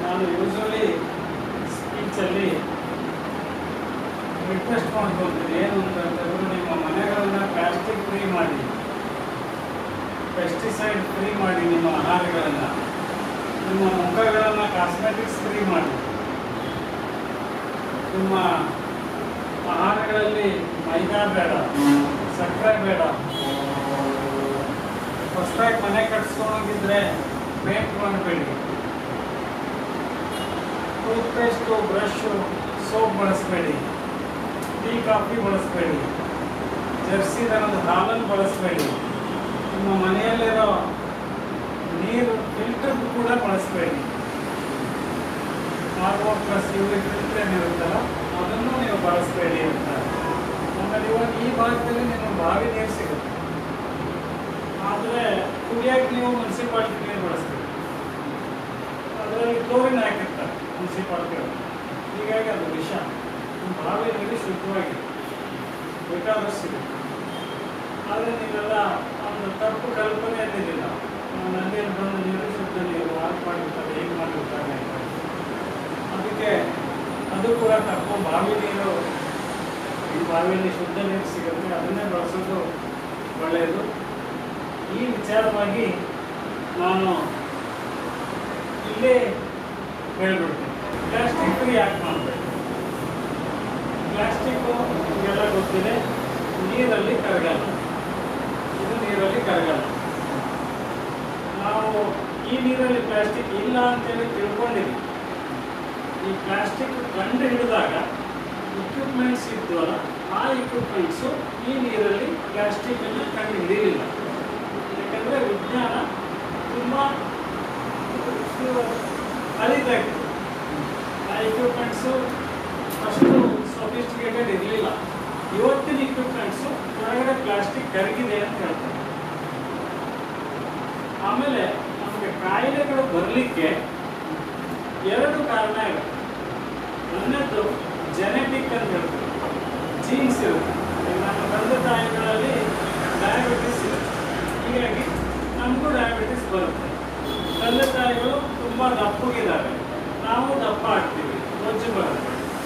ನಾನು usually ಸ್ಪೀಚಲ್ಲಿ request ಮಾಡ್ಕೊಳ್ತೀನಿ ಏನು ಅಂತಂತಂದ್ರೆ ನಿಮ್ಮ ಮನೆಗಳನ್ನು ಪ್ಲಾಸ್ಟಿಕ್ ಫ್ರೀ ಮಾಡಿ ಪೆಸ್ಟಿಸೈಡ್ ಫ್ರೀ ಮಾಡಿ ನಿಮ್ಮ ಆಹಾರಗಳನ್ನು ನಿಮ್ಮ ಮುಖಗಳನ್ನು ಕಾಸ್ಮೆಟಿಕ್ಸ್ ಫ್ರೀ ಮಾಡಿ ನಿಮ್ಮ ಆಹಾರಗಳಲ್ಲಿ ಮೈದಾ ಬೇಡ ಸಕ್ಕರೆ ಬೇಡ ಹೊಸದಾಗಿ ಮನೆ ಕಟ್ಸ್ಕೊಳೋಗಿದ್ರೆ ಪೇಂಟ್ ಮಾಡಬೇಡಿ ಟೂತ್ಪೇಸ್ಟು ಬ್ರಷು ಸೋಪ್ ಬಳಸಬೇಡಿ ಟೀ ಕಾಫಿ ಬಳಸಬೇಡಿ ಜರ್ಸಿ ದನದ ಹಾಲನ್ನು ಬಳಸಬೇಡಿ ನಿಮ್ಮ ಮನೆಯಲ್ಲಿರೋ ನೀರು ಫಿಲ್ಟರ್ ಕೂಡ ಬಳಸಬೇಡಿ ಆರ್ ಓ ಪ್ಲಸ್ ಯೂರಿ ಫಿಲ್ಟರ್ ಏನಿರುತ್ತಲ್ಲ ಅದನ್ನು ನೀವು ಬಳಸಬೇಡಿ ಅಂತ ಆಮೇಲೆ ಇವಾಗ ಈ ಭಾಗದಲ್ಲಿ ನಿಮಗೆ ಬಾವಿ ನೀರು ಸಿಗುತ್ತೆ ಆದರೆ ಕುಡಿಯೋಕೆ ನೀವು ಮುನ್ಸಿಪಾಲ್ಟಿ ನೀರು ಬಳಸ್ತೀವಿ ಅದರಲ್ಲಿ ಕ್ಲೋರಿನ್ ಹಾಕಿರ್ತಾರೆ ಮುನ್ಸಿಪಾಲ್ಟಿಯವರು ಹೀಗಾಗಿ ಅದು ವಿಷ ನಿಮ್ಮ ಬಾವಿ ನೀರು ಶುದ್ಧವಾಗಿದೆ ಬೇಕಾದಷ್ಟು ಸಿಗುತ್ತೆ ಆದರೆ ನೀವೆಲ್ಲ ಒಂದು ತಪ್ಪು ಕಲ್ಪನೆ ಅಂದಿದ್ದಿಲ್ಲ ನದಿಯಲ್ಲಿ ಬಂದ ನೀರು ಶುದ್ಧ ನೀರು ಹಾಗೆ ಮಾಡಿರ್ತಾರೆ ಹೇಗೆ ಮಾಡಿರ್ತಾರೆ ಅಂತ. ಅದಕ್ಕೆ ಅದು ಕೂಡ ತಪ್ಪು ಬಾವಿ ನೀರು ಈ ಬಾವಿಯಲ್ಲಿ ಶುದ್ಧ ನೀರು ಸಿಗುತ್ತೆ ಅದನ್ನೇ ಬಳಸೋದು ಒಳ್ಳೆಯದು ಈ ವಿಚಾರವಾಗಿ ನಾನು ಇಲ್ಲೇ ಹೇಳ್ಬಿಡ್ತೀನಿ ಪ್ಲಾಸ್ಟಿಕ್ ಫ್ರೀ ಯಾಕೆ ಮಾಡಬೇಕು ಪ್ಲಾಸ್ಟಿಕ್ಕು ನಿಮಗೆಲ್ಲ ಗೊತ್ತಿದೆ ನೀರಲ್ಲಿ ಕರಗಲ್ಲ ಇದು ನೀರಲ್ಲಿ ಕರಗಲ್ಲ ನಾವು ಈ ನೀರಲ್ಲಿ ಪ್ಲಾಸ್ಟಿಕ್ ಇಲ್ಲ ಅಂತೇಳಿ ತಿಳ್ಕೊಂಡಿದ್ವಿ ಈ ಪ್ಲಾಸ್ಟಿಕ್ ಕಂಡು ಹಿಡಿದಾಗ ಇಕ್ವಿಪ್ಮೆಂಟ್ಸ್ ಇದ್ವಲ್ಲ ಆ ಇಕ್ವಿಪ್ಮೆಂಟ್ಸು ಈ ನೀರಲ್ಲಿ ಪ್ಲಾಸ್ಟಿಕ್ಕನ್ನು ಕಂಡು ಹಿಡಿಯಲಿಲ್ಲ ಯಾಕಂದರೆ ವಿಜ್ಞಾನ ತುಂಬ ಅಳಿತಾಯಿತ್ತು ಆ ಇಕ್ವಿಪ್ಮೆಂಟ್ಸು ಅಷ್ಟು ಸೊಫಿಸ್ಟಿಕೇಟೆಡ್ ಇರಲಿಲ್ಲ ಇವತ್ತಿನ ಇಕ್ವಿಪ್ಮೆಂಟ್ಸು ಹೊರಗಡೆ ಪ್ಲಾಸ್ಟಿಕ್ ಕರಗಿದೆ ಅಂತ ಹೇಳ್ತಾರೆ ಆಮೇಲೆ ನಮಗೆ ಕಾಯಿಲೆಗಳು ಬರಲಿಕ್ಕೆ ಎರಡು ಕಾರಣ ಇದೆ ಒಂದನೇದು ಜೆನೆಟಿಕ್ ಅಂತ ಹೇಳ್ತಾರೆ ಜೀನ್ಸ್ ಇರುತ್ತೆ ಈಗ ನಮ್ಮ ತಂದೆ ತಾಯಿಗಳಲ್ಲಿ ಡಯಾಬಿಟಿಸ್ ಇರುತ್ತೆ ಹೀಗಾಗಿ ನಮಗೂ ಡಯಾಬಿಟಿಸ್ ಬರುತ್ತೆ ತಂದೆ ತಾಯಿಗಳು ತುಂಬ ದಪ್ಪಗಿದ್ದಾರೆ ನಾವು ದಪ್ಪ ಆಗ್ತೀವಿ ಬೊಜ್ಜು ಬರುತ್ತೆ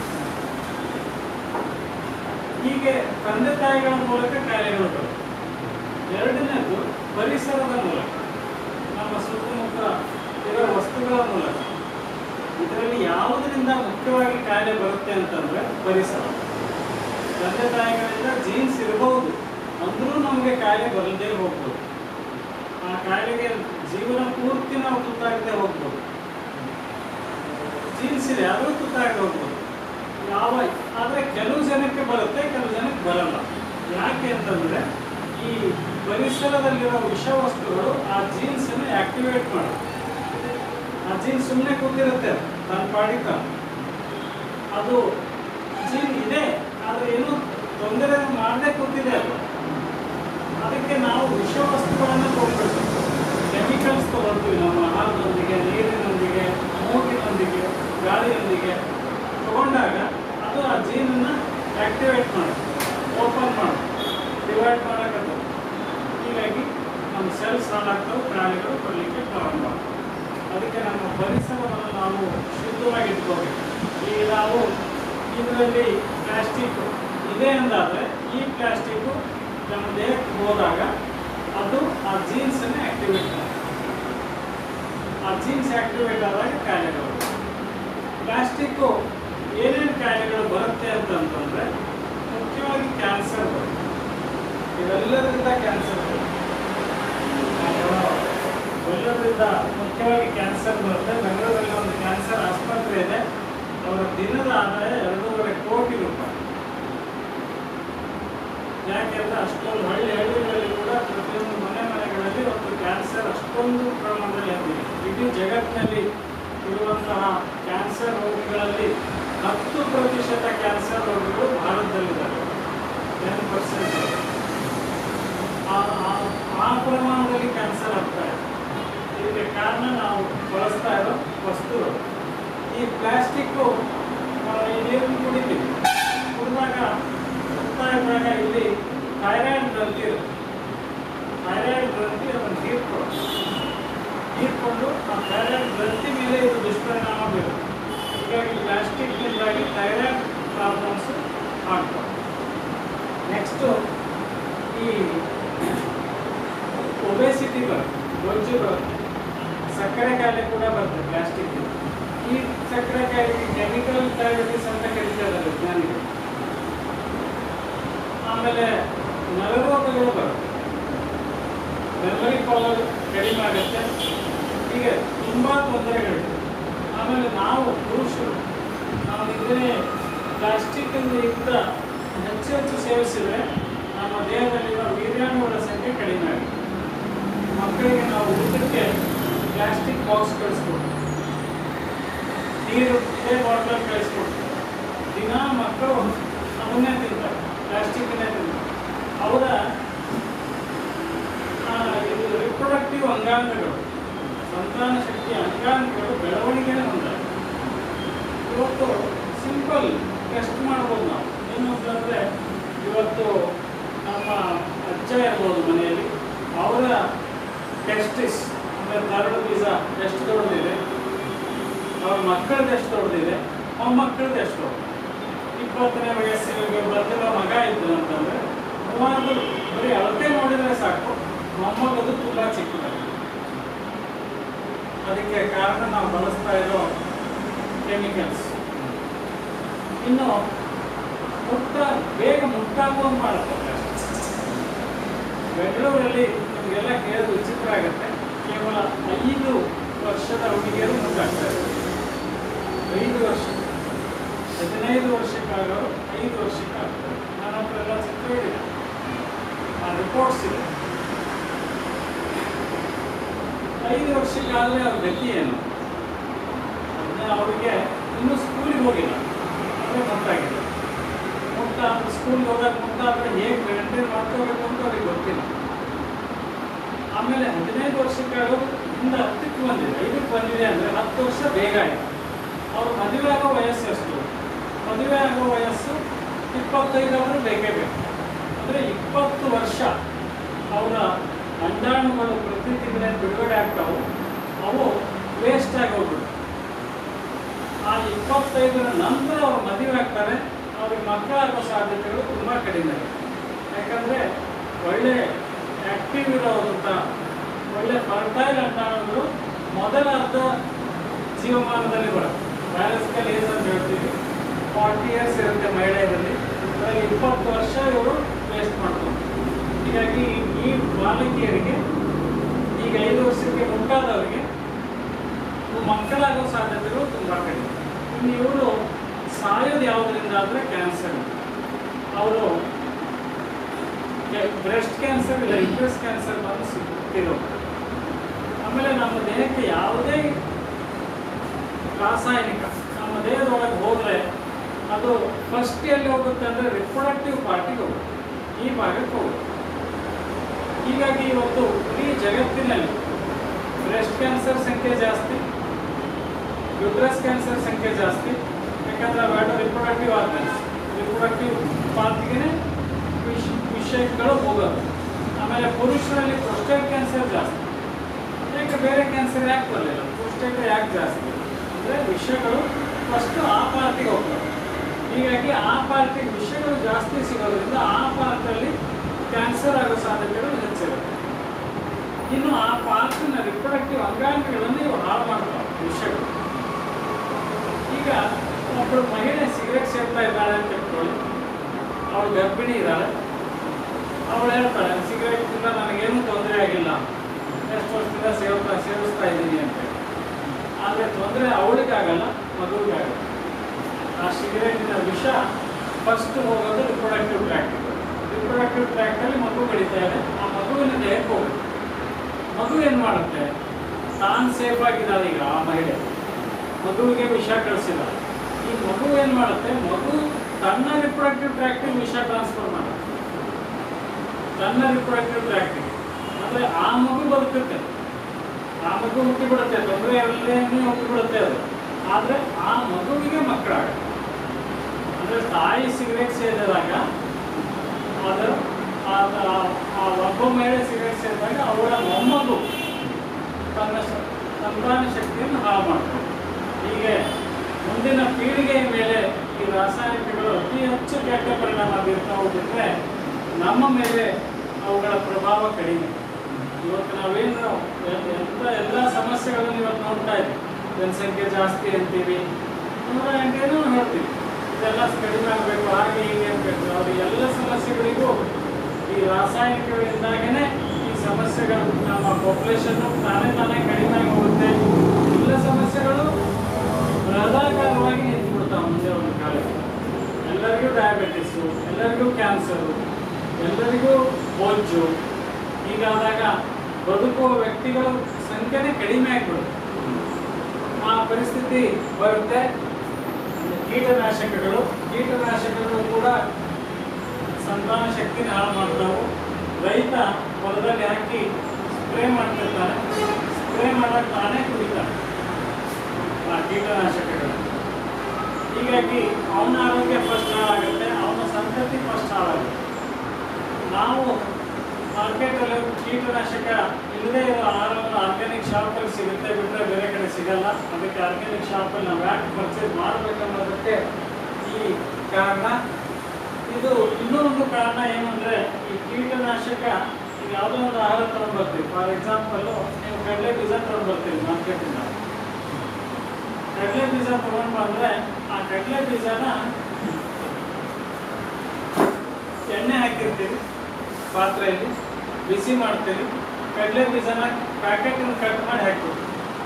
ಹೀಗೆ ತಂದೆ ತಾಯಿಗಳ ಮೂಲಕ ಕಾಯಿಲೆಗಳು ಬರುತ್ತೆ ಎರಡನೇದು ಪರಿಸರದ ಮೂಲಕ ನಮ್ಮ ಸುತ್ತಮುತ್ತ ಇರೋ ವಸ್ತುಗಳ ಮೂಲಕ ಇದರಲ್ಲಿ ಯಾವುದರಿಂದ ಮುಖ್ಯವಾಗಿ ಕಾಯಿಲೆ ಬರುತ್ತೆ ಅಂತಂದ್ರೆ ಪರಿಸರ ತಂದೆ ತಾಯಿಗಳಿಂದ ಜೀನ್ಸ್ ಇರಬಹುದು ಅಂದ್ರೂ ನಮಗೆ ಕಾಯಿಲೆ ಬರದೇ ಹೋಗ್ಬೋದು ಆ ಕಾಯಿಲೆಗೆ ಜೀವನ ಪೂರ್ತಿ ನಾವು ತುತ್ತಾಗದೆ ಹೋಗ್ಬೋದು ಜೀನ್ಸ್ ಇದೆ ಆದರೂ ತುತ್ತಾಗದೆ ಹೋಗ್ಬೋದು ಯಾವ ಆದರೆ ಕೆಲವು ಜನಕ್ಕೆ ಬರುತ್ತೆ ಕೆಲವು ಜನಕ್ಕೆ ಬರಲ್ಲ ಯಾಕೆ ಅಂತಂದ್ರೆ ಈ ಪರಿಸರದಲ್ಲಿರೋ ವಿಷವಸ್ತುಗಳು ಆ ಜೀನ್ಸ್ ಅನ್ನು ಆಕ್ಟಿವೇಟ್ ಮಾಡುತ್ತೆ ಆ ಜೀನ್ ಸುಮ್ಮನೆ ಕೂತಿರುತ್ತೆ ತನ್ನ ಪಾಡಿ ತಾನು ಅದು ಜೀನ್ ಇದೆ ಆದರೆ ಏನು ತೊಂದರೆ ಮಾಡದೆ ಕೂತಿದೆ ಅದು ಅದಕ್ಕೆ ನಾವು ವಿಷವಸ್ತುಗಳನ್ನು ತಗೊಳ್ಬೇಕು ಕೆಮಿಕಲ್ಸ್ ತಗೊಳ್ತೀವಿ ನಮ್ಮ ಆಹಾರದೊಂದಿಗೆ ನೀರಿನೊಂದಿಗೆ ಮೂಗಿನೊಂದಿಗೆ ಗಾಳಿಯೊಂದಿಗೆ ತಗೊಂಡಾಗ ಅದು ಆ ಜೀನನ್ನು ಆಕ್ಟಿವೇಟ್ ಮಾಡುತ್ತೆ ಓಪನ್ ಮಾಡುತ್ತೆ ಡಿವೈಡ್ ಮಾಡೋಕ್ಕಂತ ಹೀಗಾಗಿ ನಮ್ಮ ಸೆಲ್ಸ್ ಹಾಳಾಗ್ತವೆ ಪ್ರಾಣಿಗಳು ಕೊಡಲಿಕ್ಕೆ ಪ್ರಾರಂಭ ಆಗ್ತವೆ ಅದಕ್ಕೆ ನಮ್ಮ ಪರಿಸರವನ್ನು ನಾವು ಶುದ್ಧವಾಗಿ ಇಟ್ಕೋಬೇಕು ಈಗ ನಾವು ಇದರಲ್ಲಿ ಪ್ಲಾಸ್ಟಿಕ್ ಇದೆ ಅಂದಾದರೆ ಈ ಪ್ಲಾಸ್ಟಿಕ್ಕು ನಮ್ಮ ದೇಹಕ್ಕೆ ಹೋದಾಗ ಅದು ಆ ಜೀನ್ಸನ್ನೇ ಆಕ್ಟಿವೇಟ್ ಮಾಡುತ್ತೆ ಆ ಜೀನ್ಸ್ ಆಕ್ಟಿವೇಟ್ ಆದಾಗ ಕಾಯಿಲೆಗಳು ಪ್ಲಾಸ್ಟಿಕ್ಕು ಏನೇನು ಕಾಯಿಲೆಗಳು ಬರುತ್ತೆ ಅಂತಂತಂದರೆ ಮುಖ್ಯವಾಗಿ ಕ್ಯಾನ್ಸರ್ ಬರುತ್ತೆ ಇವೆಲ್ಲದರಿಂದ ಕ್ಯಾನ್ಸರ್ ಬರುತ್ತೆ ಎಲ್ಲದರಿಂದ ಮುಖ್ಯವಾಗಿ ಕ್ಯಾನ್ಸರ್ ಬರುತ್ತೆ ಬೆಂಗಳೂರಲ್ಲಿ ಒಂದು ಕ್ಯಾನ್ಸರ್ ಆಸ್ಪತ್ರೆ ಇದೆ ಅವರ ದಿನದ ಆದಾಯ ಎರಡೂವರೆ ಕೋಟಿ ರೂಪಾಯಿ ಯಾಕೆಂದ್ರೆ ಅಷ್ಟೊಂದು ಹಳ್ಳಿ ಹಳ್ಳಿಗಳಲ್ಲಿ ಕೂಡ ಪ್ರತಿಯೊಂದು ಮನೆ ಮನೆಗಳಲ್ಲಿ ಒಂದು ಕ್ಯಾನ್ಸರ್ ಅಷ್ಟೊಂದು ಪ್ರಮಾಣದಲ್ಲಿ ಆಗಿದೆ ಇಡೀ ಜಗತ್ತಿನಲ್ಲಿ ಇರುವಂತಹ ಕ್ಯಾನ್ಸರ್ ರೋಗಿಗಳಲ್ಲಿ ಹತ್ತು ಪ್ರತಿಶತ ಕ್ಯಾನ್ಸರ್ ರೋಗಿಗಳು ಭಾರತದಲ್ಲಿದ್ದಾರೆ ಟೆನ್ ಪರ್ಸೆಂಟ್ ಆ ಪ್ರಮಾಣದಲ್ಲಿ ಕ್ಯಾನ್ಸರ್ ಆಗ್ತಾ ಇದೆ ಇದಕ್ಕೆ ಕಾರಣ ನಾವು ಬಳಸ್ತಾ ಇರೋ ವಸ್ತುಗಳು ಈ ಪ್ಲಾಸ್ಟಿಕ್ಕು ಈ ನೀರನ್ನು ಕುಡಿತೀವಿ ಕುಡಿದಾಗ ಕುಡ್ತಾ ಇದ್ದಾಗ ಇಲ್ಲಿ ಥೈರಾಯ್ಡ್ ಗ್ರಂಥಿ ಇರುತ್ತೆ ಥೈರಾಯ್ಡ್ ಗ್ರಂಥಿ ಅದನ್ನು ಹೀರ್ಕೊಳ್ಳುತ್ತೆ ಹೀರ್ಕೊಂಡು ಆ ಥೈರಾಯ್ಡ್ ಗ್ರಂಥಿ ಮೇಲೆ ಇದು ದುಷ್ಪರಿಣಾಮ ಮಾಡಬೇಕು ಹೀಗಾಗಿ ಪ್ಲಾಸ್ಟಿಕ್ನಿಂದಾಗಿ ಥೈರಾಯ್ಡ್ ಪ್ರಾಬ್ಲಮ್ಸ್ ಆಗ್ತವೆ ನೆಕ್ಸ್ಟು ಈ ಒಬೆಸಿಟಿ ಬರುತ್ತೆ ಬೊಜ್ಜು ಬರುತ್ತೆ ಸಕ್ಕರೆ ಕಾಯಿಲೆ ಕೂಡ ಬರುತ್ತೆ ಪ್ಲಾಸ್ಟಿಕ್ ಈ ಸಕ್ಕರೆ ಕಾಯಿಲೆಗೆ ಕೆಮಿಕಲ್ ಡಯಾಬಿಟಿಸ್ ಅಂತ ಕರೀತಾರೆ ವಿಜ್ಞಾನಿಗಳು ಆಮೇಲೆ ನರರೋಗಗಳು ಬರುತ್ತೆ ಮೆಮೊರಿ ಪವರ್ ಕಡಿಮೆ ಆಗುತ್ತೆ ಹೀಗೆ ತುಂಬ ತೊಂದರೆಗಳಿದೆ ಆಮೇಲೆ ನಾವು ಪುರುಷರು ನಾವು ಹಿಂದೆ ಪ್ಲಾಸ್ಟಿಕ್ ಯುಕ್ತ ಹೆಚ್ಚು ಹೆಚ್ಚು ಸೇವಿಸಿದರೆ ನಮ್ಮ ದೇಹದಲ್ಲಿರುವ ವೀರ್ಯಾಣುಗಳ ಸಂಖ್ಯೆ ಕಡಿಮೆ ಆಗುತ್ತೆ ಮಕ್ಕಳಿಗೆ ನಾವು ಊಟಕ್ಕೆ ಪ್ಲಾಸ್ಟಿಕ್ ಬಾಕ್ಸ್ ಕಳಿಸ್ಕೊಡ್ತೀವಿ ನೀರು ಇದೇ ಬಾಟಲ್ ಕಳಿಸ್ಕೊಡ್ತೀವಿ ದಿನ ಮಕ್ಕಳು ಅವನ್ನೇ ತಿಂತಾರೆ ಪ್ಲಾಸ್ಟಿಕ್ನೇ ತಿಂತಾರೆ ಅವರ ಆ, ಇದು ರಿಪ್ರೊಡಕ್ಟಿವ್ ಅಂಗಾಂಗಗಳು ಸಂತಾನ ಶಕ್ತಿಯ ಅಂಗಾಂಗಗಳು ಬೆಳವಣಿಗೆನೇ ಹೊಂದಾವೆ ಇವತ್ತು ಸಿಂಪಲ್ ಟೆಸ್ಟ್ ಮಾಡ್ಬೋದು ನಾವು ಏನು ಅಂತಂದರೆ ಇವತ್ತು ನಮ್ಮ ಅಜ್ಜ ಇರ್ಬೋದು ಮನೆಯಲ್ಲಿ ಅವರ ಟೆಸ್ಟಿಸ್ ಅಂದರೆ ತರಳು ಬೀಜ ಎಷ್ಟು ದೊಡ್ಡದಿದೆ ಅವ್ರ ಮಕ್ಕಳದ್ದು ಎಷ್ಟು ದೊಡ್ಡದಿದೆ ಮೊಮ್ಮಕ್ಕಳದ್ದು ಎಷ್ಟು ದೊಡ್ಡದು ಇಪ್ಪತ್ತನೇ ವಯಸ್ಸಿಗೆ ಬರ್ತಿರೋ ಮಗ ಇದ್ದು ಅಂತಂದರೆ ಮೂವತ್ತು ಬರೀ ಅಳತೆ ನೋಡಿದರೆ ಸಾಕು ಮೊಮ್ಮಗದು ತುಂಬ ಚಿಕ್ಕದಾಗಿದೆ ಅದಕ್ಕೆ ಕಾರಣ ನಾವು ಬಳಸ್ತಾ ಇರೋ ಕೆಮಿಕಲ್ಸ್ ಇನ್ನು ಮುಟ್ಟ ಬೇಗ ಮುಟ್ಟಾಗುವಂಗೆ ಮಾಡುತ್ತೆ ಬೆಂಗಳೂರಲ್ಲಿ ನಿಮಗೆಲ್ಲ ಕೇಳಿದ್ರೆ ವಿಚಿತ್ರ ಆಗುತ್ತೆ ಕೇವಲ ಐದು ವರ್ಷದ ಹುಡುಗಿಯರು ಮುಟ್ಟಾಗ್ತಾರೆ ಐದು ವರ್ಷ ಹದಿನೈದು ವರ್ಷಕ್ಕಾಗೋರು ಐದು ವರ್ಷಕ್ಕಾಗ್ತಾರೆ ನನ್ನ ಹತ್ರ ಎಲ್ಲ ಚಿತ್ರಗಳಿದೆ ಆ ರಿಪೋರ್ಟ್ಸ್ ಇದೆ ಐದು ವರ್ಷಕ್ಕಾಗಲೇ ಅವ್ರ ಗತಿ ಏನು ಅದನ್ನ ಅವರಿಗೆ ಇನ್ನೂ ಸ್ಕೂಲಿಗೆ ಹೋಗಿಲ್ಲ ಅಂದರೆ ಮುಟ್ಟಾಗಿದೆ ಮುಟ್ಟ ಸ್ಕೂಲ್ಗೆ ಹೋದಾಗ ಮುಟ್ಟಾದ್ರೆ ಹೇಗೆ ಮೇಂಟೈನ್ ಮಾಡ್ಕೋಬೇಕು ಅಂತ ಅವ್ರಿಗೆ ಗೊತ್ತಿಲ್ಲ ಆಮೇಲೆ ಹದಿನೈದು ವರ್ಷಕ್ಕಾಗೋದು ಇಂದ ಹತ್ತಕ್ಕೆ ಬಂದಿದೆ ಐದಕ್ಕೆ ಬಂದಿದೆ ಅಂದರೆ ಹತ್ತು ವರ್ಷ ಬೇಗ ಆಯಿತು ಅವ್ರು ಮದುವೆ ಆಗೋ ವಯಸ್ಸು ಎಷ್ಟು ಮದುವೆ ಆಗೋ ವಯಸ್ಸು ಇಪ್ಪತ್ತೈದು ಅವರು ಬೇಕೇ ಬೇಕು ಅಂದರೆ ಇಪ್ಪತ್ತು ವರ್ಷ ಅವರ ಅಂಡಾಣುಗಳು ಪ್ರತಿ ತಿಂಗಳೇ ಬಿಡುಗಡೆ ಆಗ್ತಾವು ಅವು ವೇಸ್ಟ್ ಆಗಿ ಹೋಗ್ಬಿಡುತ್ತೆ ಆ ಇಪ್ಪತ್ತೈದರ ನಂತರ ಅವ್ರು ಮದುವೆ ಆಗ್ತಾರೆ ಅವ್ರಿಗೆ ಮಕ್ಕಳಾಗೋ ಸಾಧ್ಯತೆಗಳು ತುಂಬ ಕಡಿಮೆ ಇದೆ ಯಾಕಂದರೆ ಒಳ್ಳೆ ಆ್ಯಕ್ಟಿವ್ ಇರೋದಂಥ ಒಳ್ಳೆ ಫರ್ಟೈಲ್ ಅಂಡಾಣುಗಳು ಮೊದಲ ಅರ್ಧ ಜೀವಮಾನದಲ್ಲಿ ಬರುತ್ತೆ ಬಯಾಲಜಿಕಲ್ ಏಜ್ ಅಂತ ಹೇಳ್ತೀವಿ ಫಾರ್ಟಿ ಇಯರ್ಸ್ ಇರುತ್ತೆ ಮಹಿಳೆಯರಲ್ಲಿ ಅದರಲ್ಲಿ ಇಪ್ಪತ್ತು ವರ್ಷ ಇವರು ವೇಸ್ಟ್ ಮಾಡ್ತಾರೆ ಹೀಗಾಗಿ ಈ ಬಾಲಕಿಯರಿಗೆ ಈಗ ಐದು ವರ್ಷಕ್ಕೆ ಮುಟ್ಟಾದವರಿಗೆ ಮಕ್ಕಳಾಗೋ ಸಾಧ್ಯತೆಗಳು ತುಂಬ ಕಡಿಮೆ ಇನ್ನು ಇವರು ಸಾಯೋದು ಯಾವುದರಿಂದ ಅಂದರೆ ಕ್ಯಾನ್ಸರ್ ಅವರು ಬ್ರೆಸ್ಟ್ ಕ್ಯಾನ್ಸರ್ ಇಲ್ಲ ರಿಬ್ರೆಸ್ಟ್ ಕ್ಯಾನ್ಸರ್ ಬಂದು ಸಿಗ್ತಿರೋ ಆಮೇಲೆ ನಮ್ಮ ದೇಹಕ್ಕೆ ಯಾವುದೇ ರಾಸಾಯನಿಕ ನಮ್ಮ ದೇಹದೊಳಗೆ ಹೋದರೆ ಅದು ಫಸ್ಟ್ ಎಲ್ಲಿ ಹೋಗುತ್ತೆ ಅಂದರೆ ರಿಪ್ರೊಡಕ್ಟಿವ್ ಪಾರ್ಟಿಗೆ ಹೋಗುತ್ತೆ ಈ ಭಾಗಕ್ಕೆ ಹೋಗುತ್ತೆ ಹೀಗಾಗಿ ಇವತ್ತು ಇಡೀ ಜಗತ್ತಿನಲ್ಲಿ ಬ್ರೆಸ್ಟ್ ಕ್ಯಾನ್ಸರ್ ಸಂಖ್ಯೆ ಜಾಸ್ತಿ ಯುಟ್ರಸ್ ಕ್ಯಾನ್ಸರ್ ಸಂಖ್ಯೆ ಜಾಸ್ತಿ ಯಾಕಂದ್ರೆ ಅವೆರಡು ರಿಪ್ರೊಡಕ್ಟಿವ್ ಆರ್ಗನ್ಸ್ ರಿಪ್ರೊಡಕ್ಟಿವ್ ಪಾರ್ಟ್ಗೆ ವಿಷ ವಿಷಯಗಳು ಹೋಗೋದು ಆಮೇಲೆ ಪುರುಷರಲ್ಲಿ ಪ್ರೊಸ್ಟೇಟ್ ಕ್ಯಾನ್ಸರ್ ಜಾಸ್ತಿ ಯಾಕೆ ಬೇರೆ ಕ್ಯಾನ್ಸರ್ ಯಾಕೆ ಬರಲಿಲ್ಲ ಪ್ರೊಸ್ಟೇಟ್ ಯಾಕೆ ಜಾಸ್ತಿ ಅಂದರೆ ವಿಷಯಗಳು ಫಸ್ಟು ಆ ಪಾರ್ಟಿಗೆ ಹೋಗ್ತವೆ ಹೀಗಾಗಿ ಆ ಪಾರ್ಟಿಗೆ ವಿಷಯಗಳು ಜಾಸ್ತಿ ಸಿಗೋದ್ರಿಂದ ಆ ಪಾರ್ಟಲ್ಲಿ ಕ್ಯಾನ್ಸರ್ ಆಗೋ ಸಾಧ್ಯತೆಗಳು ಹೆಚ್ಚಿರುತ್ತೆ ಇನ್ನು ಆ ಪಾರ್ಟಿನ ರಿಪ್ರೊಡಕ್ಟಿವ್ ಅಂಗಾಂಗಗಳನ್ನು ಇವು ಹಾಳು ಮಾಡ್ತಾವೆ ವಿಷಯಗಳು ಈಗ ಒಬ್ಬಳು ಮಹಿಳೆ ಸಿಗರೆಟ್ ಸೇರ್ತಾ ಇದ್ದಾಳೆ ಅಂತ ಇಟ್ಕೊಳ್ಳಿ ಅವಳು ಗರ್ಭಿಣಿ ಇದ್ದಾಳೆ ಅವಳು ಹೇಳ್ತಾಳೆ ಸಿಗರೆಟ್ನಿಂದ ನನಗೇನು ತೊಂದರೆ ಆಗಿಲ್ಲ ಎಷ್ಟು ವರ್ಷದಿಂದ ಸೇವ್ತಾ ಸೇವಿಸ್ತಾ ಇದ್ದೀನಿ ಅಂತ ಆದರೆ ತೊಂದರೆ ಅವಳಿಗಾಗಲ್ಲ ಮಗುವಿಗಾಗಲ್ಲ ಆ ಸಿಗರೇಟಿನ ವಿಷ ಫಸ್ಟ್ ಹೋಗೋದು ರಿಪ್ರೊಡಕ್ಟಿವ್ ಟ್ರ್ಯಾಕ್ಟ್ ರಿಪ್ರೊಡಕ್ಟಿವ್ ಟ್ರ್ಯಾಕ್ಟಲ್ಲಿ ಮಗು ಬೆಳೀತಾ ಇದೆ ಆ ಮಗುವಿನ ದೇಹಕ್ಕೆ ಹೋಗುತ್ತೆ ಮಗು ಏನು ಮಾಡುತ್ತೆ ತಾನು ಸೇಫ್ ಆಗಿದ್ದಾಳೆ ಈಗ ಆ ಮಹಿಳೆ ಮಗುವಿಗೆ ವಿಷ ಕಳಿಸಿಲ್ಲ ಈ ಮಗು ಏನು ಮಾಡುತ್ತೆ ಮಗು ತನ್ನ ರಿಪ್ರೊಡಕ್ಟಿವ್ ಟ್ರ್ಯಾಕ್ಟಿಗೆ ವಿಷ ಟ್ರಾನ್ಸ್ಫರ್ ಮಾಡುತ್ತೆ ತನ್ನ ರಿಪ್ರೊಡಕ್ಟಿವ್ ಟ್ರ್ಯಾಕ್ಟಿಗೆ ಅಂದರೆ ಆ ಮಗು ಬದುಕುತ್ತೆ ಆ ಮಗು ಹುಟ್ಟಿಬಿಡುತ್ತೆ ತೊಂದರೆ ಅಲ್ಲೇ ಹುಟ್ಟಿಬಿಡುತ್ತೆ ಅದು ಆದರೆ ಆ ಮಗುವಿಗೆ ಮಕ್ಕಳಾಗುತ್ತೆ ಅಂದರೆ ತಾಯಿ ಸಿಗರೇಟ್ ಸೇರಿದಾಗ ಅದು ಆ- ಆ- ಆ ಒಬ್ಬ ಮಹಿಳೆ ಸಿಗರೇಟ್ ಸೇರಿದಾಗ ಅವಳ ಮೊಮ್ಮಗು ತನ್ನ ಸ- ಸಂತಾನ ಶಕ್ತಿಯನ್ನು ಹಾಳು ಮಾಡ್ತಾರೆ ಹೀಗೆ ಪೀಳಿಗೆಯ ಮೇಲೆ ಈ ರಾಸಾಯನಿಕಗಳು ಅತಿ ಹೆಚ್ಚು ಕೆಟ್ಟ ಪರಿಣಾಮ ಬೀರ್ತಾ ಹೋಗಿದ್ರೆ ನಮ್ಮ ಮೇಲೆ ಅವುಗಳ ಪ್ರಭಾವ ಕಡಿಮೆ ಇವತ್ತು ನಾವೇನು ಎ- ಎಂತ ಎಲ್ಲ ಸಮಸ್ಯೆಗಳನ್ನು ಇವತ್ತು ನೋಡ್ತಾ ಇದ್ದೀವಿ ಜನಸಂಖ್ಯೆ ಜಾಸ್ತಿ ಅಂತೀವಿ ನೂರ ಎಂಟೇನೋ ಹೇಳ್ತೀವಿ ಇದೆಲ್ಲ ಕಡಿಮೆ ಆಗಬೇಕು ಹಾಗೆ ಹೀಗೆ ಅನ್ಬೇಕು ಅವ್ರ ಎಲ್ಲ ಸಮಸ್ಯೆಗಳಿಗೂ ಈ ರಾಸಾಯನಿಕಗಳಿಂದಾಗೇನೆ ಈ ಸಮಸ್ಯೆಗಳು ನಮ್ಮ ಪಾಪ್ಯುಲೇಷನ್ ತಾನೇ ತಾನೇ ಕಡಿಮೆ ಆಗಿ ಹೋಗುತ್ತೆ ಎಲ್ಲ ಸಮಸ್ಯೆಗಳು ಬೃಹದಾಕಾರವಾಗಿ ನಿಂತುಬಿಡ್ತಾವೆ ಮುಂದೆ ಒಂದು ಕಾಲಕ್ಕೆ ಎಲ್ಲರಿಗೂ ಡಯಾಬಿಟಿಸು ಎಲ್ಲರಿಗೂ ಕ್ಯಾನ್ಸರು ಎಲ್ಲರಿಗೂ ಬೊಜ್ಜು ಹೀಗಾದಾಗ ಬದುಕುವ ವ್ಯಕ್ತಿಗಳ ಸಂಖ್ಯೆನೇ ಕಡಿಮೆ ಆಗ್ಬಿಡುತ್ತೆ ಆ ಪರಿಸ್ಥಿತಿ ಬರುತ್ತೆ ಕೀಟನಾಶಕಗಳು ಕೀಟನಾಶಕಗಳು ಕೂಡ ಸಂತಾನ ಶಕ್ತಿನ ಹಾಳು ಮಾಡ್ತಾವು ರೈತ ಹೊಲದಲ್ಲಿ ಹಾಕಿ ಸ್ಪ್ರೇ ಮಾಡ್ತಿರ್ತಾನೆ ಸ್ಪ್ರೇ ಮಾಡಕ್ಕೆ ತಾನೇ ಕುಡಿತಾನೆ ಆ ಕೀಟನಾಶಕಗಳು ಹೀಗಾಗಿ ಅವನ ಆರೋಗ್ಯ ಫಸ್ಟ್ ಹಾಳಾಗುತ್ತೆ ಅವನ ಸಂತತಿ ಫಸ್ಟ್ ಹಾಳಾಗುತ್ತೆ ನಾವು ಮಾರ್ಕೆಟಲ್ಲಿ ಕೀಟನಾಶಕ ಇಲ್ಲದೇ ಇರೋ ಆಹಾರವನ್ನು ಆರ್ಗ್ಯಾನಿಕ್ ಶಾಪಲ್ಲಿ ಸಿಗುತ್ತೆ ಬಿಟ್ಟರೆ ಬೇರೆ ಕಡೆ ಸಿಗಲ್ಲ ಅದಕ್ಕೆ ಆರ್ಗ್ಯಾನಿಕ್ ಶಾಪಲ್ಲಿ ನಾವು ಯಾಕೆ ಪರ್ಚೇಸ್ ಮಾಡಬೇಕನ್ನೋದಕ್ಕೆ ಈ ಕಾರಣ ಇದು ಇನ್ನೂ ಒಂದು ಕಾರಣ ಏನು ಅಂದರೆ ಈ ಕೀಟನಾಶಕ ಈಗ ಯಾವುದೋ ಒಂದು ಆಹಾರ ತೊಗೊಂಡ್ಬರ್ತೀವಿ ಫಾರ್ ಎಕ್ಸಾಂಪಲ್ಲು ನೀವು ಕಡಲೆ ಬೀಜ ತೊಗೊಂಡ್ಬರ್ತೀವಿ ಮಾರ್ಕೆಟಿಂದ ಕಡಲೆ ಬೀಜ ತಗೊಂಡು ಬಂದ್ರೆ ಆ ಕಡಲೆ ಬೀಜನ ಎಣ್ಣೆ ಹಾಕಿರ್ತೀವಿ ಪಾತ್ರೆಯಲ್ಲಿ ಬಿಸಿ ಮಾಡ್ತೀವಿ ಕಡಲೆ ಬೀಜನ ಪ್ಯಾಕೆಟ್ ಕಟ್ ಮಾಡಿ ಹಾಕ್ತೀವಿ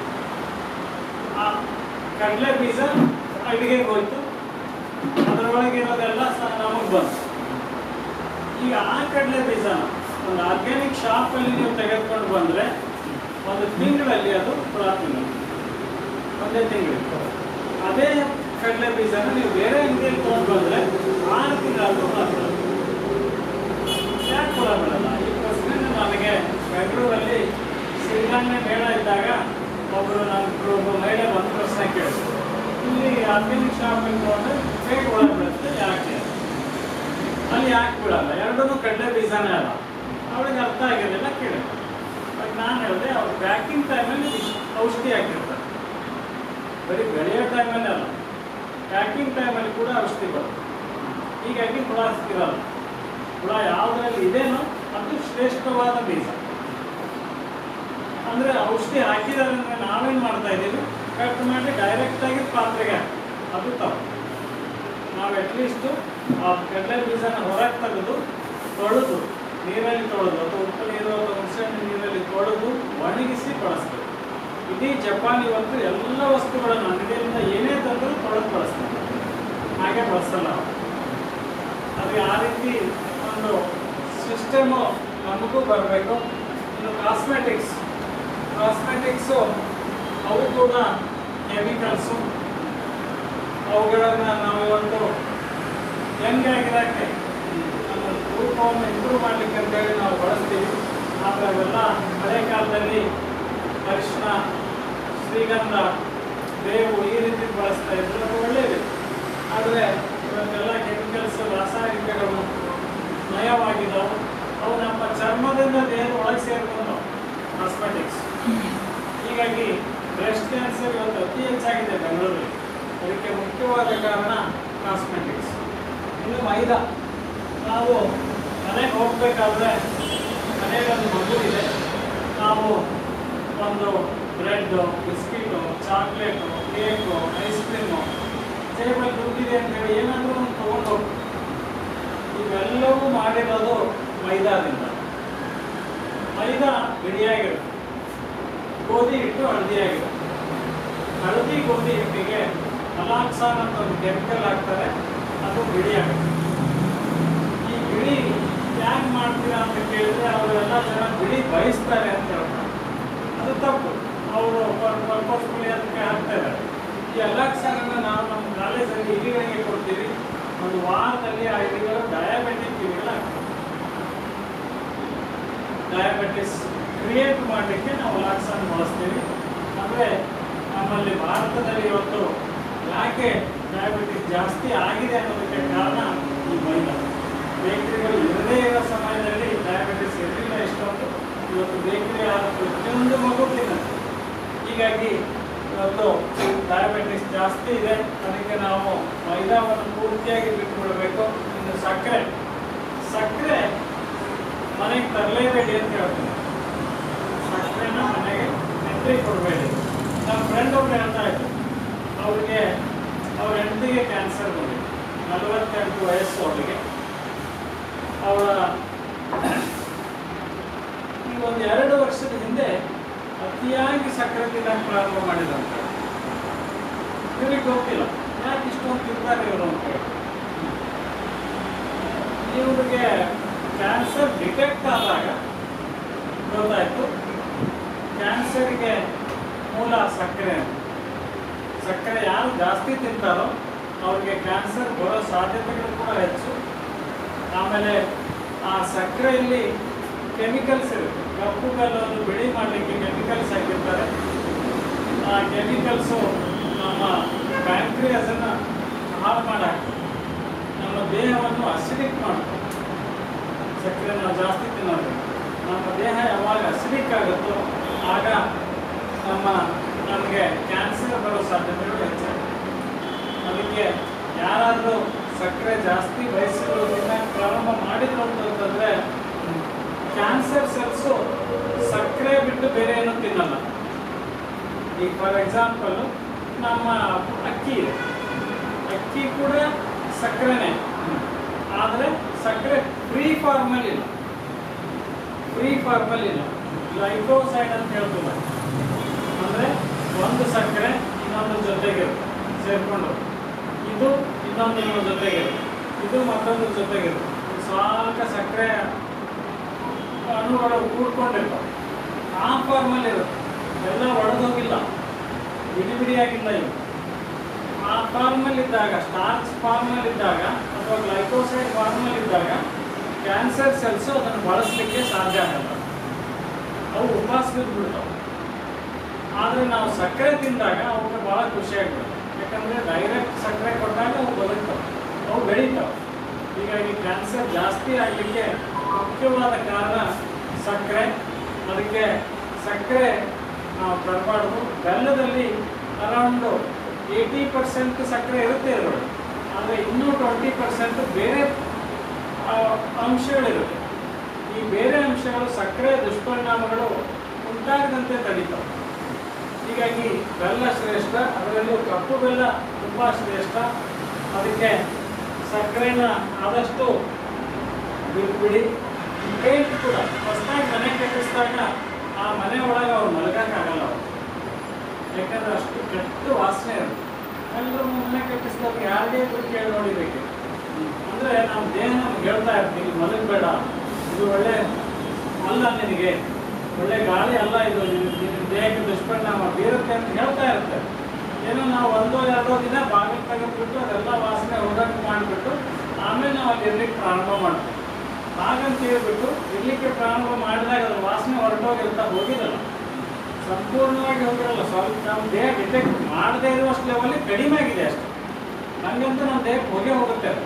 ಆ ಕಡಲೆ ಬೀಜ ಅಡಿಗೆಗೆ ಹೋಯ್ತು ಅದರೊಳಗೆ ಇರೋದೆಲ್ಲ ಸಹ ನಮಗೆ ಬಂತು ಈಗ ಆ ಕಡಲೆ ಬೀಜನ ಒಂದು ಆರ್ಗ್ಯಾನಿಕ್ ಶಾಪಲ್ಲಿ ನೀವು ತೆಗೆದುಕೊಂಡು ಬಂದರೆ ಒಂದು ತಿಂಗಳಲ್ಲಿ ಅದು ಹುಳ ತಿನ್ನೋದು ಒಂದೇ ತಿಂಗಳು ಅದೇ ಕಡಲೆ ಬೀಜನ ನೀವು ಬೇರೆ ಅಂಗಡಿಯಲ್ಲಿ ತೊಗೊಂಡು ಬಂದ್ರೆ ಆರು ತಿಂಗಳಾದ್ರೂ ಹುಳ ಬೀಳಲ್ಲ ಯಾಕೆ ಹುಳ ಬೀಳಲ್ಲ ಈ ಪ್ರಶ್ನೆ ನನಗೆ ಬೆಂಗಳೂರಲ್ಲಿ ಸಿರಿಧಾನ್ಯ ಮೇಳ ಇದ್ದಾಗ ಒಬ್ಬರು ನನ್ನ ಒಬ್ಬ ಮಹಿಳೆ ಒಂದು ಪ್ರಶ್ನೆ ಕೇಳಿದ್ರು ಇಲ್ಲಿ ಆರ್ಗ್ಯಾನಿಕ್ ಶಾಪಿಂಗ್ ತೊಗೊಂಡ್ರೆ ಬೇಗ ಹುಳ ಬೀಳುತ್ತೆ ಯಾಕೆ ಅಲ್ಲಿ ಯಾಕೆ ಬಿಡಲ್ಲ ಎರಡೂ ಕಡಲೆ ಬೀಜನೇ ಅಲ್ಲ ಅವಳಿಗೆ ಅರ್ಥ ಆಗಿರಲಿಲ್ಲ ಕೇಳಿದೆ ಬಟ್ ನಾನು ಹೇಳಿದೆ ಅವ್ರು ಪ್ಯಾಕಿಂಗ್ ಟೈಮಲ್ಲಿ ಔಷಧಿ ಹಾಕಿರ್ತಾರೆ ಬರೀ ಬೆಳೆಯೋ ಟೈಮಲ್ಲಿ ಅಲ್ಲ ಪ್ಯಾಕಿಂಗ್ ಟೈಮಲ್ಲಿ ಕೂಡ ಔಷಧಿ ಬರುತ್ತೆ ಹೀಗಾಗಿ ಹುಳ ಇರಲ್ಲ ಹುಳ ಯಾವುದರಲ್ಲಿ ಇದೇನೋ ಅದು ಶ್ರೇಷ್ಠವಾದ ಬೀಜ ಅಂದರೆ ಔಷಧಿ ಹಾಕಿದ್ದಾರೆ ಅಂದರೆ ನಾವೇನು ಮಾಡ್ತಾ ಇದ್ದೀವಿ ಕಟ್ ಮಾಡಿ ಡೈರೆಕ್ಟಾಗಿ ಪಾತ್ರೆಗೆ ಹಾಕ್ತೀವಿ. ಅದು ತಪ್ಪು ನಾವು ಅಟ್ಲೀಸ್ಟು ಆ ಕಡಲೆ ಬೀಜನ ಹೊರಗೆ ತೆಗೆದು ತೊಳೆದು ನೀರಲ್ಲಿ ತೊಳೆದು ಅಥವಾ ಉಪ್ಪು ನೀರು ಅಥವಾ ಹುಣಸೆಹಣ್ಣು ನೀರಲ್ಲಿ ತೊಳೆದು ಒಣಗಿಸಿ ಬಳಸ್ಬೇಕು ಇಡೀ ಜಪಾನ್ ಇವತ್ತು ಎಲ್ಲ ವಸ್ತುಗಳನ್ನು ಅಂಗಡಿಯಿಂದ ಏನೇ ತಂದರೂ ತೊಳೆದು ಬಳಸ್ತಾರೆ ಹಾಗೆ ಬಳಸಲ್ಲ ಅವ್ರು. ಅದು ಆ ರೀತಿ ಒಂದು ಸಿಸ್ಟಮು ನಮಗೂ ಬರಬೇಕು ಇನ್ನು ಕಾಸ್ಮೆಟಿಕ್ಸ್ ಕಾಸ್ಮೆಟಿಕ್ಸು ಅವು ಕೂಡ ಕೆಮಿಕಲ್ಸು ಅವುಗಳನ್ನು ನಾವು ಇವತ್ತು ಹೆಂಗಾಗಿರೋಕ್ಕೆ ನಮ್ಮ ರೂಪವನ್ನು ಇಂಪ್ರೂವ್ ಮಾಡಲಿಕ್ಕೆ ಅಂತೇಳಿ ನಾವು ಬಳಸ್ತೀವಿ ಆದರೆ ಅವೆಲ್ಲ ಹಳೆ ಕಾಲದಲ್ಲಿ ಅರಿಶಿನ ಶ್ರೀಗಂಧ ಬೇವು ಈ ರೀತಿ ಬಳಸ್ತಾ ಇದ್ರು ಅದು ಒಳ್ಳೆಯದು ಆದರೆ ಇವತ್ತೆಲ್ಲ ಕೆಮಿಕಲ್ಸ್ ರಾಸಾಯನಿಕಗಳು ನಯವಾಗಿದ್ದಾವೆ ಅವು ನಮ್ಮ ಚರ್ಮದಿಂದ ದೇಹದ ಒಳಗೆ ಸೇರ್ಕೊಂಡು ಕಾಸ್ಮೆಟಿಕ್ಸ್ ಹೀಗಾಗಿ ಬ್ರೆಸ್ಟ್ ಕ್ಯಾನ್ಸರ್ ಇವತ್ತು ಅತಿ ಹೆಚ್ಚಾಗಿದೆ ಬೆಂಗಳೂರಲ್ಲಿ ಅದಕ್ಕೆ ಮುಖ್ಯವಾದ ಕಾರಣ ಕಾಸ್ಮೆಟಿಕ್ಸ್ ಇನ್ನು ಮೈದಾ ನಾವು ಮನೆಗೆ ಹೋಗ್ಬೇಕಾದ್ರೆ ಮನೆಗೆ ಒಂದು ಮಗು ಇದೆ ನಾವು ಒಂದು bread biscuit chocolate cake ice cream table ದುಡ್ಡಿದೆ ಅಂತೇಳಿ ಏನಾದರೂ ಒಂದು ತೊಗೊಂಡು ಹೋಗ್ತೀವಿ ಇವೆಲ್ಲವೂ ಮಾಡಿರೋದು ಮೈದಾದಿಂದ ಮೈದಾ ಬಿಡಿಯಾಗಿರುತ್ತೆ ಗೋಧಿ ಹಿಟ್ಟು ಹಳದಿಯಾಗಿರುತ್ತೆ ಹಳದಿ ಗೋಧಿ ಹಿಟ್ಟಿಗೆ ಅಲಾಕ್ಸಾನ್ ಅಂತ ಒಂದು ಕೆಮಿಕಲ್ ಹಾಕ್ತಾರೆ ಅದು ಬಿಡಿಯಾಗುತ್ತೆ ಈ ಬಿಳಿ ಯಾಕೆ ಮಾಡ್ತೀರಾ ಅಂತ ಕೇಳಿದ್ರೆ ಅವರೆಲ್ಲ ಜನ ಬಿಳಿ ಬಯಸ್ತಾರೆ ಅಂತ ಹೇಳ್ತಾರೆ ಅದು ತಪ್ಪು ಅವರು ಪರ್ಪಸ್ಫುಲಿ ಅದಕ್ಕೆ ಹಾಕ್ತಾ ಇದ್ದಾರೆ ಈ ಅಲಾಕ್ಸಾನನ್ನು ನಾವು ನಮ್ಮ ಕಾಲೇಜಲ್ಲಿ ಇಲಿಗಳಿಗೆ ಕೊಡ್ತೀವಿ ಒಂದು ವಾರದಲ್ಲಿ ಆ ಇಲಿಗಳು ಡಯಾಬೆಟಿಕ್ ಇಲಿಗಳಾಗ್ತವೆ ಡಯಾಬಿಟಿಸ್ ಕ್ರಿಯೇಟ್ ಮಾಡಲಿಕ್ಕೆ ನಾವು ಲಾಕ್ಸನ್ ಬಳಸ್ತೀವಿ ಅಂದರೆ ನಮ್ಮಲ್ಲಿ ಭಾರತದಲ್ಲಿ ಇವತ್ತು ಯಾಕೆ ಡಯಾಬಿಟಿಸ್ ಜಾಸ್ತಿ ಆಗಿದೆ ಅನ್ನೋದಕ್ಕೆ ಕಾರಣ ಈ ಮೈದಾ ಬೇಕರಿಗಳು ಇರದೇ ಇರೋ ಸಮಯದಲ್ಲಿ ಡಯಾಬಿಟಿಸ್ ಇರಲಿಲ್ಲ ಇಷ್ಟೊಂದು ಇವತ್ತು ಬೇಕರಿ ಆದ ಪ್ರತಿಯೊಂದು ಮಗು ತಿನ್ನುತ್ತೆ ಹೀಗಾಗಿ ಇವತ್ತು ಡಯಾಬಿಟಿಸ್ ಜಾಸ್ತಿ ಇದೆ ಅದಕ್ಕೆ ನಾವು ಮೈದಾವನ್ನು ಪೂರ್ತಿಯಾಗಿ ಬಿಟ್ಟುಬಿಡಬೇಕು ಇನ್ನು ಸಕ್ಕರೆ ಸಕ್ಕರೆ ಮನೆಗೆ ತರಲೇಬೇಡಿ ಅಂತ ಹೇಳ್ತೀನಿ ಸಕ್ಕರೆನ ಮನೆಗೆ ಎಂಟ್ರಿ ಕೊಡಬೇಡಿ ನಮ್ಮ ಫ್ರೆಂಡ್ ಒಬ್ರು ಹೇಳ್ತಾ ಇದ್ರು ಅವ್ರಿಗೆ ಅವ್ರ ಹೆಂಡತಿಗೆ ಕ್ಯಾನ್ಸರ್ ಬಂದಿದೆ ನಲವತ್ತೆಂಟು ವಯಸ್ಸು ಅವಳಿಗೆ ಅವಳ ಈ ಒಂದು ಎರಡು ವರ್ಷದ ಹಿಂದೆ ಅತಿಯಾಗಿ ಸಕ್ಕರೆ ತಿನ್ನಕ್ಕೆ ಪ್ರಾರಂಭ ಮಾಡಿದಂತ ಇವ್ರಿಗೆ ಗೊತ್ತಿಲ್ಲ ಯಾಕೆ ಇಷ್ಟೊಂದು ತಿಂತಾರೆ ಇವರು ಅಂತ ಹೇಳಿ ಇವ್ರಿಗೆ ಕ್ಯಾನ್ಸರ್ ಡಿಟೆಕ್ಟ್ ಆದಾಗ ಗೊತ್ತಾಯ್ತು ಕ್ಯಾನ್ಸರ್ಗೆ ಮೂಲ ಸಕ್ಕರೆ ಅಂತ. ಸಕ್ಕರೆ ಯಾರು ಜಾಸ್ತಿ ತಿಂತಾರೋ ಅವ್ರಿಗೆ ಕ್ಯಾನ್ಸರ್ ಬರೋ ಸಾಧ್ಯತೆಗಳು ಕೂಡ ಹೆಚ್ಚು ಆಮೇಲೆ ಆ ಸಕ್ಕರೆಯಲ್ಲಿ ಕೆಮಿಕಲ್ಸ್ ಇರುತ್ತೆ ಕಪ್ಪು ಕಲ್ಲನ್ನು ಬಿಳಿ ಮಾಡಲಿಕ್ಕೆ ಕೆಮಿಕಲ್ಸ್ ಹಾಕಿರ್ತಾರೆ ಆ ಕೆಮಿಕಲ್ಸು ನಮ್ಮ ಪ್ಯಾಂಕ್ರಿಯಸನ್ನು ಹಾಳು ಮಾಡಾಕ್ತದೆ ನಮ್ಮ ದೇಹವನ್ನು ಅಸಿಡಿಕ್ ಮಾಡ್ತದೆ ಸಕ್ಕರೆ ನಾವು ಜಾಸ್ತಿ ತಿನ್ನೋದು ನಮ್ಮ ದೇಹ ಯಾವಾಗ ಅಸಿಡಿಕ್ ಆಗುತ್ತೋ ಆಗ ನಮ್ಮ ನಮಗೆ ಕ್ಯಾನ್ಸರ್ ಬರೋ ಸಾಧ್ಯತೆಗಳು ಹೆಚ್ಚಾಗುತ್ತೆ ಅದಕ್ಕೆ ಯಾರಾದರೂ ಸಕ್ಕರೆ ಜಾಸ್ತಿ ವಯಸ್ಸಿಗಳು ತಿನ್ನಕ್ಕೆ ಪ್ರಾರಂಭ ಮಾಡಿದ್ರು ಅಂತಂದ್ರೆ ಕ್ಯಾನ್ಸರ್ ಸೆಲ್ಸು ಸಕ್ಕರೆ ಬಿಟ್ಟು ಬೇರೆ ಏನು ತಿನ್ನಲ್ಲ ಈಗ ಫಾರ್ ಎಕ್ಸಾಂಪಲ್ ನಮ್ಮ ಅಕ್ಕಿ ಇದೆ ಅಕ್ಕಿ ಕೂಡ ಸಕ್ಕರೆನೇ ಆದರೆ ಸಕ್ಕರೆ ಫ್ರೀ ಫಾರ್ಮಲ್ಲಿ ಇಲ್ಲ ಫ್ರೀ ಫಾರ್ಮಲ್ಲಿ ಇಲ್ಲ ಗ್ಲೈಕೋಸೈಡ್ ಅಂತ ಹೇಳ್ತೀವಿ ಅಂದರೆ ಒಂದು ಸಕ್ಕರೆ ಇನ್ನೊಂದು ಜೊತೆಗಿರುತ್ತೆ ಸೇರಿಕೊಂಡು ಇದು ಇನ್ನೊಂದು ಇನ್ನೊಂದು ಜೊತೆಗಿರುತ್ತೆ ಇದು ಮತ್ತೊಂದು ಜೊತೆಗಿರುತ್ತೆ ಸ್ವಲ್ಪ ಸಕ್ಕರೆ ಅಣುಗಳು ಕೂಡ್ಕೊಂಡಿರ್ತಾವೆ ಆ ಫಾರ್ಮಲ್ಲಿ ಇರುತ್ತೆ ಎಲ್ಲ ಒಡೆದೋಗಿಲ್ಲ ಬಿಡಿ ಬಿಡಿಯಾಗಿಲ್ಲ ಇವು ಆ ಫಾರ್ಮಲ್ಲಿ ಇದ್ದಾಗ ಸ್ಟಾರ್ಚ್ ಫಾರ್ಮಲ್ಲಿ ಇದ್ದಾಗ ಅಥವಾ ಗ್ಲೈಕೋಸೈಡ್ ಫಾರ್ಮಲ್ಲಿ ಇದ್ದಾಗ ಕ್ಯಾನ್ಸರ್ ಸೆಲ್ಸು ಅದನ್ನು ಬಳಸಲಿಕ್ಕೆ ಸಾಧ್ಯ ಆಗಲ್ಲ ಅವು ಉಪವಾಸ ಬಿಡ್ತಾವೆ ಆದರೆ ನಾವು ಸಕ್ಕರೆ ತಿಂದಾಗ ಅವಕ್ಕೆ ಭಾಳ ಖುಷಿ ಆಗ್ಬಿಡುತ್ತೆ ಯಾಕಂದರೆ ಡೈರೆಕ್ಟ್ ಸಕ್ಕರೆ ಕೊಟ್ಟಾಗ ಅವು ಬದುಕ್ತವೆ ಅವು ಬೆಳೀತಾವೆ ಹೀಗಾಗಿ ಕ್ಯಾನ್ಸರ್ ಜಾಸ್ತಿ ಆಗಲಿಕ್ಕೆ ಮುಖ್ಯವಾದ ಕಾರಣ ಸಕ್ಕರೆ ಅದಕ್ಕೆ ಸಕ್ಕರೆ ನಾವು ತರಬಾರ್ದು ಬೆಲ್ಲದಲ್ಲಿ ಅರೌಂಡು ಏಯ್ಟಿ ಪರ್ಸೆಂಟ್ ಸಕ್ಕರೆ ಇರುತ್ತೆ ಇದರೊಳಗೆ ಆದರೆ ಇನ್ನೂ ಟ್ವೆಂಟಿ ಪರ್ಸೆಂಟ್ ಬೇರೆ ಆ, ಅಂಶಗಳಿರುತ್ತೆ ಈ ಬೇರೆ ಅಂಶಗಳು ಸಕ್ಕರೆ ದುಷ್ಪರಿಣಾಮಗಳು ಉಂಟಾಗದಂತೆ ತಡೀತಾವೆ ಹೀಗಾಗಿ ಬೆಲ್ಲ ಶ್ರೇಷ್ಠ ಅದರಲ್ಲೂ ಕಪ್ಪು ಬೆಲ್ಲ ತುಂಬ ಶ್ರೇಷ್ಠ ಅದಕ್ಕೆ ಸಕ್ಕರೆನ ಆದಷ್ಟು ಬಿಟ್ಬಿಡಿ ಪೇಂಟ್ ಕೂಡ ಹೊಸದಾಗಿ ಮನೆ ಕಟ್ಟಿಸಿದಾಗ ಆ ಮನೆ ಒಳಗೆ ಅವ್ರು ಮಲಗಕ್ಕಾಗಲ್ಲ ಅವ್ರು ಯಾಕಂದ್ರೆ ಅಷ್ಟು ಕೆಟ್ಟ ವಾಸನೆ ಇರುತ್ತೆ ಎಲ್ಲರೂ ಮನೆ ಕಟ್ಟಿಸಿದಾಗ ಯಾರಿಗೆ ಇದ್ರು ಕೇಳಿ ನೋಡಿಬೇಕು ಅಂದ್ರೆ ನಮ್ಮ ದೇಹ ನಮ್ಗೆ ಹೇಳ್ತಾ ಇರ್ತೀವಿ ಮಲಗಬೇಡ ಇದು ಒಳ್ಳೆ ಅಲ್ಲ ನಿನಗೆ ಒಳ್ಳೆ ಗಾಳಿ ಅಲ್ಲ ಇದು ನಿನ್ನ ನಿನ್ನ ದೇಹಕ್ಕೆ ದುಷ್ಪರಿಣಾಮ ಬೀರುತ್ತೆ ಅಂತ ಹೇಳ್ತಾ ಇರುತ್ತೆ ಏನೋ ನಾವು ಒಂದೋ ಎರಡೋ ದಿನ ಬಾಗಿಲು ತೆಗೆದ್ಬಿಟ್ಟು ಅದೆಲ್ಲ ವಾಸನೆ ಹೋಗಕ್ಕೆ ಮಾಡಿಬಿಟ್ಟು ಆಮೇಲೆ ನಾವು ಅಲ್ಲಿ ಇರ್ಲಿಕ್ಕೆ ಪ್ರಾರಂಭ ಮಾಡ್ತೀವಿ ಹಾಗಂತ ಹೇಳ್ಬಿಟ್ಟು ಇರ್ಲಿಕ್ಕೆ ಪ್ರಾರಂಭ ಮಾಡಿದಾಗ ಅದ್ರ ವಾಸನೆ ಹೊರಟೋಗಿರ್ತಾ ಹೋಗಿರಲ್ಲ ಸಂಪೂರ್ಣವಾಗಿ ಹೋಗಿರಲ್ಲ ಸ್ವಲ್ಪ ನಮ್ಮ ದೇಹ ಡಿಟೆಕ್ಟ್ ಮಾಡದೇ ಇರುವಷ್ಟು ಲೆವೆಲ್ಲಿ ಕಡಿಮೆ ಆಗಿದೆ ಅಷ್ಟೇ ಹಂಗಂತ ನಮ್ಮ ದೇಹಕ್ಕೆ ಹೋಗೇ ಹೋಗುತ್ತೆ ಅದು.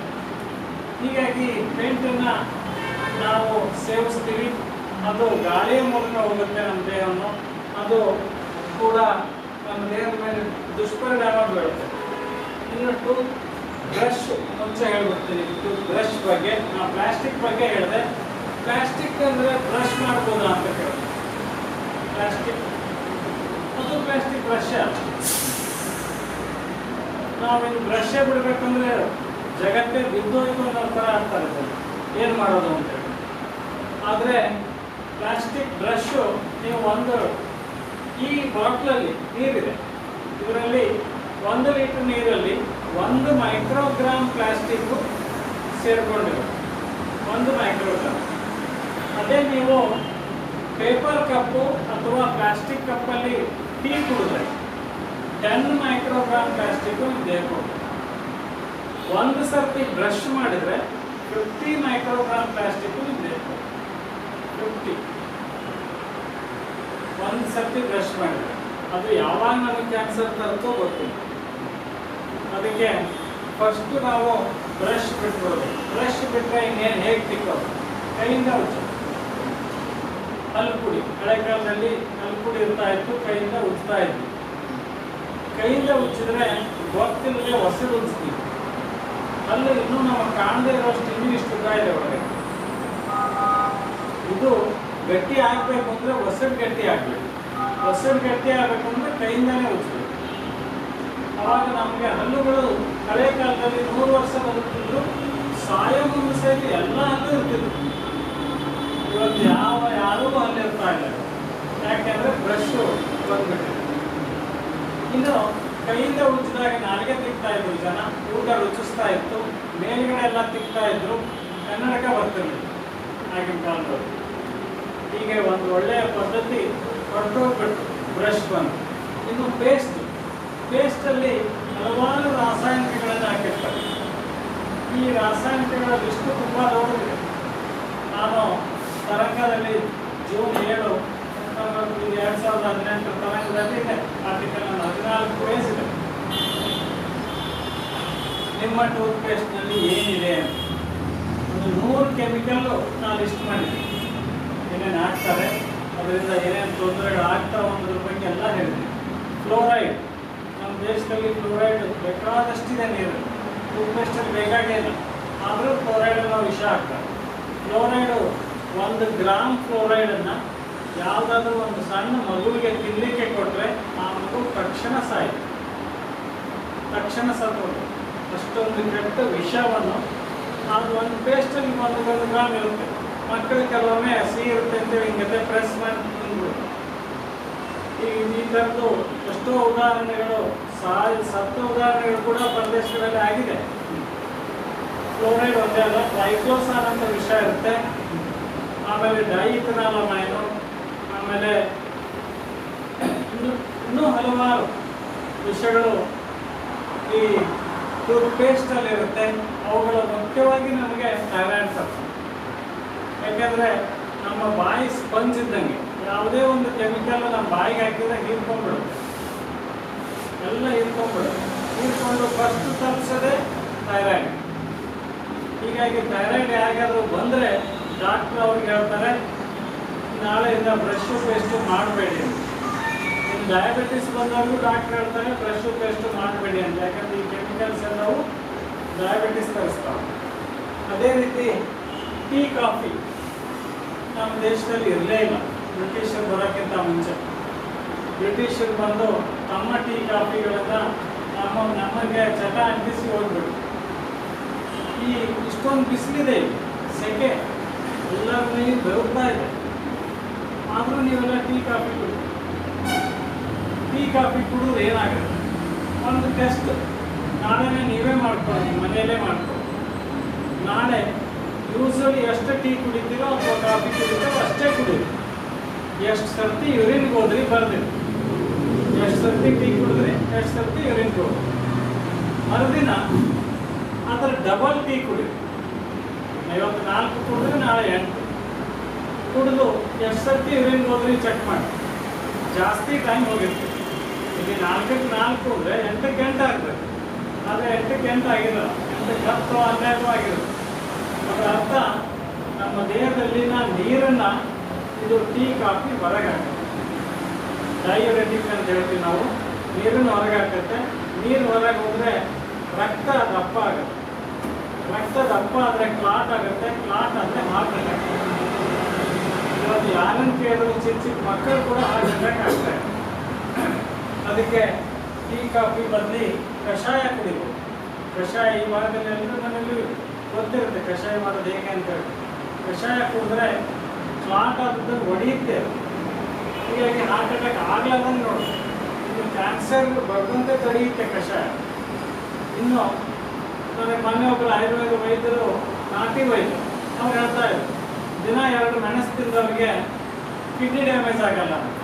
ಹೀಗಾಗಿ ಪೇಂಟನ್ನು ನಾವು ಸೇವಿಸ್ತೀವಿ ಅದು ಗಾಳಿಯ ಮೂಲಕ ಹೋಗುತ್ತೆ ನಮ್ಮ ದೇಹವನ್ನು ಅದು ಕೂಡ ನಮ್ಮ ದೇಹದ ಮೇಲೆ ದುಷ್ಪರಿಣಾಮ ಬೀಳುತ್ತೆ ಇನ್ನು ಟೂತ್ ಬ್ರಷ್ ಮುಂಚೆ ಹೇಳ್ಬಿಡ್ತೀನಿ ಟೂತ್ ಬ್ರಷ್ ಬಗ್ಗೆ ನಾ ಪ್ಲಾಸ್ಟಿಕ್ ಬಗ್ಗೆ ಹೇಳಿದೆ ಪ್ಲಾಸ್ಟಿಕ್ ಅಂದರೆ ಬ್ರಷ್ ಮಾಡ್ಬೋದಾ ಅಂತ ಕೇಳಿದೆ ಪ್ಲಾಸ್ಟಿಕ್ ಅದು ಪ್ಲಾಸ್ಟಿಕ್ ಬ್ರಷ್ ಅಲ್ಲ ನಾವಿನ್ನು ಬ್ರಷೇ ಬಿಡ್ಬೇಕಂದ್ರೆ ಜಗತ್ತೇ ಬಿದ್ದೋಯ್ತು ಅನ್ನೋ ಥರ ಆಗ್ತಾರೆ ಜನ ಏನು ಮಾಡೋದು ಅಂತೇಳಿ ಆದರೆ ಪ್ಲಾಸ್ಟಿಕ್ ಬ್ರಷು ನೀವು ಒಂದು ಈ ಬಾಟ್ಲಲ್ಲಿ ನೀರಿದೆ ಇದರಲ್ಲಿ ಒಂದು ಲೀಟರ್ ನೀರಲ್ಲಿ ಒಂದು ಮೈಕ್ರೋಗ್ರಾಮ್ ಪ್ಲಾಸ್ಟಿಕ್ಕು ಸೇರಿಕೊಂಡಿರುತ್ತೆ ಒಂದು ಮೈಕ್ರೋಗ್ರಾಮ್ ಅದೇ ನೀವು ಪೇಪರ್ ಕಪ್ಪು ಅಥವಾ ಪ್ಲಾಸ್ಟಿಕ್ ಕಪ್ಪಲ್ಲಿ ಟೀ ಕುಡಿದ್ರೆ ಟೆನ್ ಮೈಕ್ರೋಗ್ರಾಮ್ ಪ್ಲಾಸ್ಟಿಕ್ಕು ಬೇಕು ಒಂದು ಸರ್ತಿ ಬ್ರಷ್ ಮಾಡಿದ್ರೆ ಫಿಫ್ಟಿ ಮೈಕ್ರೋಗ್ರಾಮ್ ಪ್ಲಾಸ್ಟಿಕ್ಕು ಬೇಕು ಫಿಫ್ಟಿ ಒಂದು ಸರ್ತಿ ಬ್ರಷ್ ಮಾಡಿದ್ರೆ ಅದು ಯಾವಾಗ ನಮಗೆ ಕ್ಯಾನ್ಸರ್ ತರುತ್ತೋ ಗೊತ್ತಿಲ್ಲ ಅದಕ್ಕೆ ಫಸ್ಟ್ ನಾವು ಬ್ರಷ್ ಬಿಟ್ಬಿಡ್ಬೇಕು ಬ್ರಷ್ ಬಿಟ್ಟರೆ ಇನ್ನೇನು ಹೇಗೆ ತಿಕ್ಕೋದು ಕೈಯಿಂದ ಉಜ್ಜು ಹಲ್ಲು ಪುಡಿ ಹಳೆ ಕಾಲದಲ್ಲಿ ಹಲ್ಲು ಪುಡಿ ಇರ್ತಾ ಇತ್ತು ಕೈಯಿಂದ ಉಜ್ತಾ ಇದ್ವಿ ಕೈಯಿಂದ ಉಜ್ಜಿದ್ರೆ ಗೊತ್ತಿಲ್ಲದೆ ಹೊಸದು ಉಜ್ತೀವಿ ಅಲ್ಲಿ ಇನ್ನೂ ನಾವು ಕಾಣದೇ ಇರೋಷ್ಟು ಇನ್ನೂ ಇಷ್ಟು ಉದ್ದ ಇದೆ ಒಳಗೆ ಇದು ಗಟ್ಟಿ ಆಗ್ಬೇಕು ಅಂದ್ರೆ ಹೊಸದು ಗಟ್ಟಿ ಆಗ್ಬೇಕು ಹೊಸದು ಗಟ್ಟಿ ಆಗ್ಬೇಕು ಅಂದ್ರೆ ಕೈಯಿಂದಾನೇ ಉಜ್ಬೇಕು ಅವಾಗ ನಮಗೆ ಹಲ್ಲುಗಳು ಹಳೆ ಕಾಲದಲ್ಲಿ ನೂರು ವರ್ಷ ಬದುಕಿದ್ರು ಸಾಯೋ ಮುಂದೆ ಸಹಿತ ಎಲ್ಲ ಹಲ್ಲು ಇರ್ತಿದ್ರು ಇವತ್ತು ಯಾವ ಯಾರಿಗೂ ಹಲ್ಲು ಇರ್ತಾ ಇಲ್ಲ ಯಾಕೆಂದ್ರೆ ಬ್ರಷ್ ಬಂದ್ಬಿಟ್ಟಿದೆ ಇನ್ನು ಕೈಯಿಂದ ಉಜ್ಜಿದಾಗ ನಾಲಿಗೆ ತಿಕ್ತಾ ಇದ್ರು ಜನ ಊಟ ರುಚಿಸ್ತಾ ಇತ್ತು ಮೇಲ್ಗಡೆ ಎಲ್ಲ ತಿಕ್ತಾ ಇದ್ರು ಕನ್ನಡಕ ಬರ್ತಿರ್ಲಿಲ್ಲ ಆಗಿನ ಕಾಲದಲ್ಲಿ ಹೀಗೆ ಒಂದು ಒಳ್ಳೆಯ ಪದ್ಧತಿ ಹೊರಟೋಗ್ಬಿಟ್ಟು ಬ್ರಷ್ ಬಂದು ಇನ್ನು ಪೇಸ್ಟ್ ಪೇಸ್ಟಲ್ಲಿ ಹಲವಾರು ರಾಸಾಯನಿಕಗಳನ್ನು ಹಾಕಿರ್ತಾರೆ ಈ ರಾಸಾಯನಿಕಗಳ ಲಿಸ್ಟು ತುಂಬ ದೊಡ್ಡದಿದೆ ನಾನು ತರಂಗದಲ್ಲಿ ಜೂನ್ ಏಳು ಎರಡು ಸಾವಿರದ ಹದಿನೆಂಟರ ತರಂಗದಲ್ಲಿ ಇದೆ ಆರ್ಟಿಕಲ್ ನನ್ನ ಹದಿನಾಲ್ಕು ಪೇಜ್ ಇದೆ ನಿಮ್ಮ ಟೂತ್ ಪೇಸ್ಟ್ನಲ್ಲಿ ಏನಿದೆ ಅಂತ. ಒಂದು ನೂರು ಕೆಮಿಕಲ್ಲು ನಾನು ಲಿಸ್ಟ್ ಮಾಡಿದ್ದೀನಿ ಏನೇನು ಹಾಕ್ತಾರೆ ಅದರಿಂದ ಏನೇನು ತೊಂದರೆಗಳು ಆಗ್ತಾವೆ ಅನ್ನೋದ್ರ ಬಗ್ಗೆ ಎಲ್ಲ ಹೇಳಿದ್ದೀನಿ ಫ್ಲೋರೈಡ್ ನಮ್ಮ ದೇಶದಲ್ಲಿ ಫ್ಲೋರೈಡ್ ಬೇಕಾದಷ್ಟಿದೆ ನೀರು ಟೂತ್ಪೇಸ್ಟಲ್ಲಿ ಬೇಕಾಗೇ ಇಲ್ಲ ಆದರೂ ಫ್ಲೋರೈಡನ್ನು ವಿಷ ಹಾಕ್ತಾರೆ ಫ್ಲೋರೈಡು ಒಂದು ಗ್ರಾಮ್ ಫ್ಲೋರೈಡನ್ನು ಯಾವುದಾದ್ರೂ ಒಂದು ಸಣ್ಣ ಮಗುವಿಗೆ ತಿನ್ನಲಿಕ್ಕೆ ಕೊಟ್ಟರೆ ಆ ಮಗು ತಕ್ಷಣ ಸಾಯಿತು ತಕ್ಷಣ ಸತ್ತೋದು ಅಷ್ಟೊಂದು ಕೆಟ್ಟ ವಿಷವನ್ನು ಅದು ಒಂದು ಪೇಸ್ಟಲ್ಲಿ ಒಂದು ಒಂದು ಗ್ರಾಮ್ ಇರುತ್ತೆ ಮಕ್ಕಳು ಕೆಲವೊಮ್ಮೆ ಹಸಿ ಇರುತ್ತೆ ಅಂತೇಳಿ ಹಿಂಗೆ ಪ್ರೆಸ್ ಮಾಡಿ ತಿಂದ್ಬಿಡು ಈ ಈ ಥರದ್ದು ಎಷ್ಟೋ ಉದಾಹರಣೆಗಳು ಸಾಯ್ ಸತ್ತ ಉದಾಹರಣೆಗಳು ಕೂಡ ಪ್ರದೇಶಗಳಲ್ಲಿ ಆಗಿದೆ ಫ್ಲೋರೈಡ್ ಒಂದೇ ಅಲ್ಲ ಟ್ರೈಕ್ಲೋಸಾನ್ ಅಂತ ವಿಷ ಇರುತ್ತೆ ಆಮೇಲೆ ಡೈಥನಾಲಮೈನು ಆಮೇಲೆ ಇನ್ನು ಇನ್ನೂ ಹಲವಾರು ವಿಷಯಗಳು ಈ ಟೂತ್ ಪೇಸ್ಟಲ್ಲಿ ಇರುತ್ತೆ ಅವುಗಳ ಮುಖ್ಯವಾಗಿ ನಮಗೆ ಥೈರಾಯ್ಡ್ ತಪ್ಪು ಯಾಕಂದರೆ ನಮ್ಮ ಬಾಯಿ ಸ್ಪಂಜ್ ಇದ್ದಂಗೆ ಯಾವುದೇ ಒಂದು ಕೆಮಿಕಲ್ ನಮ್ಮ ಬಾಯಿಗೆ ಹಾಕಿದ್ರೆ ಹೀರ್ಕೊಂಡ್ಬಿಡುತ್ತೆ ಎಲ್ಲ ಹೀರ್ಕೊಂಡ್ಬಿಡುತ್ತೆ ಹೀರ್ಕೊಂಡು ಫಸ್ಟ್ ತಪ್ಪಿಸೋದೇ ಥೈರಾಯ್ಡ್ ಹೀಗಾಗಿ ಥೈರಾಯ್ಡ್ ಯಾರಿಗಾದ್ರೂ ಬಂದರೆ ಡಾಕ್ಟ್ರ್ ಅವ್ರಿಗೆ ಹೇಳ್ತಾರೆ ನಾಳೆಯಿಂದ ಬ್ರಷು ಪೇಸ್ಟು ಮಾಡಬೇಡಿ ಅಂತ ಇನ್ನು ಡಯಾಬಿಟಿಸ್ ಬಂದಾಗೂ ಡಾಕ್ಟ್ರ್ ಹೇಳ್ತಾರೆ ಬ್ರಷು ಪೇಸ್ಟು ಮಾಡಬೇಡಿ ಅಂತ ಯಾಕಂದ್ರೆ ಈ ಕೆಮಿಕಲ್ಸ್ ಎಲ್ಲವೂ ಡಯಾಬಿಟಿಸ್ ತರಿಸ್ತಾವೆ ಅದೇ ರೀತಿ ಟೀ ಕಾಫಿ ನಮ್ಮ ದೇಶದಲ್ಲಿ ಇರಲೇ ಇಲ್ಲ ಬ್ರಿಟಿಷರು ಬರೋಕ್ಕಿಂತ ಮುಂಚೆ ಬ್ರಿಟಿಷರು ಬಂದು ತಮ್ಮ ಟೀ ಕಾಫಿಗಳನ್ನು ನಮ್ಮ ನಮಗೆ ಚಟ ಅಂಟಿಸಿ ಹೋಗ್ಬಿಟ್ಟು ಈ ಇಷ್ಟೊಂದು ಬಿಸಿಲಿದೆ ಇಲ್ಲಿ, ಸೆಕೆ ಎಲ್ಲರ ಮೈಲಿ ಬೆವರ್ತಾ ಇದೆ ಆದರೂ ನೀವೆಲ್ಲ ಟೀ ಕಾಫಿ ಕುಡಿ ಟೀ ಕಾಫಿ ಕುಡಿದ್ರೆ ಏನಾಗುತ್ತೆ ಒಂದು ಟೆಸ್ಟ್ ನಾಳೆನೇ ನೀವೇ ಮಾಡ್ಕೊಳ್ಳಿ ನಿಮ್ಮ ಮನೆಯಲ್ಲೇ ಮಾಡ್ಕೊಳ್ಳಿ ನಾಳೆ ಯೂಸಲಿ ಎಷ್ಟು ಟೀ ಕುಡಿತೀರೋ ಅಥವಾ ಕಾಫಿ ಕುಡಿತೀರೋ ಅಷ್ಟೇ ಕುಡೀರಿ ಎಷ್ಟು ಸರ್ತಿ ಯೂರಿನ್ಗೆ ಹೋದ್ರಿ ಬರ್ದಿರಿ ಎಷ್ಟು ಸರ್ತಿ ಟೀ ಕುಡಿದ್ರಿ ಎಷ್ಟು ಸರ್ತಿ ಯೂರಿನ್ಗೆ ಹೋದ್ರಿ ಮರುದಿನ ಅದರ ಡಬಲ್ ಟೀ ಕುಡಿ ಇವತ್ತು ನಾಲ್ಕು ಕುಡಿದ್ರೆ ನಾಳೆ ಎಂಟು ಕುಡಿದು ಎಷ್ಟು ಸರ್ತಿ ಯೂರಿನ್ಗೆ ಹೋದ್ರಿ ಚೆಕ್ ಮಾಡಿ ಜಾಸ್ತಿ ಟೈಮ್ ಹೋಗಿರ್ತೀವಿ ಇಲ್ಲಿ ನಾಲ್ಕಕ್ಕೆ ನಾಲ್ಕು ಅಂದರೆ ಎಂಟಕ್ಕೆ ಗಂಟೆ ಆಗ್ತದೆ ಆದರೆ ಎಂಟಕ್ಕೆ ಎಂಟು ಆಗಿರಲ್ಲ ಎಂಟಕ್ಕೆ ಹತ್ತು ಹನ್ನೆರಡು ಆಗಿರುತ್ತೆ ಅದರ ಅರ್ಥ ನಮ್ಮ ದೇಹದಲ್ಲಿನ ನೀರನ್ನು ಇದು ಟೀ ಕಾಫಿ ಹೊರಗಾಗುತ್ತೆ ಡೈಯುರೆಟಿಕ್ ಅಂತ ಹೇಳ್ತೀವಿ ನಾವು ನೀರನ್ನು ಹೊರಗೆ ಹಾಕುತ್ತೆ ನೀರು ಹೊರಗೆ ಹೋದರೆ ರಕ್ತ ದಪ್ಪ ಆಗುತ್ತೆ ರಕ್ತ ದಪ್ಪ ಆದರೆ ಕ್ಲಾಟ್ ಆಗುತ್ತೆ ಕ್ಲಾಟ್ ಆದರೆ ಹಾರ್ಟ್ ಅಟ್ಯಾಕ್ ಇವತ್ತು ಯಾರನ್ನು ಕೇಳಿದ್ರು ಚಿಕ್ಕ ಚಿಕ್ಕ ಮಕ್ಕಳು ಕೂಡ ಹಾರ್ಟ್ ಅಟ್ಯಾಕ್ ಆಗ್ತಾರೆ ಅದಕ್ಕೆ ಟೀ ಕಾಫಿ ಬದಲಿ ಕಷಾಯ ಕುಡಿಬೇಕು ಕಷಾಯ ಈ ವಾರದಲ್ಲಿ ಎಲ್ಲರೂ ಮನೇಲಿ ಗೊತ್ತಿರುತ್ತೆ ಕಷಾಯ ಮಾಡೋದು ಹೇಗೆ ಅಂತ ಹೇಳಿ ಕಷಾಯ ಕುಡಿದ್ರೆ ಕ್ಲಾಟ್ ಆದದ್ದು ಒಡೆಯುತ್ತೆ ಅದು. ಹೀಗಾಗಿ ಹಾರ್ಟ್ ಅಟ್ಯಾಕ್ ಆಗ್ಲಾರ್ದಂಗೆ ನೋಡಿ ಇದು ಕ್ಯಾನ್ಸರ್ ಬಗ್ಗಂತೆ ತಡೆಯುತ್ತೆ ಕಷಾಯ ಇನ್ನು ನನಗೆ ಮೊನ್ನೆ ಒಬ್ಬರು ಆಯುರ್ವೇದ ವೈದ್ಯರು ನಾಟಿ ವೈದ್ಯರು ಅವ್ರು ಹೇಳ್ತಾ ಇದ್ರು ದಿನ ಎರಡು ಮೆಣಸು ತಿಂದವ್ರಿಗೆ ಕಿಡ್ನಿ ಡ್ಯಾಮೇಜ್ ಆಗಲ್ಲ ಅಂತ.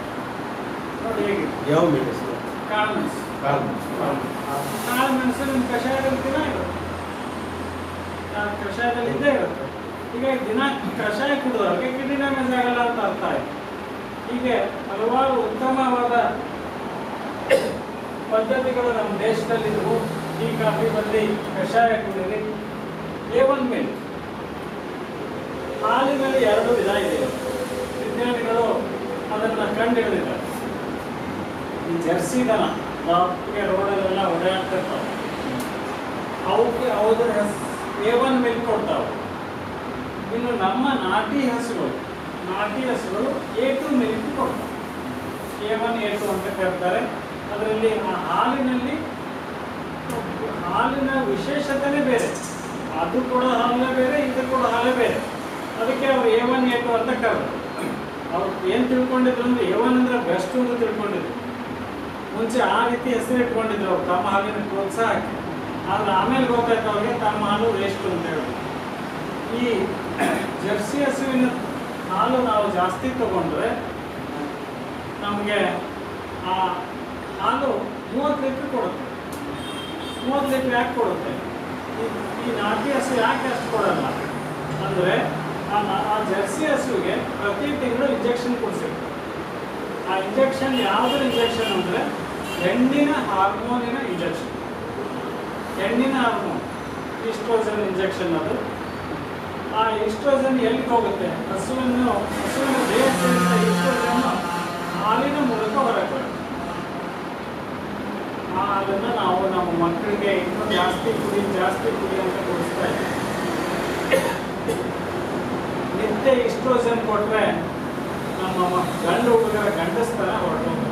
ನೋಡಿ ಹೇಗೆ ಯಾವ ಮೆಣಸು ಕಾಳು ಮೆಣಸು ಕಾಳು ಕಾಳು ಮೆಣಸು ನಿಮ್ಮ ಕಷಾಯದಲ್ಲಿ ದಿನ ಇರುತ್ತೆ ಆ ಕಷಾಯದಲ್ಲಿ ಇದ್ದೇ ಇರುತ್ತೆ ಹೀಗಾಗಿ ದಿನ ಕಷಾಯ ಕುಡಿದವ್ರಿಗೆ ಕಿಡ್ನಿ ಡ್ಯಾಮೇಜ್ ಆಗಲ್ಲ ಅಂತ ಅರ್ಥ ಆಯ್ತು ಹೀಗೆ ಹಲವಾರು ಉತ್ತಮವಾದ ಪದ್ಧತಿಗಳು ನಮ್ಮ ದೇಶದಲ್ಲಿದ್ದವು ಟೀ ಕಾಫಿ ಬದಲಿ ಕಷಾಯ ಕುಡೀರಿ ಎ ಒನ್ ಮಿಲ್ ಹಾಲಿನಲ್ಲಿ ಎರಡು ವಿಧ ಇದೆ ವಿಜ್ಞಾನಿಗಳು ಅದನ್ನು ಕಂಡುಹಿಡಿದಿದ್ದಾರೆ ಈ ಜರ್ಸಿ ದನ ದಪ್ಪಗೆ ರೋಡಲ್ಲೆಲ್ಲ ಓಡಾಡ್ತಿರ್ತಾವೆ ಅವಕ್ಕೆ ಅವ್ರ ಎ ಒನ್ ಮಿಲ್ಕ್ ಕೊಡ್ತಾವೆ ಇನ್ನು ನಮ್ಮ ನಾಟಿ ಹಸುಗಳು ನಾಟಿ ಹಸುಗಳು ಎ ಟು ಮಿಲ್ಕ್ ಕೊಡ್ತಾವೆ ಎ ಒನ್ ಎ ಟು ಅಂತ ಕರೀತಾರೆ ಅದರಲ್ಲಿ ಆ ಹಾಲಿನಲ್ಲಿ ಹಾಲಿನ ವಿಶೇಷತೆನೇ ಬೇರೆ ಅದು ಕೂಡ ಹಾಲೇ ಬೇರೆ ಇದು ಕೂಡ ಹಾಲೇ ಬೇರೆ ಅದಕ್ಕೆ ಅವ್ರು ಎ ಒನ್ ಎ ಟು ಅಂತ ಕರೆದ್ರು ಅವ್ರು ಏನು ತಿಳ್ಕೊಂಡಿದ್ರು ಅಂದ್ರೆ ಎ ಒನ್ ಅಂದ್ರೆ ಬೆಸ್ಟ್ ಅಂತ ತಿಳ್ಕೊಂಡಿದ್ರು ಮುಂಚೆ ಆ ರೀತಿ ಹೆಸರು ಇಟ್ಕೊಂಡಿದ್ರು ಅವ್ರು ತಮ್ಮ ಹಾಲಿನ ಪ್ರೋತ್ಸಾಹಕ್ಕೆ ಆದ್ರೆ ಆಮೇಲೆ ಗೊತ್ತಾಯ್ತು ಅವ್ರಿಗೆ ತಮ್ಮ ಹಾಲು ವೇಸ್ಟ್ ಅಂತ ಹೇಳಿ ಈ ಜರ್ಸಿ ಹಸುವಿನ ಹಾಲು ನಾವು ಜಾಸ್ತಿ ತಗೊಂಡ್ರೆ ನಮಗೆ ಆ ಹಾಲು ಮೂವತ್ತು ಲೀಟ್ರ್ ಕೊಡುತ್ತೆ ಮೂವತ್ತು ಲೀಟ್ರ್ ಯಾಕೆ ಕೊಡುತ್ತೆ ಈ- ಈ ನಾಟಿ ಹಸು ಯಾಕೆ ಅಷ್ಟು ಕೊಡಲ್ಲ ಅಂದರೆ ಆ ನಾ- ಆ ಜರ್ಸಿ ಹಸುವಿಗೆ ಪ್ರತಿ ತಿಂಗಳು ಇಂಜೆಕ್ಷನ್ ಕೊಡಿಸಿರ್ತಾರೆ ಆ ಇಂಜೆಕ್ಷನ್ ಯಾವುದ್ರ ಇಂಜೆಕ್ಷನ್ ಅಂದರೆ ಹೆಣ್ಣಿನ ಹಾರ್ಮೋನಿನ ಇಂಜೆಕ್ಷನ್ ಹೆಣ್ಣಿನ ಹಾರ್ಮೋನ್ ಈಸ್ಟ್ರೋಜನ್ ಇಂಜೆಕ್ಷನ್ ಅದು ಆ ಈಸ್ಟ್ರೋಜನ್ ಎಲ್ಲಿಗೆ ಹೋಗುತ್ತೆ ಹಸುವನ್ನು ಹಸುವಿನ ದೇಹದಿಂದ ಈಸ್ಟ್ರೋಜನ್ ಹಾಲಿನ ಮೂಲಕ ಹೊರಗೆ ಬರುತ್ತೆ ಆ ಹಾಲನ್ನು ನಾವು ನಮ್ಮ ಮಕ್ಕಳಿಗೆ ಇನ್ನೂ ಜಾಸ್ತಿ ಕುಡಿ ಜಾಸ್ತಿ ಕುಡಿ ಅಂತ ಕೊಡಿಸ್ತಾ ಇದ್ದೀವಿ ನಿತ್ಯ ಈಸ್ಟ್ರೋಜನ್ ಕೊಟ್ಟರೆ ನಮ್ಮ ಮ- ಗಂಡು ಹುಡುಗರ ಗಂಡಸ್ತರ ಹೊರಟೋಗುತ್ತೆ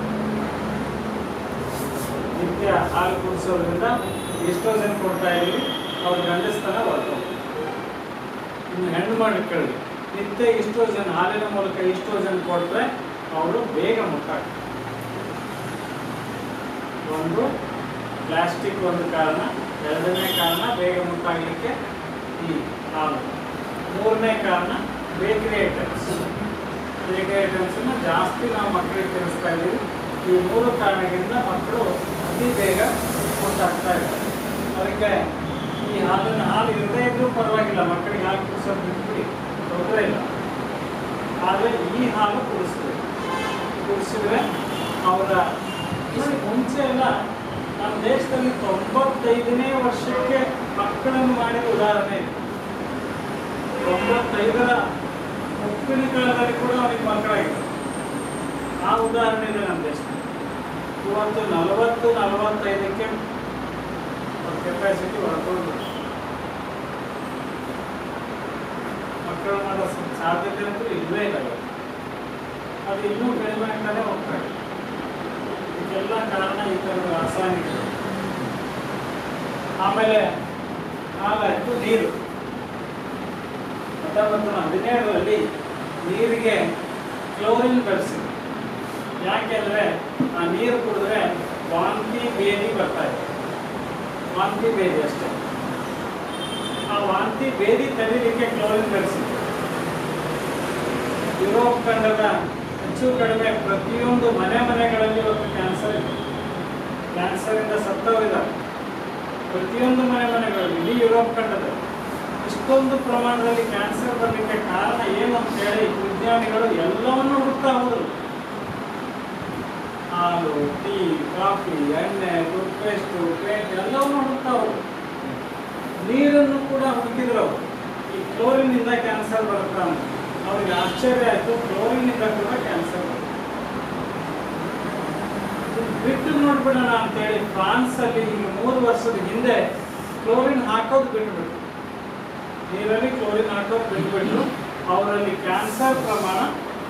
ನಿತ್ಯ ಹಾಲು ಕುಡಿಸೋದ್ರಿಂದ ಈಸ್ಟ್ರೋಜನ್ ಕೊಡ್ತಾ ಇದ್ದೀವಿ ಅವ್ರ ಗಂಡಸ್ತರ ಹೊರಟೋಗುತ್ತೆ ಇನ್ನು ಹೆಣ್ಣು ಮಕ್ಕಳಿಗೆ ನಿತ್ಯ ಈಸ್ಟ್ರೋಜನ್ ಹಾಲಿನ ಮೂಲಕ ಈಸ್ಟ್ರೋಜನ್ ಕೊಟ್ಟರೆ ಅವರು ಬೇಗ ಮುಟ್ಟಾಗ್ತಾರೆ ಒಂದು ಪ್ಲಾಸ್ಟಿಕ್ ಒಂದು ಕಾರಣ ಎರಡನೇ ಕಾರಣ ಬೇಗ ಮುಟ್ಟಾಗಲಿಕ್ಕೆ ಈ ಹಾಲು ಮೂರನೇ ಕಾರಣ ಬೇಕರಿ ಐಟಮ್ಸ್ ಬೇಕರಿ ಐಟಮ್ಸನ್ನು ಜಾಸ್ತಿ ನಾವು ಮಕ್ಕಳಿಗೆ ತಿನ್ನಿಸ್ತಾ ಇದ್ದೀವಿ ಈ ಮೂರು ಕಾರಣಗಳಿಂದ ಮಕ್ಕಳು ಅತಿ ಬೇಗ ಮುಟ್ಟಾಗ್ತಾ ಇದ್ದಾರೆ ಅದಕ್ಕೆ ಈ ಹಾಲನ್ನು ಹಾಲು ಇರದೇ ಇದ್ರೂ ಪರವಾಗಿಲ್ಲ ಮಕ್ಕಳಿಗೆ ಹಾಲು ಕುಡಿಸೋದು ಬಿಟ್ಬಿಡಿ ತೊಂದರೆ ಇಲ್ಲ ಆದರೆ ಈ ಹಾಲು ಕುಡಿಸ್ಬೇಕು ಕುಡಿಸಿದ್ರೆ ಅವರ ಈ ಮುಂಚೆ ಎಲ್ಲ ನಮ್ಮ ದೇಶದಲ್ಲಿ ತೊಂಬತ್ತೈದನೇ ವರ್ಷಕ್ಕೆ ಮಕ್ಕಳನ್ನು ಮಾಡಿದ ಉದಾಹರಣೆ ಇದೆ ತೊಂಬತ್ತೈದರ ಉಪ್ಪಿನ ಕಾಲದಲ್ಲಿ ಕೂಡ ಅವನಿಗೆ ಮಕ್ಕಳಾಗಿದೆ ಆ ಉದಾಹರಣೆ ಇದೆ ನಮ್ಮ ದೇಶದಲ್ಲಿ ಇವತ್ತು ನಲವತ್ತು ನಲವತ್ತೈದಕ್ಕೆ ಕೆಪಾಸಿಟಿ ಹೊರಕೊಂಡು ಮಕ್ಕಳು ಮಾಡೋ ಸಾಧ್ಯತೆ ಅಂತೂ ಇಲ್ಲವೇ ಇಲ್ಲ ಇವತ್ತು. ಅದು ಇನ್ನೂ ಕಡಿಮೆ ಆಗ್ತಾನೆ ಹೋಗ್ತಾ ಇದೆ ಇದಕ್ಕೆಲ್ಲ ಕಾರಣ ಈ ಥರದ ರಾಸಾಯನಿಕಗಳು ಆಮೇಲೆ ಹಾಲಾಯ್ತು ನೀರು ಹತ್ತೊಂಬತ್ತು ಹದಿನೇಳರಲ್ಲಿ ನೀರಿಗೆ ಕ್ಲೋರಿನ್ ಬೆಳೆಸಿದ್ರು ಯಾಕೆಂದರೆ ಆ ನೀರು ಕುಡಿದ್ರೆ ವಾಂತಿ ಬೇದಿ ಬರ್ತಾ ಇದೆ ವಾಂತಿ ಬೇದಿ ಅಷ್ಟೇ ಆ ವಾಂತಿ ಬೇದಿ ತಡೀಲಿಕ್ಕೆ ಕ್ಲೋರಿನ್ ಬೆಳೆಸಿದ್ರು ಯುರೋಪ್ ಖಂಡದ ಹೆಚ್ಚು ಕಡಿಮೆ ಪ್ರತಿಯೊಂದು ಮನೆ ಮನೆಗಳಲ್ಲಿ ಇವತ್ತು ಕ್ಯಾನ್ಸರ್ ಇದೆ ಕ್ಯಾನ್ಸರಿಂದ ಸತ್ತವರಿದ್ದಾರೆ ಪ್ರತಿಯೊಂದು ಮನೆ ಮನೆಗಳಲ್ಲಿ ಇಡೀ ಯುರೋಪ್ ಖಂಡದಲ್ಲಿ ಇಷ್ಟೊಂದು ಪ್ರಮಾಣದಲ್ಲಿ ಕ್ಯಾನ್ಸರ್ ಬರಲಿಕ್ಕೆ ಕಾರಣ ಏನು ಅಂತ ಹೇಳಿ ವಿಜ್ಞಾನಿಗಳು ಎಲ್ಲವನ್ನು ಹುಡುಕ್ತಾ ಹೋದರು ಹಾಲು ಟೀ ಕಾಫಿ ಎಣ್ಣೆ ಟೂತ್ಪೇಸ್ಟು ಪೇಂಟ್ ಎಲ್ಲವನ್ನು ಹುಡುಕ್ತಾ ಹೋದರು ನೀರನ್ನು ಕೂಡ ಹುಡುಕಿದ್ರು ಅವರು ಈ ಕ್ಲೋರಿನಿಂದ ಕ್ಯಾನ್ಸರ್ ಬರುತ್ತಾ ಅಂತ ಅವ್ರಿಗೆ ಆಶ್ಚರ್ಯ ಆಯಿತು ಕ್ಲೋರಿನಿಂದ ಕೂಡ ಕ್ಯಾನ್ಸರ್ ಬರುತ್ತೆ ಇದು ಬಿಟ್ಟು ನೋಡ್ಬಿಡೋಣ ಅಂತೇಳಿ ಫ್ರಾನ್ಸಲ್ಲಿ ಈಗ ಮೂರು ವರ್ಷದ ಹಿಂದೆ ಕ್ಲೋರಿನ್ ಹಾಕೋದು ಬಿಟ್ಬಿಟ್ರು ನೀರಲ್ಲಿ ಕ್ಲೋರಿನ್ ಹಾಕೋದು ಬಿಟ್ಬಿಟ್ರು ಅವರಲ್ಲಿ ಕ್ಯಾನ್ಸರ್ ಪ್ರಮಾಣ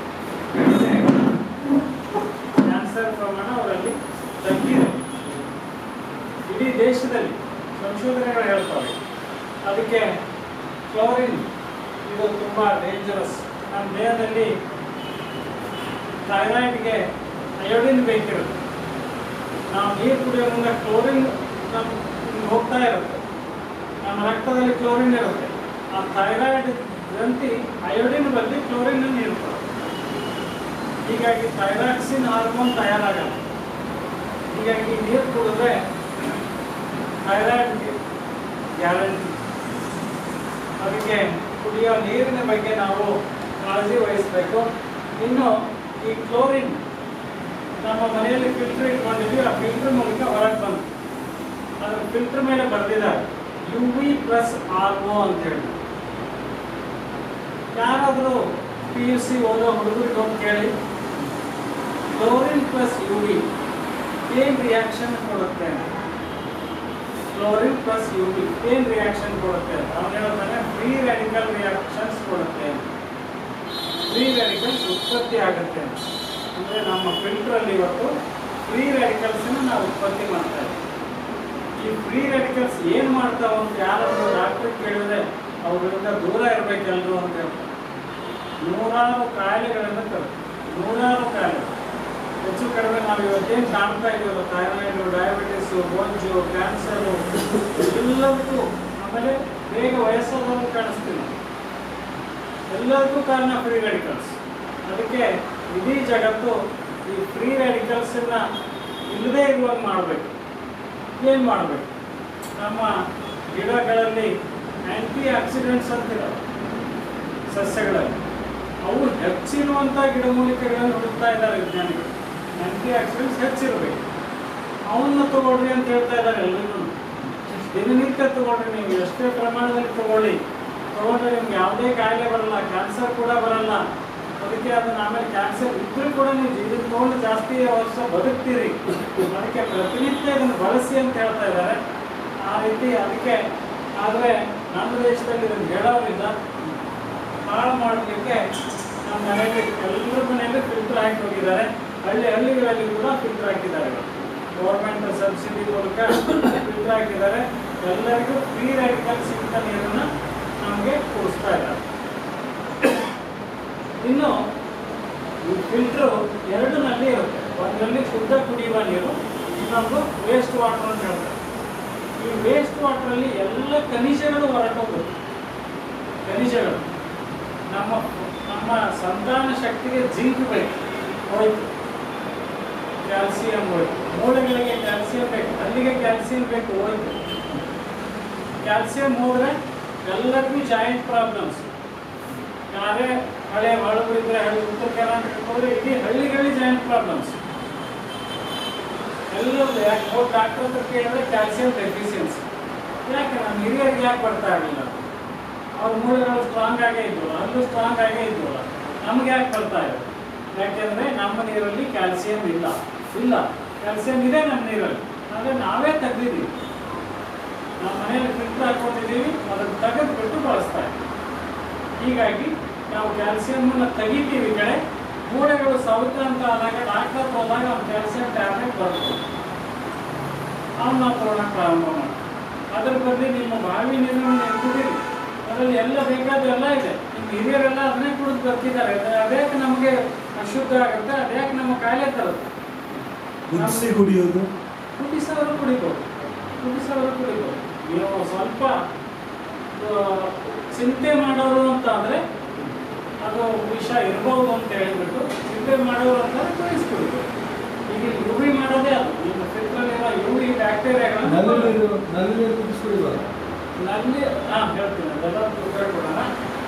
ಕ್ಯಾನ್ಸರ್ ಪ್ರಮಾಣ ಅವರಲ್ಲಿ ತಗ್ಗಿದೆ ಇಡೀ ದೇಶದಲ್ಲಿ ಸಂಶೋಧನೆಗಳು ಹೇಳ್ತವೆ ಅದಕ್ಕೆ ಕ್ಲೋರಿನ್ ಇದು ತುಂಬ ಡೇಂಜರಸ್ ನಮ್ಮ ದೇಹದಲ್ಲಿ ಥೈರಾಯ್ಡ್ಗೆ ಅಯೋಡಿನ್ ಬೇಕಿರುತ್ತೆ ನಾವು ನೀರು ಕುಡಿಯೋ ಮುಂದೆ ಕ್ಲೋರಿನ್ ನಮ್ಮ ಹೋಗ್ತಾ ಇರುತ್ತೆ ನಮ್ಮ ರಕ್ತದಲ್ಲಿ ಕ್ಲೋರಿನ್ ಇರುತ್ತೆ ಆ ಥೈರಾಯ್ಡ್ ಗ್ರಂಥಿ ಅಯೋಡಿನ್ ಬದಲಿ ಕ್ಲೋರಿನ್ ನೀಡ್ತದೆ ಹೀಗಾಗಿ ಥೈರಾಕ್ಸಿನ್ ಹಾರ್ಮೋನ್ ತಯಾರಾಗಲ್ಲ ಹೀಗಾಗಿ ನೀರು ಕುಡಿದ್ರೆ ಥೈರಾಯ್ಡ್ ಗ್ಯಾರಂಟಿ ಅದಕ್ಕೆ ಕುಡಿಯೋ ನೀರಿನ ಬಗ್ಗೆ ನಾವು ಕಾಳಜಿ ವಹಿಸಬೇಕು ಇನ್ನು ಈ ಕ್ಲೋರಿನ್ ನಮ್ಮ ಮನೆಯಲ್ಲಿ ಫಿಲ್ಟರ್ ಇಟ್ಕೊಂಡಿದ್ವಿ ಆ ಫಿಲ್ಟರ್ ಮೂಲಕ ಹೊರಗೆ ಬಂತು ಅದ್ರ ಫಿಲ್ಟರ್ ಮೇಲೆ ಬರೆದಿದ್ದಾರೆ U V plus R O ಅಂತ ಹೇಳಿ ಯಾರಾದರೂ ಪಿ ಯು ಸಿ ಓದೋ ಹುಡುಗರಿಗೆ ಹೋಗಿ ಕೇಳಿ ಕ್ಲೋರಿನ್ ಪ್ಲಸ್ ಯು ವಿ ಏನ್ ರಿಯಾಕ್ಷನ್ ಕೊಡುತ್ತೆ ಕ್ಲೋರಿನ್ ಪ್ಲಸ್ ಯು ವಿ ಏನ್ ರಿಯಾಕ್ಷನ್ ಕೊಡುತ್ತೆ ಅವ್ನು ಹೇಳ್ತಾನೆ ಫ್ರೀ ರ್ಯಾಡಿಕಲ್ ರಿಯಾಕ್ಷನ್ಸ್ ಕೊಡುತ್ತೆ ಫ್ರೀ ರ್ಯಾಡಿಕಲ್ಸ್ ಉತ್ಪತ್ತಿ ಆಗುತ್ತೆ ಅಂದ್ರೆ ನಮ್ಮ ಫಿಲ್ಟರ್ ಅಲ್ಲಿ ಇವತ್ತು ಫ್ರೀ ರ್ಯಾಡಿಕಲ್ಸ್ ನಾವು ಉತ್ಪತ್ತಿ ಮಾಡ್ತಾ ಇದ್ದೀವಿ ಈ ಫ್ರೀ ರ್ಯಾಡಿಕಲ್ಸ್ ಏನ್ ಮಾಡ್ತಾವ ಅಂತ ಯಾರಾದ್ರೂ ಡಾಕ್ಟರ್ ಕೇಳಿದ್ರೆ ಅವರಿಂದ ದೂರ ಇರ್ಬೇಕೆಲ್ರು ಅಂತ ಹೇಳ್ತಾರೆ ನೂರಾರು ಕಾಯಿಲೆಗಳಿಂದ ತರುತ್ತೆ ನೂರಾರು ಕಾಯಿಲೆ ಹೆಚ್ಚು ಕಡಿಮೆ ನಾವು ಇವತ್ತೇನು ಕಾಣ್ತಾ ಇದೀವಲ್ಲ ಥೈರಾಯ್ಡು ಡಯಾಬಿಟಿಸು ಬೋಂಜು ಕ್ಯಾನ್ಸರು ಎಲ್ಲದಕ್ಕೂ ಆಮೇಲೆ ಬೇಗ ವಯಸ್ಸಾದವರು ಕಾಣಿಸ್ತೀವಿ ಎಲ್ಲದಕ್ಕೂ ಕಾರಣ ಫ್ರೀ ರ್ಯಾಡಿಕಲ್ಸ್ ಅದಕ್ಕೆ ಇಡೀ ಜಗತ್ತು ಈ ಫ್ರೀ ರ್ಯಾಡಿಕಲ್ಸನ್ನ ಇಲ್ಲದೇ ಇರುವಾಗ ಮಾಡಬೇಕು ಏನು ಮಾಡಬೇಕು ನಮ್ಮ ಗಿಡಗಳಲ್ಲಿ ಆ್ಯಂಟಿ ಆಕ್ಸಿಡೆಂಟ್ಸ್ ಅಂತಿರೋ ಸಸ್ಯಗಳಲ್ಲಿ ಅವು ಹೆಚ್ಚಿರುವಂಥ ಗಿಡಮೂಲಿಕೆಗಳನ್ನು ಹುಡುಕ್ತಾ ಇದ್ದಾರೆ ವಿಜ್ಞಾನಿಗಳು ಆ್ಯಂಟಿ ಆಕ್ಸಿಡೆಂಟ್ಸ್ ಹೆಚ್ಚಿರಬೇಕು ಅವನ್ನ ತಗೊಳ್ರಿ ಅಂತ ಹೇಳ್ತಾ ಇದ್ದಾರೆ ಎಲ್ಲರೂ ದಿನನಿತ್ಯ ತಗೊಳ್ರಿ ನೀವು ಎಷ್ಟೇ ಪ್ರಮಾಣದಲ್ಲಿ ತಗೊಳ್ಳಿ ತಗೊಂಡ್ರೆ ನಿಮ್ಗೆ ಯಾವುದೇ ಕಾಯಿಲೆ ಬರಲ್ಲ ಕ್ಯಾನ್ಸರ್ ಕೂಡ ಬರಲ್ಲ ಅದಕ್ಕೆ ಅದನ್ನ ಆಮೇಲೆ ಕ್ಯಾನ್ಸರ್ ಇದ್ರೂ ಕೂಡ ನೀವು ಇದನ್ನ ತಗೊಂಡು ಜಾಸ್ತಿ ವರ್ಷ ಬದುಕ್ತೀರಿ ಅದಕ್ಕೆ ಪ್ರತಿನಿತ್ಯ ಇದನ್ನು ಬಳಸಿ ಅಂತ ಹೇಳ್ತಾ ಇದ್ದಾರೆ ಆ ರೀತಿ ಅದಕ್ಕೆ ಆದರೆ ನಮ್ಮ ದೇಶದಲ್ಲಿ ಇದನ್ನು ಹೇಳೋದ್ರಿಂದ ಹಾಳು ಮಾಡಲಿಕ್ಕೆ ನಮ್ಮ ಮನೆಯಲ್ಲಿ ಎಲ್ಲರ ಮನೆಯಲ್ಲಿ ಫಿಲ್ಟರ್ ಹಾಕಿ ಹೋಗಿದ್ದಾರೆ ಹಳ್ಳಿ ಹಳ್ಳಿಗಳಲ್ಲಿ ಕೂಡ ಫಿಲ್ಟರ್ ಹಾಕಿದ್ದಾರೆ ಗೌರ್ಮೆಂಟ್ ಸಬ್ಸಿಡಿ ಮೂಲಕ ಫಿಲ್ಟರ್ ಹಾಕಿದ್ದಾರೆ ಎಲ್ಲರಿಗೂ ಫ್ರೀ ರ್ಯಾಡಿಕಲ್ ಸಿಗ್ತ ನೀರನ್ನು ನಮಗೆ ಕೊಡಿಸ್ತಾ ಇದ್ದಾರೆ ಇನ್ನು ಈ ಫಿಲ್ಟ್ರು ಎರಡು ನಲ್ಲಿ ಇರುತ್ತೆ ಒಂದರಲ್ಲಿ ಶುದ್ಧ ಕುಡಿಯುವ ನೀರು ಇನ್ನೊಂದು ವೇಸ್ಟ್ ವಾಟರ್ ಅಂತ ಹೇಳ್ತಾರೆ ಈ ವೇಸ್ಟ್ ವಾಟರಲ್ಲಿ ಎಲ್ಲ ಖನಿಜಗಳು ಹೊರಟೋಗುತ್ತೆ ಖನಿಜಗಳು ನಮ್ಮ ನಮ್ಮ ಸಂತಾನ ಶಕ್ತಿಗೆ ಜಿಂಕ್ ಬೇಕು ಹೋಯ್ತು ಕ್ಯಾಲ್ಸಿಯಂ ಹೋಯ್ತು ಮೂಳೆಗಳಿಗೆ ಕ್ಯಾಲ್ಸಿಯಂ ಬೇಕು ಅಲ್ಲಿಗೆ ಕ್ಯಾಲ್ಸಿಯಂ ಬೇಕು ಹೋಯ್ತು ಕ್ಯಾಲ್ಸಿಯಂ ಹೋದ್ರೆ ಎಲ್ಲರಿಗೂ ಜಾಯಿಂಟ್ ಪ್ರಾಬ್ಲಮ್ಸ್ ಯಾರೇ ಹಳೆ ಹಳಬರು ಇದ್ರೆ ಹಳ್ಳಿ ಉತ್ತರ ಕರ್ನಾಟಕ ಹೋದ್ರೆ ಇಡೀ ಹಳ್ಳಿಗಳಲ್ಲಿ ಜಾಯಿಂಟ್ ಪ್ರಾಬ್ಲಮ್ಸ್ ಎಲ್ಲರೂ ಯಾಕೆ ಹೋಗಿ ಡಾಕ್ಟರ್ ಹತ್ರ ಕೇಳಿದ್ರೆ ಕ್ಯಾಲ್ಸಿಯಂ ಡೆಫಿಷಿಯನ್ಸಿ ಯಾಕೆ ನಮ್ಮ ಹಿರಿಯರಿಗೆ ಯಾಕೆ ಬರ್ತಾ ಇರಲಿಲ್ಲ ಅವ್ರ ಮೂಳೆಗಳು ಸ್ಟ್ರಾಂಗ್ ಆಗೇ ಇದ್ವು ಅಲ್ಲೂ ಸ್ಟ್ರಾಂಗ್ ಆಗೇ ಇದ್ವಲ್ಲ ನಮ್ಗೆ ಯಾಕೆ ಬರ್ತಾ ಇದೆ ಯಾಕೆಂದ್ರೆ ನಮ್ಮ ನೀರಲ್ಲಿ ಕ್ಯಾಲ್ಸಿಯಂ ಇಲ್ಲ ಇಲ್ಲ ಕ್ಯಾಲ್ಸಿಯಂ ಇದೆ ನಮ್ಮ ನೀರಲ್ಲಿ ಆದರೆ ನಾವೇ ತೆಗ್ದಿದ್ದೀವಿ ನಮ್ಮ ಮನೆಯಲ್ಲಿ ಫಿಲ್ಟರ್ ಹಾಕೊಂಡಿದ್ದೀವಿ ಅದನ್ನು ತೆಗೆದು ಬಿಟ್ಟು ಬಳಸ್ತಾ ಇದ್ದೀವಿ ಹೀಗಾಗಿ ನಾವು ಕ್ಯಾಲ್ಸಿಯಂನ ತೆಗಿತೀವಿ ಈ ಕಡೆ ಮೂಳೆಗಳು ಸೌತ ಅಂತ ಆದಾಗ ಡಾಕ್ಟರ್ ಹೋದಾಗ ಅವ್ನು ಕ್ಯಾಲ್ಸಿಯಂ ಟ್ಯಾಬ್ಲೆಟ್ ಬರ್ತದೆ ಅವ್ನು ನಾವು ತಗೊಳಕ್ ಪ್ರಾರಂಭ ಮಾಡಿ ಅದ್ರ ಬದಲು ನಿಮ್ಮ ಬಾವಿ ನೀರನ್ನು ನೀವು ಕುಡೀರಿ ಅದರಲ್ಲಿ ಎಲ್ಲ ಬೇಕಾದೆಲ್ಲ ಇದೆ ನಿಮ್ಮ ಹಿರಿಯರೆಲ್ಲ ಅದನ್ನೇ ಕುಡಿದು ಬರ್ತಿದ್ದಾರೆ ಅದ್ಯಾಕೆ ನಮಗೆ ಅಶುದ್ಧ ಆಗುತ್ತೆ ಅದ್ಯಾಕೆ ನಮ್ಮ ಕಾಯಿಲೆ ತರುತ್ತೆ ಕುದಿಸಿ ಕುಡಿಯೋದು ಕುದಿಸೋರು ಕುಡಿಬೋದು ಕುದಿಸೋರು ಕುಡಿಬೋದು ನೀವು ಸ್ವಲ್ಪ ಆ, ಚಿಂತೆ ಮಾಡೋರು ಅಂತ ಅಂದ್ರೆ ಅದು ವಿಷ ಇರ್ಬೋದು ಅಂತ ಹೇಳಿಬಿಟ್ಟು ಚಿಂತೆ ಮಾಡೋರು ಅಂತಂದ್ರೆ ಕುದಿಸ್ಬಿಡ್ಬೋದು ಈಗ ಯು ವಿ ಮಾಡೋದೇ ಅದು ನಿಮ್ಮ ಫಿಲ್ಟ್ರಲ್ಲಿರೋ ಯು ವಿ ನಲ್ಲಿ ಬ್ಯಾಕ್ಟೀರಿಯಾಗಳನ್ನು ನೀರು ನಲ್ಲಿ ನೀರು ಕುದಿಸಿ ಕುಡಿಬಾರ ನಲ್ಲಿ ಹಾಂ ಹೇಳ್ತೀನಿ ಅದೆಲ್ಲ ತಿಳ್ಕೊಳ್ಕೊಡೋಣ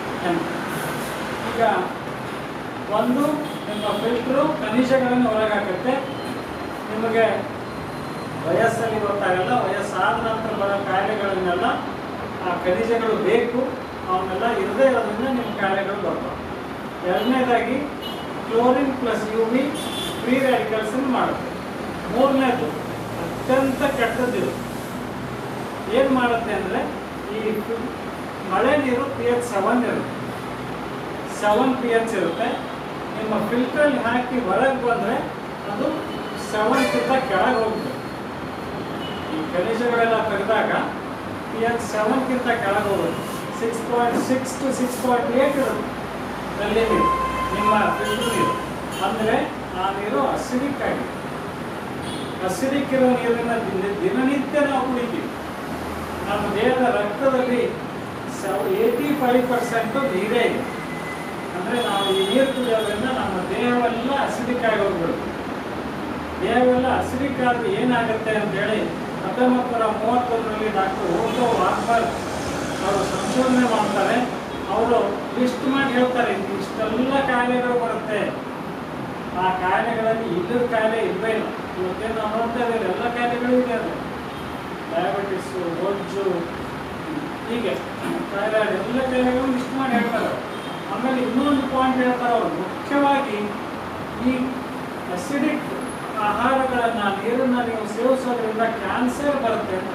ಈಗ ಒಂದು ನಿಮ್ಮ ಫಿಲ್ಟ್ರು ಖನಿಜಗಳನ್ನು ಹೊರಗೆ ಹಾಕುತ್ತೆ ನಿಮಗೆ ವಯಸ್ಸಲ್ಲಿ ಗೊತ್ತಾಗಲ್ಲ ವಯಸ್ಸಾದ ನಂತರ ಬರೋ ಕಾಯಿಲೆಗಳನ್ನೆಲ್ಲ ಆ ಖನಿಜಗಳು ಬೇಕು ಅವನ್ನೆಲ್ಲ ಇರದೇ ಇರೋದ್ರಿಂದ ನಿಮ್ಮ ಕಾಯಿಲೆಗಳು ಬರ್ತವೆ ಎರಡನೇದಾಗಿ chlorine plus U V free ರ್ಯಾಡಿಕಲ್ಸನ್ನು ಮಾಡುತ್ತೆ ಮೂರನೇದು ಅತ್ಯಂತ ಕೆಟ್ಟದ್ದಿದು ಏನು ಮಾಡುತ್ತೆ ಅಂದರೆ ಈ ಫಿ- ಮಳೆ ನೀರು ಪಿ ಎಚ್ ಸೆವೆನ್ ಇರುತ್ತೆ ಸೆವೆನ್ ಪಿ ಎಚ್ ಇರುತ್ತೆ ನಿಮ್ಮ ಫಿಲ್ಟ್ರಲ್ಲಿ ಹಾಕಿ ಹೊರಗೆ ಬಂದರೆ ಅದು ಸೆವೆನ್ಗಿಂತ ಕೆಳಗೆ ಹೋಗುತ್ತೆ ಈ ಖನಿಜಗಳೆಲ್ಲ ತೆಗೆದಾಗ ಪಿ ಎಚ್ ಸೆವೆನ್ಗಿಂತ ಕೆಳಗೆ ಹೋಗುತ್ತೆ six point six two six point eight ಇರುತ್ತೆ ನಲ್ಲಿ ನೀರು ನಿಮ್ಮ ಫಿಲ್ಟರ್ ನೀರು ಅಂದರೆ ಆ ನೀರು ಅಸಿಡಿಕ್ ಆಗಿದೆ ಅಸಿಡಿಕ್ ಇರೋ ನೀರನ್ನು ದಿನ- ದಿನನಿತ್ಯ ನಾವು ಕುಡಿತೀವಿ ನಮ್ಮ ದೇಹದ ರಕ್ತದಲ್ಲಿ ಏಯ್ಟಿ ಫೈವ್ ಪರ್ಸೆಂಟು ನೀರೇ ಇದೆ ಅಂದರೆ ನಾವು ಈ ನೀರು ಕುಡಿಯೋದ್ರಿಂದ ನಮ್ಮ ದೇಹವೆಲ್ಲ ಅಸಿಡಿಕ್ ಆಗಿ ಹೋಗ್ಬಿಡುತ್ತೆ ದೇಹವೆಲ್ಲ ಅಸಿಡಿಕ್ ಆದ್ರೆ ಏನಾಗುತ್ತೆ ಅಂತೇಳಿ ಹತ್ತೊಂಬತ್ತು ನೂರ ಮೂವತ್ತೊಂದರಲ್ಲಿ ಡಾಕ್ಟರ್ ಓಟೋ ವಾರ್ಬರ್ ಅವರು ಸಂಶೋಧನೆ ಮಾಡ್ತಾರೆ ಅವರು ಲಿಸ್ಟ್ ಮಾಡಿ ಹೇಳ್ತಾರೆ ಇಷ್ಟೆಲ್ಲ ಕಾಯಿಲೆಗಳು ಬರುತ್ತೆ ಆ ಕಾಯಿಲೆಗಳಲ್ಲಿ ಇಲ್ಲದ ಕಾಯಿಲೆ ಇಲ್ಲವೇ ಇಲ್ಲ ಇವತ್ತೇನು ನಾವು ನೋಡ್ತಾ ಇದ್ದೀವಿ ಎಲ್ಲ ಕಾಯಿಲೆಗಳು ಇದೆ ಅದು ಡಯಾಬಿಟಿಸು ಬೊಜ್ಜು ಹೀಗೆ ಥೈರಾಯ್ಡ್ ಎಲ್ಲ ಕಾಯಿಲೆಗಳು ಲಿಸ್ಟ್ ಮಾಡಿ ಹೇಳ್ತಾರೆ ಅವ್ರು. ಆಮೇಲೆ ಇನ್ನೊಂದು ಪಾಯಿಂಟ್ ಹೇಳ್ತಾರೆ ಅವರು ಮುಖ್ಯವಾಗಿ ಈ ಅಸಿಡಿಕ್ ಆಹಾರಗಳನ್ನ ನೀರನ್ನ ನೀವು ಸೇವಿಸೋದ್ರಿಂದ ಕ್ಯಾನ್ಸರ್ ಬರುತ್ತೆ ಅಂತ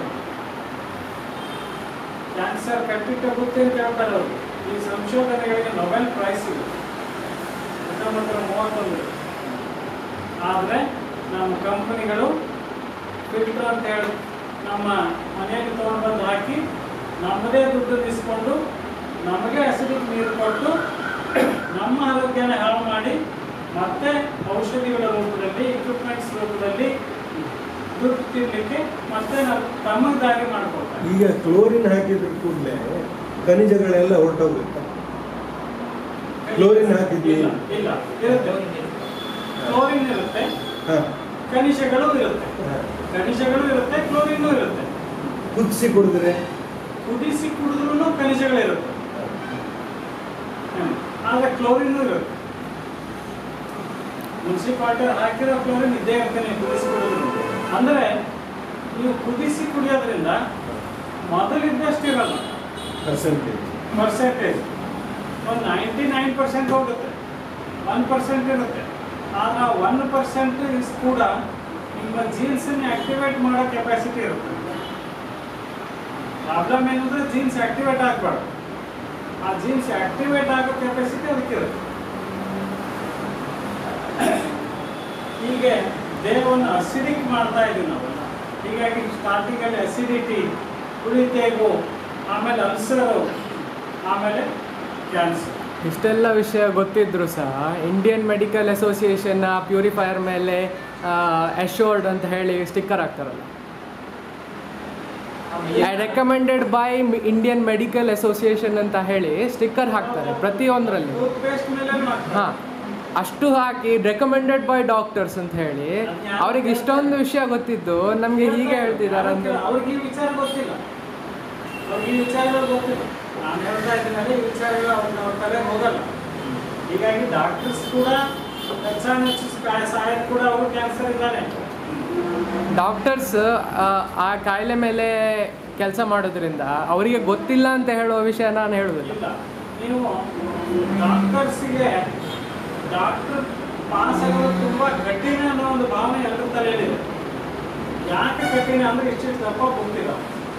ಕ್ಯಾನ್ಸರ್ ಕಟ್ಟಿಟ್ಟಗುತ್ತೆ ಅಂತ ಹೇಳ್ತಾರೆ ಅವರು ಈ ಸಂಶೋಧನೆಗಳಿಗೆ ನೊಬೆಲ್ ಪ್ರೈಸ್ ಇದೆ ಹತ್ತೊಂಬತ್ತರ ಮೂವತ್ತೊಂದು ಆದರೆ ನಮ್ಮ ಕಂಪನಿಗಳು ಫಿಲ್ಟರ್ ಅಂತ ಹೇಳಿ ನಮ್ಮ ಮನೆಯಲ್ಲಿ ತೊಗೊಂಡು ಬಂದು ಹಾಕಿ ನಮ್ಮದೇ ದುಡ್ಡು ಇಸ್ಕೊಂಡು ನಮಗೆ ಅಸಿಡಿಕ್ ನೀರು ಕೊಟ್ಟು ನಮ್ಮ ಆರೋಗ್ಯನ ಹಾಳು ಮಾಡಿ ಮತ್ತೆ ಔಷಧಿಗಳ ರೂಪದಲ್ಲಿ ಇಕ್ವಿಪ್ಮೆಂಟ್ಸ್ ರೂಪದಲ್ಲಿ ದುಡ್ಡು ತಿನ್ನಲಿಕ್ಕೆ ಮತ್ತೆ ನಾವು ತಮಗೆ ದಾರಿ ಮಾಡ್ಕೊಳ್ತಾರೆ ಈಗ ಕ್ಲೋರಿನ್ ಹಾಕಿದ ಕೂಡಲೇ ಖನಿಜಗಳೆಲ್ಲ ಹೊರಟೋಗುತ್ತೆ ಕ್ಲೋರಿನ್ ಹಾಕಿದ್ವಿ? ಇಲ್ಲ ಇಲ್ಲ ಇರುತ್ತೆ ಕ್ಲೋರಿನ್ ಇರುತ್ತೆ ಹಾ ಖನಿಜಗಳು ಇರುತ್ತೆ ಖನಿಜಗಳು ಇರುತ್ತೆ ಕ್ಲೋರಿನ್ ಇರುತ್ತೆ ಕುದಿಸಿ ಕುಡಿದ್ರೆ ಕುದಿಸಿ ಕುಡಿದ್ರೂ ಖನಿಜಗಳಿರುತ್ತೆ ಹ್ಮ್. ಆದ್ರೆ ಕ್ಲೋರಿನ್ ಇರುತ್ತೆ ಮುನ್ಸಿಪಾಲ್ಟಿ ಹಾಕಿರೋ ಕ್ಲೋರಿನ್ ಇದ್ದೇ ಇರ್ತಾನೆ ಕುದಿಸಿ ಕುಡಿದ್ರು ಅಂದ್ರೆ ನೀವು ಕುದಿಸಿ ಕುಡಿಯೋದ್ರಿಂದ ಮೊದಲಿದ್ದಷ್ಟು ಇರಲ್ಲ ಪರ್ಸೆಂಟೇಜ್ ಪರ್ಸೆಂಟೇಜ್ ಒಂದು ನೈಂಟಿ ನೈನ್ ಪರ್ಸೆಂಟ್ ಹೋಗುತ್ತೆ ಒನ್ ಪರ್ಸೆಂಟ್ ಇರುತ್ತೆ ಆದ್ರೆ ಒನ್ ಪರ್ಸೆಂಟ್ ಇಸ್ ಕೂಡ ನಿಮ್ಮ ಜೀನ್ಸನ್ನು ಆಕ್ಟಿವೇಟ್ ಮಾಡೋ ಕೆಪಾಸಿಟಿ ಇರುತ್ತೆ ಪ್ರಾಬ್ಲಮ್ ಏನಂದ್ರೆ ಜೀನ್ಸ್ ಆಕ್ಟಿವೇಟ್ ಆಗಬಾರ್ದು ಆ ಜೀನ್ಸ್ ಆಕ್ಟಿವೇಟ್ ಆಗೋ ಕೆಪಾಸಿಟಿ ಅದಕ್ಕಿರುತ್ತೆ ಹೀಗೆ ದೇಹವನ್ನು ಅಸಿಡಿಕ್ ಮಾಡ್ತಾ ಇದೀವಿ ನಾವು ಹೀಗಾಗಿ ಸ್ಟಾರ್ಟಿಂಗಲ್ಲಿ ಅಸಿಡಿಟಿ ಕುಡಿತೇಗು ಆಮೇಲೆ ಅಲ್ಸರು ಆಮೇಲೆ ಕ್ಯಾನ್ಸರ್ ಇಷ್ಟೆಲ್ಲ ವಿಷಯ ಗೊತ್ತಿದ್ರು ಸಹ ಇಂಡಿಯನ್ ಮೆಡಿಕಲ್ ಅಸೋಸಿಯೇಷನ್ ಪ್ಯೂರಿಫೈಯರ್ ಮೇಲೆ ಅಶೋರ್ಡ್ ಅಂತ ಹೇಳಿ ಸ್ಟಿಕ್ಕರ್ ಹಾಕ್ತಾರಲ್ಲ recommended by Indian medical association ಅಂತ ಹೇಳಿ ಸ್ಟಿಕ್ಕರ್ ಹಾಕ್ತಾರೆ ಪ್ರತಿಯೊಂದರಲ್ಲಿ ಟೂತ್ ಪೇಸ್ಟ್ ಮೇಲೆ ಹಾಂ ಅಷ್ಟು ಹಾಕಿ ರೆಕಮೆಂಡೆಡ್ ಬೈ ಡಾಕ್ಟರ್ಸ್ ಅಂತ ಹೇಳಿ ಅವ್ರಿಗೆ ಇಷ್ಟೊಂದು ವಿಷಯ ಗೊತ್ತಿದ್ದು ನಮಗೆ ಹೀಗೆ ಹೇಳ್ತಿದ್ದಾರೆ ಅಂತ ಅವ್ರಿಗೆ ಈ ವಿಚಾರ ಗೊತ್ತಿಲ್ಲ ಅವ್ರಿಗೆ ಈ ವಿಚಾರಗಳು ಗೊತ್ತಿಲ್ಲ ನಾನು ಹೇಳ್ತಾ ಇದ್ದೀನಲ್ಲ ಈ ವಿಚಾರಗಳು ಅವ್ರ ಅವ್ರ ತಲೆ ಹೋಗಲ್ಲ ಹೀಗಾಗಿ ಡಾಕ್ಟರ್ಸ್ ಕೂಡ ಹೆಚ್ಚಾನೆಚ್ಚು ಸಾಯೋದು ಕೂಡ ಅವರು ಕ್ಯಾನ್ಸರ್ ಇದ್ದಾನೆ ಡಾಕ್ಟರ್ಸ್ ಆ ಕಾಯಿಲೆ ಮೇಲೆ ಕೆಲಸ ಮಾಡೋದ್ರಿಂದ ಅವರಿಗೆ ಗೊತ್ತಿಲ್ಲ ಅಂತ ಹೇಳುವ ವಿಷಯ ನಾನು ಹೇಳುವುದಿಲ್ಲ ಇಲ್ಲ ನೀವು ಡಾಕ್ಟರ್ಸಿಗೆ ಡಾಕ್ಟರ್ ಪಾಸ್ ಆಗೋದು ತುಂಬಾ ಕಠಿಣ ಅನ್ನೋ ಒಂದು ಭಾವನೆ ಎಲ್ಲರ ತಲೆಯಲ್ಲಿದೆ ಯಾಕೆ ಕಠಿಣ ಅಂದ್ರೆ ಇಷ್ಟಿಷ್ಟು ದಪ್ಪ ಗೊತ್ತಿಲ್ಲ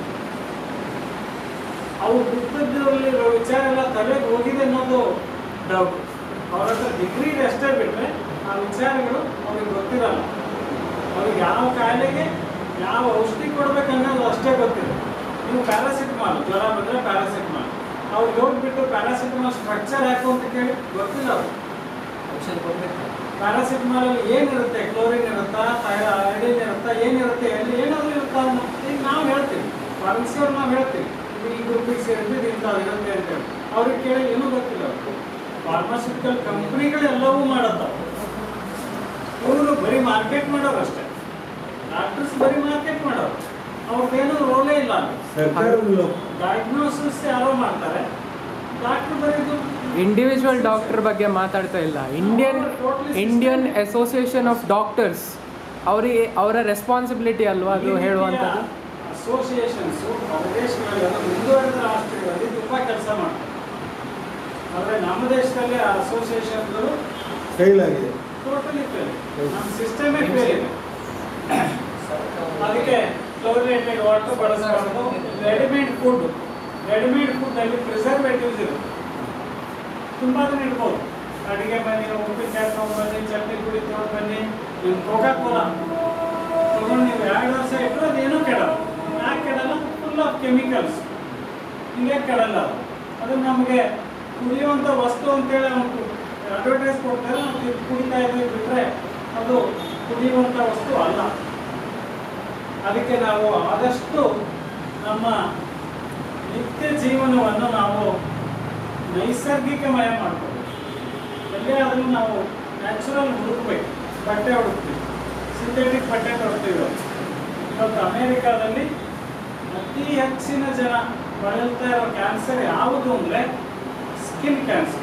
ಅವ್ರು ಬುದ್ಧದಲ್ಲಿ ವಿಚಾರ ಎಲ್ಲ ತಲೆಗೆ ಹೋಗಿದೆ ಅನ್ನೋದು ಡೌಟ್ ಅವ್ರ ಹತ್ರ ಡಿಗ್ರಿ ಅಷ್ಟೇ ಬಿಟ್ರೆ ಆ ವಿಚಾರಗಳು ಅವ್ರಿಗೆ ಗೊತ್ತಿರಲ್ಲ ಅವ್ರಿಗೆ ಯಾವ ಕಾಯಿಲೆಗೆ ಯಾವ ಔಷಧಿ ಕೊಡ್ಬೇಕು ಅನ್ನೋದು ಅಷ್ಟೇ ಗೊತ್ತಿದೆ ನೀವು ಪ್ಯಾರಾಸಿಟಮಾಲ್ ಜ್ವರ ಬಂದ್ರೆ ಪ್ಯಾರಾಸಿಟಮಾಲ್ ಅವ್ರಿಗೆ ಹೋಗ್ಬಿಟ್ಟು ಪ್ಯಾರಾಸಿಟಮಾಲ್ ಸ್ಟ್ರಕ್ಚರ್ ಹಾಕು ಅಂತ ಕೇಳಿ ಗೊತ್ತಿಲ್ಲ ಅವ್ರು ಪ್ಯಾರಾಸಿಟಮಾಲ್ ಅಲ್ಲಿ ಏನಿರುತ್ತೆ ಕ್ಲೋರಿನ್ ಇರುತ್ತಾ ಥೈರಾಯ್ಡಿನ್ ಇರುತ್ತಾ ಏನಿರುತ್ತೆ ಎಲ್ಲಿ ಏನಾದ್ರು ಇರುತ್ತಾ ಅನ್ನೋ ಈಗ ನಾವು ಹೇಳ್ತೀವಿ ಫಾರ್ಮಸಿಯವ್ರು ನಾವು ಹೇಳ್ತೀವಿ ಇದು ಈ ಗ್ರೂಪಿಗೆ ಸೇರಿದ್ದು ಇದು ಇಂಥದ್ದು ಇರುತ್ತೆ ಅಂತ ಹೇಳಿ ಅವ್ರಿಗೆ ಕೇಳಿ ಏನೂ ಗೊತ್ತಿಲ್ಲ ಫಾರ್ಮಾಸ್ಯೂಟಿಕಲ್ ಕಂಪ್ನಿಗಳೆಲ್ಲವೂ ಮಾಡತ್ತವ ಇವರು ಬರೀ ಮಾರ್ಕೆಟ್ ಮಾಡೋರು ಅಷ್ಟೇ ಡಾಕ್ಟರ್ಸ್ ಬರೀ ಮಾರ್ಕೆಟ್ ಮಾಡೋರು ಅವ್ರದ್ದೇನು ರೋಲೇ ಇಲ್ಲ ಅಲ್ಲಿ ಸರ್ಕಾರಗಳು ಡಯಾಗ್ನೋಸಿಸ್ ಯಾರೋ ಮಾಡ್ತಾರೆ ಡಾಕ್ಟರ್ ಬರೀದು ಇಂಡಿವಿಜುವಲ್ ಡಾಕ್ಟರ್ ಬಗ್ಗೆ ಮಾತಾಡ್ತಾ ಇಲ್ಲ Indian Indian association of doctors ಅವರಿಗೆ ಅವರ ರೆಸ್ಪಾನ್ಸಿಬಿಲಿಟಿ ಅಲ್ವಾ ಅದು ಹೇಳುವಂಥದ್ದು ಅಸೋಸಿಯೇಷನ್ಸ್ ದೇಶಗಳಲ್ಲಿ ಅಂದ್ರೆ ಮುಂದುವರೆದ ರಾಷ್ಟ್ರಗಳಲ್ಲಿ ತುಂಬಾ ಕೆಲಸ ಮಾಡ್ತಾರೆ ಆದರೆ ನಮ್ಮ ದೇಶದಲ್ಲಿ ಆ ಅಸೋಸಿಯೇಷನ್ಗಳು ಫೇಲ್ ಆಗಿದೆ ಟೋಟಲಿ ಫೇಲ್ ನಮ್ಮ ಸಿಸ್ಟಮೇ ಫೇಲ್ ಇದೆ ಅದಕ್ಕೆ ಕ್ಲೋರಿನೇಟೆಡ್ ವಾಟರ್ ಬಳಸಬಾರ್ದು ರೆಡಿಮೇಡ್ ಫುಡ್ ರೆಡಿಮೇಡ್ ಫುಡ್ ಅಲ್ಲಿ ಪ್ರಿಸರ್ವೇಟಿವ್ಸ್ ಇರುತ್ತೆ ತುಂಬಾ ದಿನ ಇಡ್ಬೋದು ಅಡಿಗೆ ಬನ್ನಿ ಉಪ್ಪಿನಕಾಯಿ ತೊಗೊಂಡ್ಬನ್ನಿ ಚಟ್ನಿ ಪುಡಿ ತೊಗೊಂಡು ಬನ್ನಿ ನೀವು ಕೋಕಾ ಕೋಲಾ ತಗೊಂಡು ನೀವು ಎರಡು ವರ್ಷ ಇಟ್ಟರೆ ಅದೇನೂ ಕೆಡಲ್ಲ ಯಾಕೆ ಕೆಡಲ್ಲ ಫುಲ್ ಆಫ್ ಕೆಮಿಕಲ್ಸ್ ಹಿಂಗೆ ಕೆಡಲ್ಲ ಅದು ಅದು ನಮಗೆ ಕುಡಿಯುವಂಥ ವಸ್ತು ಅಂತೇಳಿ ಅವ್ನು ಅಡ್ವರ್ಟೈಸ್ ಕೊಡ್ತಾರೆ ನಾವು ಇದು ಕುಡಿತಾ ಇದ್ವಿ ಬಿಟ್ಟರೆ ಅದು ಕುಡಿಯುವಂಥ ವಸ್ತು ಅಲ್ಲ ಅದಕ್ಕೆ ನಾವು ಆದಷ್ಟು ನಮ್ಮ ನಿತ್ಯ ಜೀವನವನ್ನು ನಾವು ನೈಸರ್ಗಿಕಮಯ ಮಾಡ್ಕೋಬೇಕು ಎಲ್ಲೇ ಆದರೂ ನಾವು ನ್ಯಾಚುರಲ್ ಹುಡುಕ್ಬೇಕು ಬಟ್ಟೆ ಹುಡುಕ್ತೀವಿ ಸಿಂಥೆಟಿಕ್ ಬಟ್ಟೆ ತೊಡ್ತೀವಿ ಇವತ್ತು ಅಮೇರಿಕಾದಲ್ಲಿ ಅತಿ ಹೆಚ್ಚಿನ ಜನ ಬಳಲ್ತಾ ಇರೋ ಕ್ಯಾನ್ಸರ್ ಯಾವುದು ಅಂದರೆ ಸ್ಕಿನ್ ಕ್ಯಾನ್ಸರ್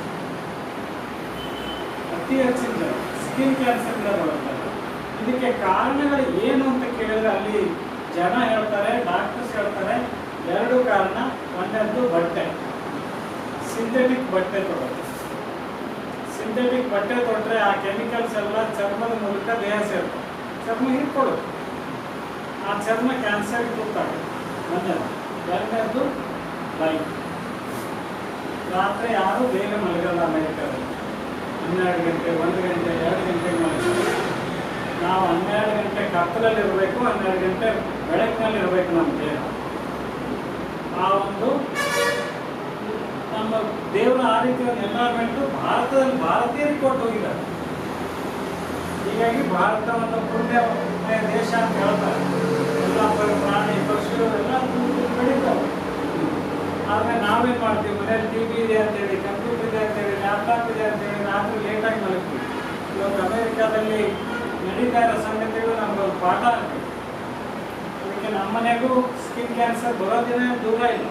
ಅತಿ ಹೆಚ್ಚಿನ ಜನ ಸ್ಕಿನ್ ಕ್ಯಾನ್ಸರ್ನಿಂದ ಬಳಲ್ತಾರೆ ಇದಕ್ಕೆ ಕಾರಣಗಳು ಏನು ಅಂತ ಕೇಳಿದ್ರೆ ಅಲ್ಲಿ ಜನ ಹೇಳ್ತಾರೆ ಡಾಕ್ಟರ್ಸ್ ಹೇಳ್ತಾರೆ ಎರಡು ಕಾರಣ ಒಂದದ್ದು ಬಟ್ಟೆ ಸಿಂಥೆಟಿಕ್ ಬಟ್ಟೆ ತೊಗೊಳ್ತಾರೆ ಸಿಂಥೆಟಿಕ್ ಬಟ್ಟೆ ತೊಟ್ಟರೆ ಆ ಕೆಮಿಕಲ್ಸ್ ಎಲ್ಲ ಚರ್ಮದ ಮೂಲಕ ದೇಹ ಸೇರ್ತವೆ ಚರ್ಮ ಹಿಡ್ಕೊಳ್ಳುತ್ತೆ ಆ ಚರ್ಮ ಕ್ಯಾನ್ಸರ್ ಗೊತ್ತಾಗುತ್ತೆ ಒಂದನೇದು ಎರಡನೇದು ಲೈಫ್ ರಾತ್ರಿ ಯಾರು ಬೇಗ ಮಲಗಲ್ಲ ಅಮೆರಿಕದಲ್ಲಿ ಹನ್ನೆರಡು ಗಂಟೆ ಒಂದು ಗಂಟೆ ಎರಡು ಗಂಟೆಗೆ ಮಲಗ್ತಾರೆ ನಾವು ಹನ್ನೆರಡು ಗಂಟೆ ಕತ್ತಲಲ್ಲಿ ಇರಬೇಕು ಹನ್ನೆರಡು ಗಂಟೆ ಬೆಳಕಿನಲ್ಲಿ ಇರಬೇಕು ನಮ್ಮ ದೇಹ ಆ ಒಂದು ನಮ್ಮ ದೇವರ ಆ ರೀತಿ ಒಂದು ಎನ್ವೈರ್ಮೆಂಟು ಭಾರತದಲ್ಲಿ ಭಾರತೀಯರಿಗೆ ಕೊಟ್ಟು ಹೋಗಿದ್ದಾರೆ ಹೀಗಾಗಿ ಭಾರತ ಒಂದು ಪುಣ್ಯ ದೇಶ ಅಂತ ಹೇಳ್ತಾರೆ ಎಲ್ಲ ಪ- ಪ್ರಾಣಿ ಪಕ್ಷಿಗಳು ಎಲ್ಲ ಬೆಳೀತಾವೆ ಆದರೆ ನಾವೇನು ಮಾಡ್ತೀವಿ ಮನೇಲಿ ಟಿ ವಿ ಇದೆ ಅಂತೇಳಿ ಕಂಪ್ಯೂಟರ್ ಇದೆ ಅಂತೇಳಿ ಲ್ಯಾಪ್ಟಾಪ್ ಇದೆ ಅಂತೇಳಿ ರಾತ್ರಿ ಲೇಟಾಗಿ ಮಲಗ್ತೀವಿ ಇವತ್ತು ಅಮೆರಿಕಾದಲ್ಲಿ ನಡೀತಾ ಇರೋ ಸಂಗತಿಗಳು ನಮ್ಗೊಂದು ಪಾಠ ಆಗ್ತದೆ ಅದಕ್ಕೆ ನಮ್ಮ ಮನೆಗೂ ಸ್ಕಿನ್ ಕ್ಯಾನ್ಸರ್ ಬರೋದಿನ ದೂರ ಇಲ್ಲ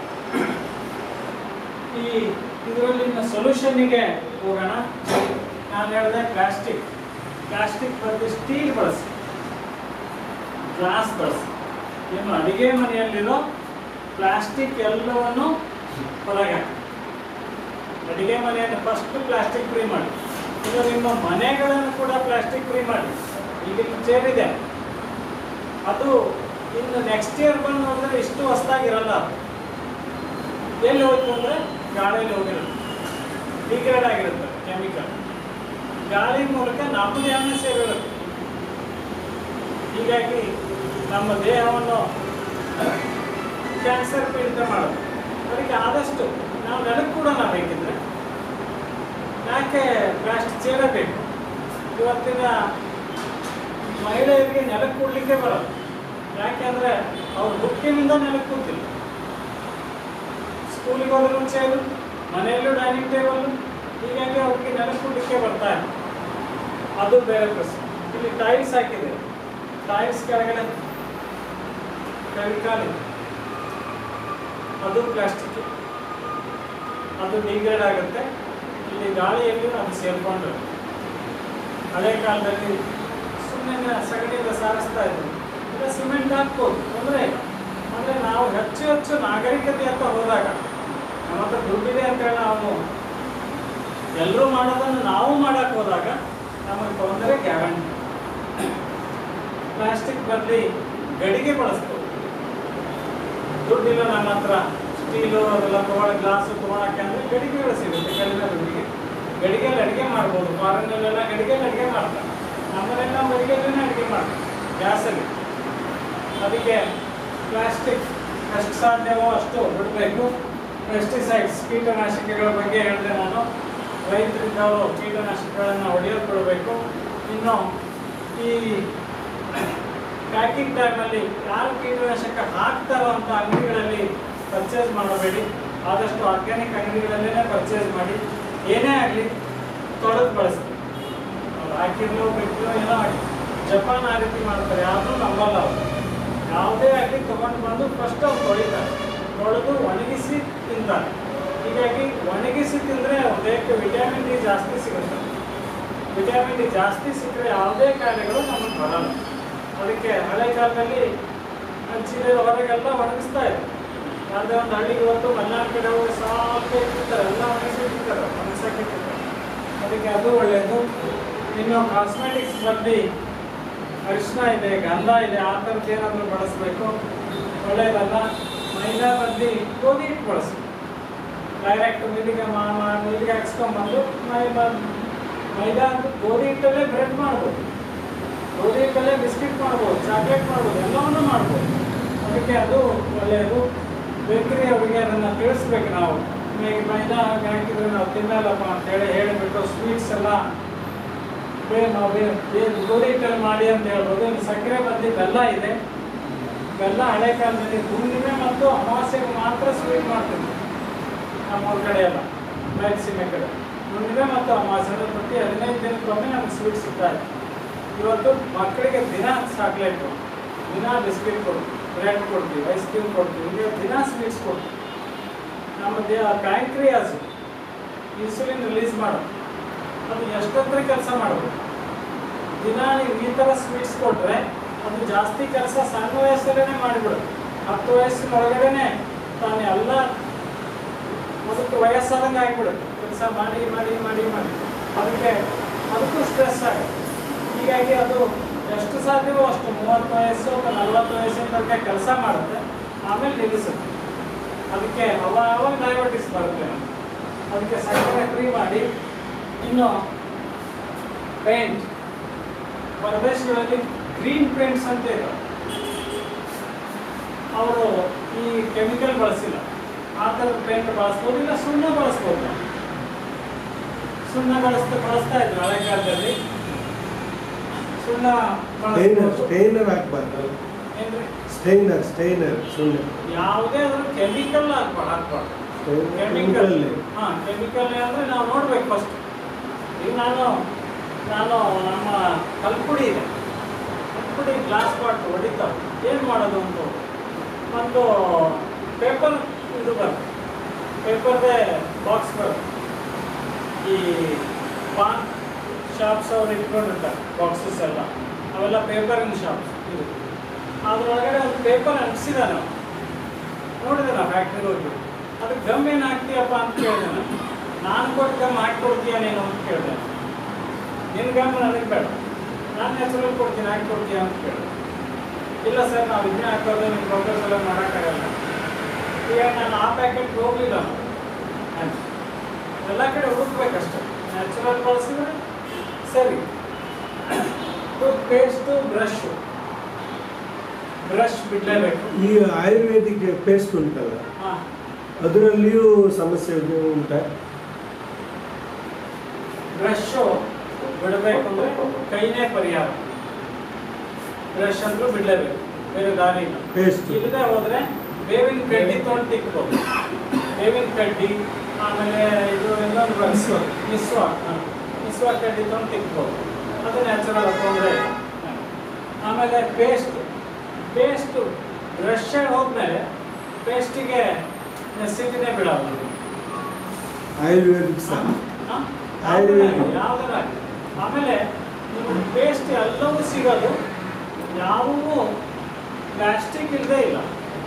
ಈ ಇದರಲ್ಲಿನ ಸೊಲ್ಯೂಷನ್ನಿಗೆ ಹೋಗೋಣ ನಾನು ಹೇಳಿದೆ ಪ್ಲಾಸ್ಟಿಕ್ ಪ್ಲಾಸ್ಟಿಕ್ ಬದಲು ಸ್ಟೀಲ್ ಬಳಸಿ ಗ್ಲಾಸ್ ಬಳಸಿ ನಿಮ್ಮ ಅಡಿಗೆ ಮನೆಯಲ್ಲಿರೋ ಪ್ಲಾಸ್ಟಿಕ್ ಎಲ್ಲವನ್ನು ಹೊರಗೆ ಹಾಕಿ ಅಡಿಗೆ ಮನೆಯನ್ನು ಫಸ್ಟ್ ಪ್ಲಾಸ್ಟಿಕ್ ಫ್ರೀ ಮಾಡಿ ಈಗ ನಿಮ್ಮ ಮನೆಗಳನ್ನು ಕೂಡ ಪ್ಲಾಸ್ಟಿಕ್ ಫ್ರೀ ಮಾಡಿ ಈಗ ಚೇರ್ ಇದೆ ಅದು ಇನ್ನು ನೆಕ್ಸ್ಟ್ ಇಯರ್ ಬಂದು ನೋಡಿದ್ರೆ ಇಷ್ಟು ಹೊಸ್ದಾಗಿರಲ್ಲ ಅದು. ಎಲ್ಲಿ ಹೋಯ್ತು ಅಂದರೆ ಗಾಳಿಯಲ್ಲಿ ಹೋಗಿರುತ್ತೆ ಡಿಗ್ರೇಡ್ ಆಗಿರುತ್ತೆ ಕೆಮಿಕಲ್ ಗಾಳಿ ಮೂಲಕ ನಮ್ಮ ದೇಹನೇ ಸೇರಿರುತ್ತೆ ಹೀಗಾಗಿ ನಮ್ಮ ದೇಹವನ್ನು ಕ್ಯಾನ್ಸರ್ ಪೀಡಿತ ಮಾಡೋದು ಅದಕ್ಕೆ ಆದಷ್ಟು ನಾವು ನೆಲಕ್ಕೆ ಕೂಡ ನಾವು ಬೇಕಿದ್ರೆ ಯಾಕೆ ಪ್ಲಾಸ್ಟಿಕ್ ಚೇರೇ ಬೇಕು ಇವತ್ತಿನ ಮಹಿಳೆಯರಿಗೆ ನೆಲಕ್ಕೆ ಕೂಡ್ಲಿಕ್ಕೆ ಬರಲ್ಲ ಯಾಕೆಂದ್ರೆ ಅವ್ರು ಹುಟ್ಟಿನಿಂದ ನೆಲಕ್ಕೆ ಕೂತಿಲ್ಲ ಸ್ಕೂಲಿಗೆ ಹೋದ್ರೂ ಚೇರು ಮನೆಯಲ್ಲೂ ಡೈನಿಂಗ್ ಟೇಬಲ್ ಹೀಗಾಗಿ ಅವ್ರಿಗೆ ನೆಲಕ್ಕೆ ಕೂಡ್ಲಿಕ್ಕೆ ಬರ್ತಾ ಇಲ್ಲ ಅದು ಬೇರೆ ಪ್ರಶ್ನೆ ಇಲ್ಲಿ ಟೈಲ್ಸ್ ಹಾಕಿದೆ ಟೈಲ್ಸ್ ಕೆಳಗಡೆ ಕವಿಕಾಲಿದೆ ಅದು ಪ್ಲಾಸ್ಟಿಕ್ ಅದು ಡಿಗ್ರೇಡ್ ಆಗುತ್ತೆ ಇಲ್ಲಿ ಗಾಳಿಯಲ್ಲಿ ಅದು ಸೇರ್ಕೊಂಡು ಹಳೆ ಕಾಲದಲ್ಲಿ ಸುಮ್ಮನೆ ಸಗಣಿಯಿಂದ ಸಾರಿಸ್ತಾ ಇದ್ರು ಈಗ ಸಿಮೆಂಟ್ ಹಾಕ್ಬೋದು ತೊಂದರೆ ಇಲ್ಲ ಅಂದರೆ ನಾವು ಹೆಚ್ಚು ಹೆಚ್ಚು ನಾಗರಿಕತೆ ಅಂತ ಹೋದಾಗ ನಮ್ಮ ಹತ್ರ ದುಡ್ಡಿದೆ ಅಂತೇಳಿ ನಾವು ಎಲ್ಲರೂ ಮಾಡೋದನ್ನು ನಾವು ಮಾಡಕ್ಕೆ ಹೋದಾಗ ನಮಗೆ ತೊಂದರೆ ಗ್ಯಾರಂಟಿ ಪ್ಲಾಸ್ಟಿಕ್ ಬದಲಿ ಗಡಿಗೆ ಬಳಸ್ಬೋದು ದುಡ್ಡಿಲ್ಲ ನಮ್ಮ ಹತ್ರ ಸ್ಟೀಲು ಅದೆಲ್ಲ ತಗೊಳ ಗ್ಲಾಸು ತೊಗೊಳಕ್ಕೆ ಅಂದರೆ ಗಡಿಗೆಗಳು ಸಿಗುತ್ತೆ ಕಡಿಮೆ ದುಡ್ಡಿಗೆ ಗಡಿಗೆಯಲ್ಲಿ ಅಡುಗೆ ಮಾಡ್ಬೋದು ಫಾರಿನಲ್ಲೆಲ್ಲ ಗಡಿಗೆಯಲ್ಲಿ ಅಡುಗೆ ಮಾಡ್ತಾರೆ ನಮ್ಮಲ್ಲೆಲ್ಲ ಗಡಿಗೆಯಲ್ಲೇ ಅಡುಗೆ ಮಾಡ್ತಾರೆ ಗ್ಯಾಸಲ್ಲಿ ಅದಕ್ಕೆ ಪ್ಲಾಸ್ಟಿಕ್ ಎಷ್ಟು ಸಾಧ್ಯವೋ ಅಷ್ಟು ಬಿಡಬೇಕು ಪೆಸ್ಟಿಸೈಡ್ಸ್ ಕೀಟನಾಶಕಗಳ ಬಗ್ಗೆ ಹೇಳಿದೆ ನಾನು ರೈತರಿಂದ ಅವರು ಕೀಟನಾಶಕಗಳನ್ನು ಹೊಡೆಯೋದು ಬಿಡಬೇಕು ಇನ್ನು ಈ ಪ್ಯಾಕಿಂಗ್ ಟೈಮಲ್ಲಿ ಯಾರು ಕೀಟನಾಶಕ ಹಾಕ್ತಾರೋ ಅಂತ ಅಂಗಡಿಗಳಲ್ಲಿ ಪರ್ಚೇಸ್ ಮಾಡಬೇಡಿ ಆದಷ್ಟು ಆರ್ಗ್ಯಾನಿಕ್ ಅಂಗಡಿಗಳಲ್ಲೇ ಪರ್ಚೇಸ್ ಮಾಡಿ ಏನೇ ಆಗಲಿ ತೊಳೆದು ಬಳಸಿ ಅವ್ರು ಹಾಕಿರ್ಲೋ ಬಿಟ್ಟರು ಏನೋ ಆಗಲಿ ಜಪಾನ್ ಆ ರೀತಿ ಮಾಡ್ತಾರೆ ಯಾರೂ ನಂಬಲ್ಲ ಅವರು ಯಾವುದೇ ಆಗಲಿ ತೊಗೊಂಡು ಬಂದು ಫಸ್ಟ್ ಅವ್ರು ತೊಳಿತಾರೆ ತೊಳೆದು ಒಣಗಿಸಿ ತಿಂತಾರೆ ಹೀಗಾಗಿ ಒಣಗಿಸಿ ತಿಂದರೆ ದೇಹಕ್ಕೆ ವಿಟಮಿನ್ ಡಿ ಜಾಸ್ತಿ ಸಿಗುತ್ತೆ ವಿಟಮಿನ್ ಡಿ ಜಾಸ್ತಿ ಸಿಕ್ಕರೆ ಯಾವುದೇ ಕಾಯಿಲೆಗಳು ನಮಗೆ ಬರಲ್ಲ ಅದಕ್ಕೆ ಹಳೆ ಕಾಲದಲ್ಲಿ ಹಂಚಿನ ಹೊರಗೆಲ್ಲ ಒಣಗಿಸ್ತಾ ಇದ್ರು ಯಾವುದೇ ಒಂದು ಹಳ್ಳಿಗೆ ಇವತ್ತು ಮಲೆನಾಡು ಕಡೆ ಹೋಗಿ ಸಾಕು ಇಟ್ಟಿರ್ತಾರೆ ಎಲ್ಲ ಒಣಗಿಸಿಟ್ಟಿರ್ತಾರೆ ಒಣಗಿಸಕ್ಕೆ ಇಟ್ಟಿರ್ತಾರೆ ಅದಕ್ಕೆ ಅದು ಒಳ್ಳೆಯದು ಇನ್ನು ಕಾಸ್ಮೆಟಿಕ್ಸ್ ಬಂದು ಅರಿಶಿನ ಇದೆ ಗಂಧ ಇದೆ ಆ ಥರದ್ದು ಏನಾದರೂ ಬಳಸಬೇಕು ಒಳ್ಳೆಯದಲ್ಲ ಮೈದಾ ಬಂದು ಗೋಧಿ ಹಿಟ್ಟು ಬಳಸಿ ಡೈರೆಕ್ಟ್ ಮಿಲ್ಲಿಗೆ ಮಾ ಮಾ- ಮಿಲ್ಲಿಗೆ ಹಾಕ್ಸ್ಕೊಂಬಂದು ಮೈ ಮ- ಮೈದಾ ಅಂತ ಗೋಧಿ ಹಿಟ್ಟಲ್ಲೇ ಬ್ರೆಡ್ ಮಾಡ್ಬೋದು ಗೋಧಿ ಹಿಟ್ಟಲ್ಲೇ ಬಿಸ್ಕಿಟ್ ಮಾಡ್ಬೋದು ಚಾಕ್ಲೇಟ್ ಮಾಡ್ಬೋದು ಎಲ್ಲವನ್ನೂ ಮಾಡ್ಬೋದು ಅದಕ್ಕೆ ಅದು ಒಳ್ಳೆಯದು ಬೇಕರಿ ಅವರಿಗೆ ಅದನ್ನು ತಿಳಿಸ್ಬೇಕು ನಾವು ಈಗ ಮೈದಾ ಹಾಕಿ ಹಾಕಿದ್ರೆ ನಾವು ತಿನ್ನಲ್ಲಪ್ಪ ಅಂತೇಳಿ ಹೇಳಿಬಿಟ್ಟು ಸ್ವೀಟ್ಸ್ ಎಲ್ಲ ಬೇ ನಾವು ಬೇ ಬೇ- ಗೋಧಿ ಹಿಟ್ಟಲ್ಲಿ ಮಾಡಿ ಅಂತ ಹೇಳ್ಬೋದು ಇನ್ನು ಸಕ್ಕರೆ ಬಂದು ಬೆಲ್ಲ ಇದೆ ಬೆಲ್ಲ ಹಳೆ ಕಾಲದಲ್ಲಿ ಹುಣ್ಣಿಮೆ ಮತ್ತು ಅಮಾವಾಸ್ಯೆಗೆ ಮಾತ್ರ ಸ್ವೀಟ್ ಮಾಡ್ತಿದ್ವಿ ನಮ್ಮೂರ ಕಡೆ ಎಲ್ಲ ಮೈಸೂರಿನ ಕಡೆ ಹುಣ್ಣಿಮೆ ಮತ್ತು ಅಮಾವಾಸ್ಯೆ ಅಂದ್ರೆ ಪ್ರತಿ ಹದಿನೈದು ದಿನಕ್ಕೊಮ್ಮೆ ನಮ್ಗೆ ಸ್ವೀಟ್ ಸಿಗ್ತಾ ಇದೆ ಇವತ್ತು ಮಕ್ಕಳಿಗೆ ದಿನ ಚಾಕ್ಲೇಟ್ ದಿನ ಬಿಸ್ಕಿಟ್ ಕೊಡ್ತೀವಿ ಬ್ರೆಡ್ ಕೊಡ್ತೀವಿ ಐಸ್ ಕ್ರೀಮ್ ಕೊಡ್ತೀವಿ ಈಗ ದಿನ ಸ್ವೀಟ್ಸ್ ಕೊಡ್ತೀವಿ ನಮ್ಮ ದೇಹ ಪ್ಯಾಂಕ್ರಿಯಾಸ್ ಇನ್ಸುಲಿನ್ ರಿಲೀಸ್ ಮಾಡೋದು ಅದು ಎಷ್ಟೊತ್ತರ ಕೆಲಸ ಮಾಡ್ಬೋದು ದಿನ ನೀವು ಈ ಥರ ಸ್ವೀಟ್ಸ್ ಕೊಟ್ಟರೆ ಅದು ಜಾಸ್ತಿ ಕೆಲಸ ಸಣ್ಣ ವಯಸ್ಸಲ್ಲೇ ಮಾಡಿಬಿಡುತ್ತೆ ಹತ್ತು ವಯಸ್ಸಿನ ಒಳಗಡೆನೆ ತಾನು ಎಲ್ಲ ಅದಕ್ಕೆ ವಯಸ್ಸಾದಂಗೆ ಆಗಿಬಿಡುತ್ತೆ ಕೆಲಸ ಮಾಡಿ ಮಾಡಿ ಮಾಡಿ ಮಾಡಿ ಅದಕ್ಕೆ ಅದಕ್ಕೂ ಸ್ಟ್ರೆಸ್ ಆಗುತ್ತೆ ಹೀಗಾಗಿ ಅದು ಎಷ್ಟು ಸಾಧ್ಯವೋ ಅಷ್ಟು ಮೂವತ್ತು ವಯಸ್ಸು ಅಥವಾ ನಲ್ವತ್ತು ವಯಸ್ಸಿನ ತನಕ ಕೆಲಸ ಮಾಡುತ್ತೆ ಆಮೇಲೆ ನಿಲ್ಲಿಸುತ್ತೆ ಅದಕ್ಕೆ ಅವ ಅವಾಗ ಡಯಾಬಿಟಿಸ್ ಬರುತ್ತೆ ನಮ್ಗೆ. ಅದಕ್ಕೆ ಸಕ್ಕರೆ ಫ್ರೀ ಮಾಡಿ ಇನ್ನು ಪೇಂಟ್ ಹೊರದೇಶಗಳಲ್ಲಿ ಗ್ರೀನ್ ಪೇಂಟ್ಸ್ ಅಂತ ಇದೆ ಅವರು ಈ ಕೆಮಿಕಲ್ ಬಳಸಿಲ್ಲ ಆ ಥರದ ಪೇಂಟ್ ಬಳಸ್ಬೋದು ಇಲ್ಲ ಸುಣ್ಣ ಬಳಸ್ಬೋದು ನಾವು. ಸುಣ್ಣ ಬಳಸ್ತಾ ಬಳಸ್ತಾ ಇದ್ರು ಹಳೆ ಕಾಲದಲ್ಲಿ ಸುಣ್ಣ ಸ್ಟೈನರ್ ಬಳಸ್ಬೋದು. ಸ್ಟೈನರ್ ಹಾಕ್ಬಾರ್ದು ಏನ್ರಿ ಸ್ಟೈನರ್ ಸ್ಟೈನರ್ ಸುಮ್ಮನೆ ಯಾವುದೇ ಅದ್ರ ಕೆಮಿಕಲ್ ಹಾಕ್ಬಾರ್ದು ಹಾಕ್ಬಾರ್ದು ಕೆಮಿಕಲ್ ಕೆಮಿಕಲ್ ಹಾ ಕೆಮಿಕಲ್ ಅಂದ್ರೆ ನಾವು ನೋಡ್ಬೇಕು ಫಸ್ಟ್ ಈಗ ನಾನು ನಾನು ನಮ್ಮ ಕಲ್ಪುಡಿ ಇದೆ ಕಲ್ಪುಡಿ ಗ್ಲಾಸ್ ಬಾಟ್ ಹೊಡಿತಾವೆ ಏನು ಮಾಡೋದು ಅಂತ ಒಂದು ಪೇಪರ್ ಇದು ಬರುತ್ತೆ ಪೇಪರ್ದೇ ಬಾಕ್ಸ್ ಬರುತ್ತೆ ಈ ಪಾನ್ ಶಾಪ್ಸ್ ಅವ್ರು ಇಟ್ಕೊಂಡಿರ್ತಾರೆ ಬಾಕ್ಸಸ್ ಎಲ್ಲ ಅವೆಲ್ಲ ಪೇಪರಿನ ಶಾಪ್ಸ್ ಇದು ಅದ್ರೊಳಗಡೆ ಒಂದು ಪೇಪರ್ ಅಂಟಿಸಿದ ನಾವು ನೋಡಿದೆ ನಾವು ಫ್ಯಾಕ್ಟ್ರಿಗೆ ಹೋಗಿ ಅದಕ್ಕೆ ಗಮ್ ಏನು ಹಾಕ್ತೀಯಪ್ಪ ಅಂತ ಕೇಳಿದೆ ನಾನು ನಾನು ಕೊಟ್ಟು ಗಮ್ ಹಾಕ್ಕೊಡ್ತೀಯ ನೀನು ಅಂತ ಕೇಳಿದೆ ನಿನ್ನ ಗಮ್ ನನಗೆ ಬೇಡ ನಾನು ನ್ಯಾಚುರಲ್ ಕೊಡ್ತೀನಿ ಹಾಕಿ ಕೊಡ್ತೀಯ ಅಂತ ಕೇಳಿದೆ ಇಲ್ಲ ಸರ್ ನಾವು ಇದನ್ನೇ ಹಾಕೋದು ನಿಮ್ಮ ಪ್ರೋಗ್ರೆಸ್ ಎಲ್ಲ ಮಾಡೋಕ್ಕಾಗಲ್ಲ ಈಗ ನಾನು ಆ ಪ್ಯಾಕೆಟ್ ಹೋಗಲಿಲ್ಲ ಆಯ್ತು ಎಲ್ಲ ಕಡೆ ಹುಡುಕ್ಬೇಕಷ್ಟೆ ನ್ಯಾಚುರಲ್ ಬಳಸಿದ್ರೆ ಸರಿ ಟೂತ್ ಪೇಸ್ಟು ಬ್ರಷು ಬ್ರಷ್ ಬಿಡಲೇಬೇಕು ಈ ಆಯುರ್ವೇದಿಕ್ ಪೇಸ್ಟ್ ಉಂಟಲ್ಲ ಹಾಂ ಅದರಲ್ಲಿಯೂ ಸಮಸ್ಯೆ ಉಂಟಾ ಬ್ರಷ್ ಬಿಡಬೇಕು ಅಂದ್ರೆ ಕೈನೇ ಪರಿಹಾರ ಬ್ರಷ್ ಅಂತೂ ಬಿಡಲೇಬೇಕು ಬೇರೆ ದಾರಿ ಇಲ್ಲ ಪೇಸ್ಟ್ ಇಲ್ಲದೆ ಹೋದ್ರೆ ಬೇವಿನ ಕಡ್ಡಿ ತೊಗೊಂಡು ತಿಕ್ಬೋದು ಬೇವಿನ ಕಡ್ಡಿ ಆಮೇಲೆ ಇದು ಇನ್ನೊಂದು ಮಿಸ್ವ ಮಿಸ್ವ ಮಿಸ್ವ ಕಡ್ಡಿ ತೊಗೊಂಡು ತಿಕ್ಬೋದು ಅದು ನ್ಯಾಚುರಲ್ ತೊಂದರೆ ಇಲ್ಲ ಆಮೇಲೆ ಪೇಸ್ಟ್ ಪೇಸ್ಟ್ ಬ್ರಷ್ ಹೋದ್ಮೇಲೆ ಪೇಸ್ಟಿಗೆ ನೆಸಿಟಿನೇ ಬಿಡೋದು ಆಯುರ್ವೇದಿಕ್ ಸಹ ಹ? ಆಯುರ್ವೇದ. ಯಾವ್ದಾರಾಗ್ಲಿ. ಆಮೇಲೆ ನಿಮ್ಗೆ ಪೇಸ್ಟ್ ಎಲ್ಲವೂ ಸಿಗೋದು ಯಾವುವು ಪ್ಲಾಸ್ಟಿಕ್ ಇಲ್ಲದೆ ಇಲ್ಲ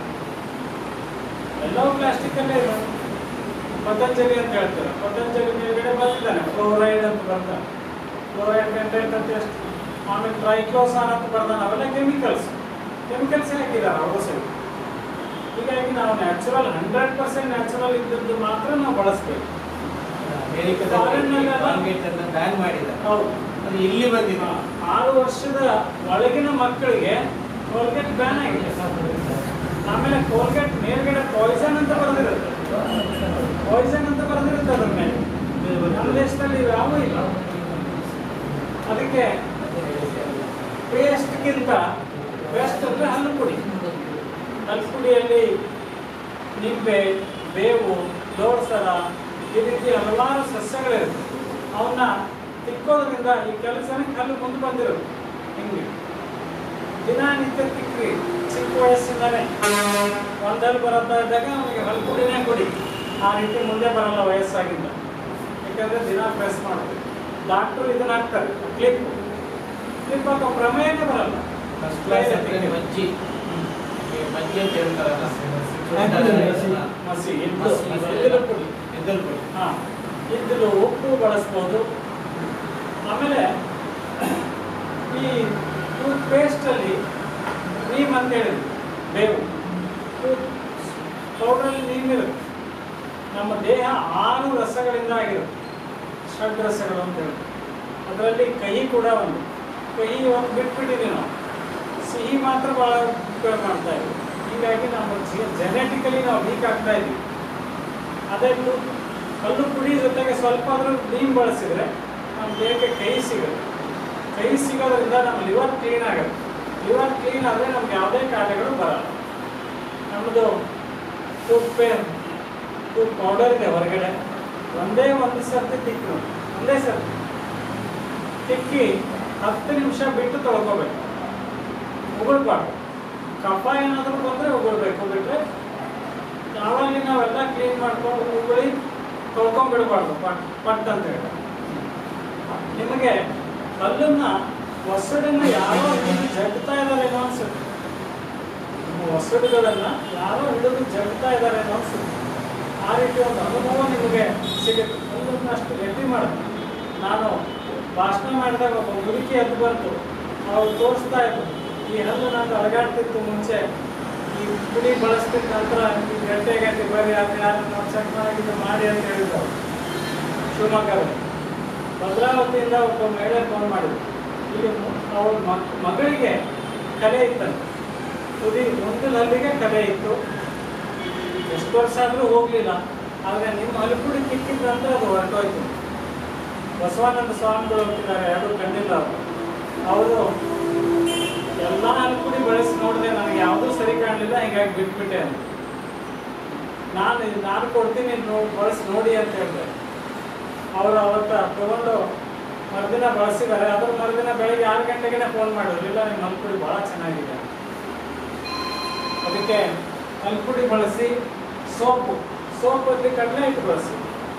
ಎಲ್ಲವೂ ಪ್ಲಾಸ್ಟಿಕ್ ಅಲ್ಲೇ ಇದೆ ಪತಂಜಲಿ ಅಂತ ಹೇಳ್ತಾರೆ ಪತಂಜಲಿ ಮೇಲ್ಗಡೆ ಬರ್ತಿದ್ದಾನೆ ಫ್ಲೋರೈಡ್ ಅಂತ ಬರ್ತಾನೆ ಫ್ಲೋರೈಡ್ ಕಂಟೆಂಟ್ ಅಂತ ಎಷ್ಟು ಆಮೇಲೆ ಟ್ರೈಕ್ಲೋಸಾನ್ ಅಂತ ಬರ್ತಾನೆ ಅವೆಲ್ಲ ಕೆಮಿಕಲ್ಸ್ ಕೆಮಿಕಲ್ಸ್ ಹಾಕಿದ್ದಾರೆ ಔಷಧಿ ಹೀಗಾಗಿ ನಾವು ನ್ಯಾಚುರಲ್ ಹಂಡ್ರೆಡ್ ಪರ್ಸೆಂಟ್ ನ್ಯಾಚುರಲ್ ಇದ್ದದ್ದು ಮಾತ್ರ ನಾವು ಬಳಸ್ಬೇಕು ಅಮೆರಿಕದಲ್ಲಿ ಬ್ಯಾನ್ ಮಾಡಿದ್ದಾರೆ ಹೌದು ಅದು ಇಲ್ಲಿ ಬಂದಿದೆ ಆರು ವರ್ಷದ ಒಳಗಿನ ಮಕ್ಕಳಿಗೆ ಕೋಲ್ಗೇಟ್ ಬ್ಯಾನ್ ಆಗಿದೆ ಆಮೇಲೆ ಕೋಲ್ಗೇಟ್ ಮೇಲ್ಗಡೆ ಪಾಯ್ಸನ್ ಅಂತ ಬರೆದಿರುತ್ತೆ ಪಾಯ್ಸನ್ ಅಂತ ಬರೆದಿರುತ್ತೆ ಅದ್ರ ಮೇಲೆ ನಮ್ಮ ದೇಶದಲ್ಲಿ ಇವು ಯಾವೂ ಇಲ್ಲ ಅದಕ್ಕೆ ಪೇಸ್ಟ್ಗಿಂತ ಬೆಸ್ಟ್ ಅಂದರೆ ಹಲ್ಲು ಪುಡಿ ಹಲ್ಲು ಪುಡಿಯಲ್ಲಿ ನಿಂಬೆ ಬೇವು ದೋಸರ ಈ ರೀತಿ ಹಲವಾರು ಸಸ್ಯಗಳಿರುತ್ತೆ ಅವನ್ನ ತಿಕ್ಕೋದ್ರಿಂದ ಈ ಕೆಲಸಕ್ಕೆ ಕಲ್ಲು ಮುಂದೆ ಬಂದಿರೋದು ಹಿಂಗೆ ದಿನನಿತ್ಯ ತಿಕ್ಕ್ರಿ ಚಿಕ್ಕ ವಯಸ್ಸಿಂದಲೇ ಒಂದಲ್ಲಿ ಬರುತ್ತಾ ಇದ್ದಾಗ ಅವನಿಗೆ ಹಲ್ಲು ಪುಡಿನೇ ಕೊಡಿ ಆ ರೀತಿ ಮುಂದೆ ಬರಲ್ಲ ವಯಸ್ಸಾಗಿಂದ ಯಾಕಂದ್ರೆ ದಿನ ಪ್ರೆಸ್ ಮಾಡ್ತೀವಿ ಡಾಕ್ಟ್ರು ಇದನ್ನ ಹಾಕ್ತಾರೆ ಕ್ಲಿಪ್ ಕ್ಲಿಪ್ ಹಾಕೋ ಪ್ರಮೇಯನೇ ಬರಲ್ಲ ಫಸ್ಟ್ ಕ್ಲಾಸ್ ಅಂದ್ರೆ ಮಜ್ಜಿ ಈ ಮಜ್ಜಿ ಅಂತ ಹೇಳ್ತಾರಲ್ಲ ಮಸಿ ಇದ್ದು ಮಸಿ, ಇದ್ದಿಲು ಪುಡಿ ಎದ್ದಲ್ ಪುಡಿ ಹಾ ಇದ್ದಿಲು ಉಪ್ಪು ಬಳಸ್ಬೋದು ಆಮೇಲೆ ಈ ಟೂತ್ ಪೇಸ್ಟಲ್ಲಿ ನೀಮ್ ಅಂತ ಹೇಳಿದ್ವಿ ಬೇವು ಟೂತ್ ಪೌಡ್ರಲ್ಲಿ ನೀಮಿರುತ್ತೆ ನಮ್ಮ ದೇಹ ಆರು ರಸಗಳಿಂದ ಆಗಿರುತ್ತೆ ಷಡ್ ರಸಗಳು ಅಂತ ಹೇಳಿ ಅದರಲ್ಲಿ ಕಹಿ ಕೂಡ ಒಂದು ಕಹಿ ಒಂದು ಬಿಟ್ಬಿಟ್ಟಿದ್ದೀವಿ ನಾವು ಸಿಹಿ ಮಾತ್ರ ಭಾಳ ಉಪಯೋಗ ಮಾಡ್ತಾ ಇದ್ವಿ ಹೀಗಾಗಿ ನಾವು ಜೆನೆಟಿಕಲಿ ನಾವು ವೀಕ್ ಆಗ್ತಾ ಇದ್ವಿ ಅದೇ ಟೂತ್ ಕಲ್ಲು ಪುಡಿ ಜೊತೆಗೆ ಸ್ವಲ್ಪ ಆದರೂ ನೀರು ಬಳಸಿದ್ರೆ ನಮ್ಮ ದೇಹಕ್ಕೆ ಕೈ ಸಿಗುತ್ತೆ ಕೈ ಸಿಗೋದ್ರಿಂದ ನಮ್ಮ ಲಿವರ್ ಕ್ಲೀನ್ ಆಗುತ್ತೆ ಲಿವರ್ ಕ್ಲೀನ್ ಆದರೆ ನಮ್ಗೆ ಯಾವುದೇ ಕಾಯಿಲೆಗಳು ಬರಲ್ಲ ನಮ್ಮದು ಟೂತ್ ಪೇ ಟೂತ್ ಪೌಡರ್ ಇದೆ ಹೊರಗಡೆ ಒಂದೇ ಒಂದು ಸರ್ತಿ ತಿಕ್ಕು ಒಂದೇ ಸರ್ತಿ ತಿಕ್ಕಿ ಹತ್ತು ನಿಮಿಷ ಬಿಟ್ಟು ತೊಳ್ಕೊಬೇಕು ಉಗುಳ್ಬಾರ್ದು ಕಫ ಏನಾದರೂ ಬಂದರೆ ಉಗುಳ್ಬೇಕು ಬಿಟ್ಟರೆ ಯಾವಾಗಲಿ ನಾವೆಲ್ಲ ಕ್ಲೀನ್ ಮಾಡ್ಕೊಂಡು ಉಗುಳಿ ತೊಳ್ಕೊಂಡ್ಬಿಡ್ಬಾರ್ದು ಪಟ್ ಪಟ್ ಅಂತ ಹೇಳಿ ನಿಮಗೆ ಹಲ್ಲನ್ನ ಒಸಡನ್ನ ಯಾರೋ ಹಿಡಿದು ಜಗ್ತಾ ಇದ್ದಾರೇನೋ ಅನ್ಸುತ್ತೆ ನಿಮ್ಮ ಒಸಡುಗಳನ್ನ ಯಾರೋ ಹಿಡಿದು ಜಗ್ತಾ ಇದ್ದಾರೇನೋ ಅನ್ಸುತ್ತೆ ಆ ರೀತಿ ಒಂದು ಅನುಭವ ನಿಮಗೆ ಸಿಗುತ್ತೆ ಹಲ್ಲನ್ನ ಅಷ್ಟು ಗಟ್ಟಿ ಮಾಡುತ್ತೆ ನಾನು ಭಾಷಣ ಮಾಡಿದಾಗ ಒಬ್ಬ ಮುದುಕಿ ಎದ್ದು ಬಂತು ಅವ್ರು ತೋರಿಸ್ತಾ ಇದ್ರು ಈ ಹಲ್ಲು ನಂದು ಅಲಗಾಡ್ತಿತ್ತು ಮುಂಚೆ ಈ ಪುಡಿ ಬಳಸ್ತಿದ್ದ ನಂತರ ಈ ಗಂಟೆ ಗಂಟೆ ಬರ್ರಿ ಅದು ಯಾರು ನಾವು ಚೆಕ್ ಮಾಡಿದ್ದು ಮಾಡಿ ಅಂತ ಹೇಳಿದ್ರು ಶಿವಮೊಗ್ಗದಲ್ಲಿ ಭದ್ರಾವತಿಯಿಂದ ಒಬ್ಬ ಮಹಿಳೆ ಫೋನ್ ಮಾಡಿದ್ರು ಈಗ ಅವ್ರ ಮಕ್- ಮಗಳಿಗೆ ಕಲೆ ಇತ್ತಂತೆ ತುದಿ ಒಂದು ಹಲ್ಲಿಗೆ ಕಲೆ ಇತ್ತು ಎಷ್ಟು ವರ್ಷ ಆದರೂ ಹೋಗಲಿಲ್ಲ ಆದರೆ ನಿಮ್ಮ ಹಲಪುಡಿ ಕಿಕ್ಕಿದ್ದಂದ್ರೆ ಅದು ಹೊರಟೋಯ್ತು ಬಸವಾನಂದ ಸ್ವಾಮಿಗಳು ಹೋಗ್ತಿದ್ದಾರೆ ಯಾರು ಕಂಡಿಲ್ಲ ಅವರು ಅವರು ಎಲ್ಲ ಹಲಪುಡಿ ಬಳಸಿ ನೋಡಿದೆ ನನಗೆ ಯಾವುದೂ ಸರಿ ಕಾಣಲಿಲ್ಲ ಹೀಗಾಗಿ ಬಿಟ್ಬಿಟ್ಟೆ ಅಂತ ನಾನು ನಾನು ಕೊಡ್ತೀನಿ ನೋ- ಬಳಸಿ ನೋಡಿ ಅಂತ ಹೇಳಿದೆ ಅವರು ಅವತ್ತ ತಗೊಂಡು ಮರುದಿನ ಬಳಸಿದ್ದಾರೆ ಅದ್ರ ಮರುದಿನ ಬೆಳಿಗ್ಗೆ ಆರು ಗಂಟೆಗೆ ಫೋನ್ ಮಾಡಿದ್ರು ಇಲ್ಲ ನಿಮ್ಮ ಹಲ್ಪುಡಿ ಭಾಳ ಚೆನ್ನಾಗಿದೆ ಅದಕ್ಕೆ ಹಲ್ಪುಡಿ ಬಳಸಿ ಸೋಪು ಸೋಪ್ ಬದಲಿ ಕಡಲೆ ಹಿಟ್ಟು ಬಳಸಿ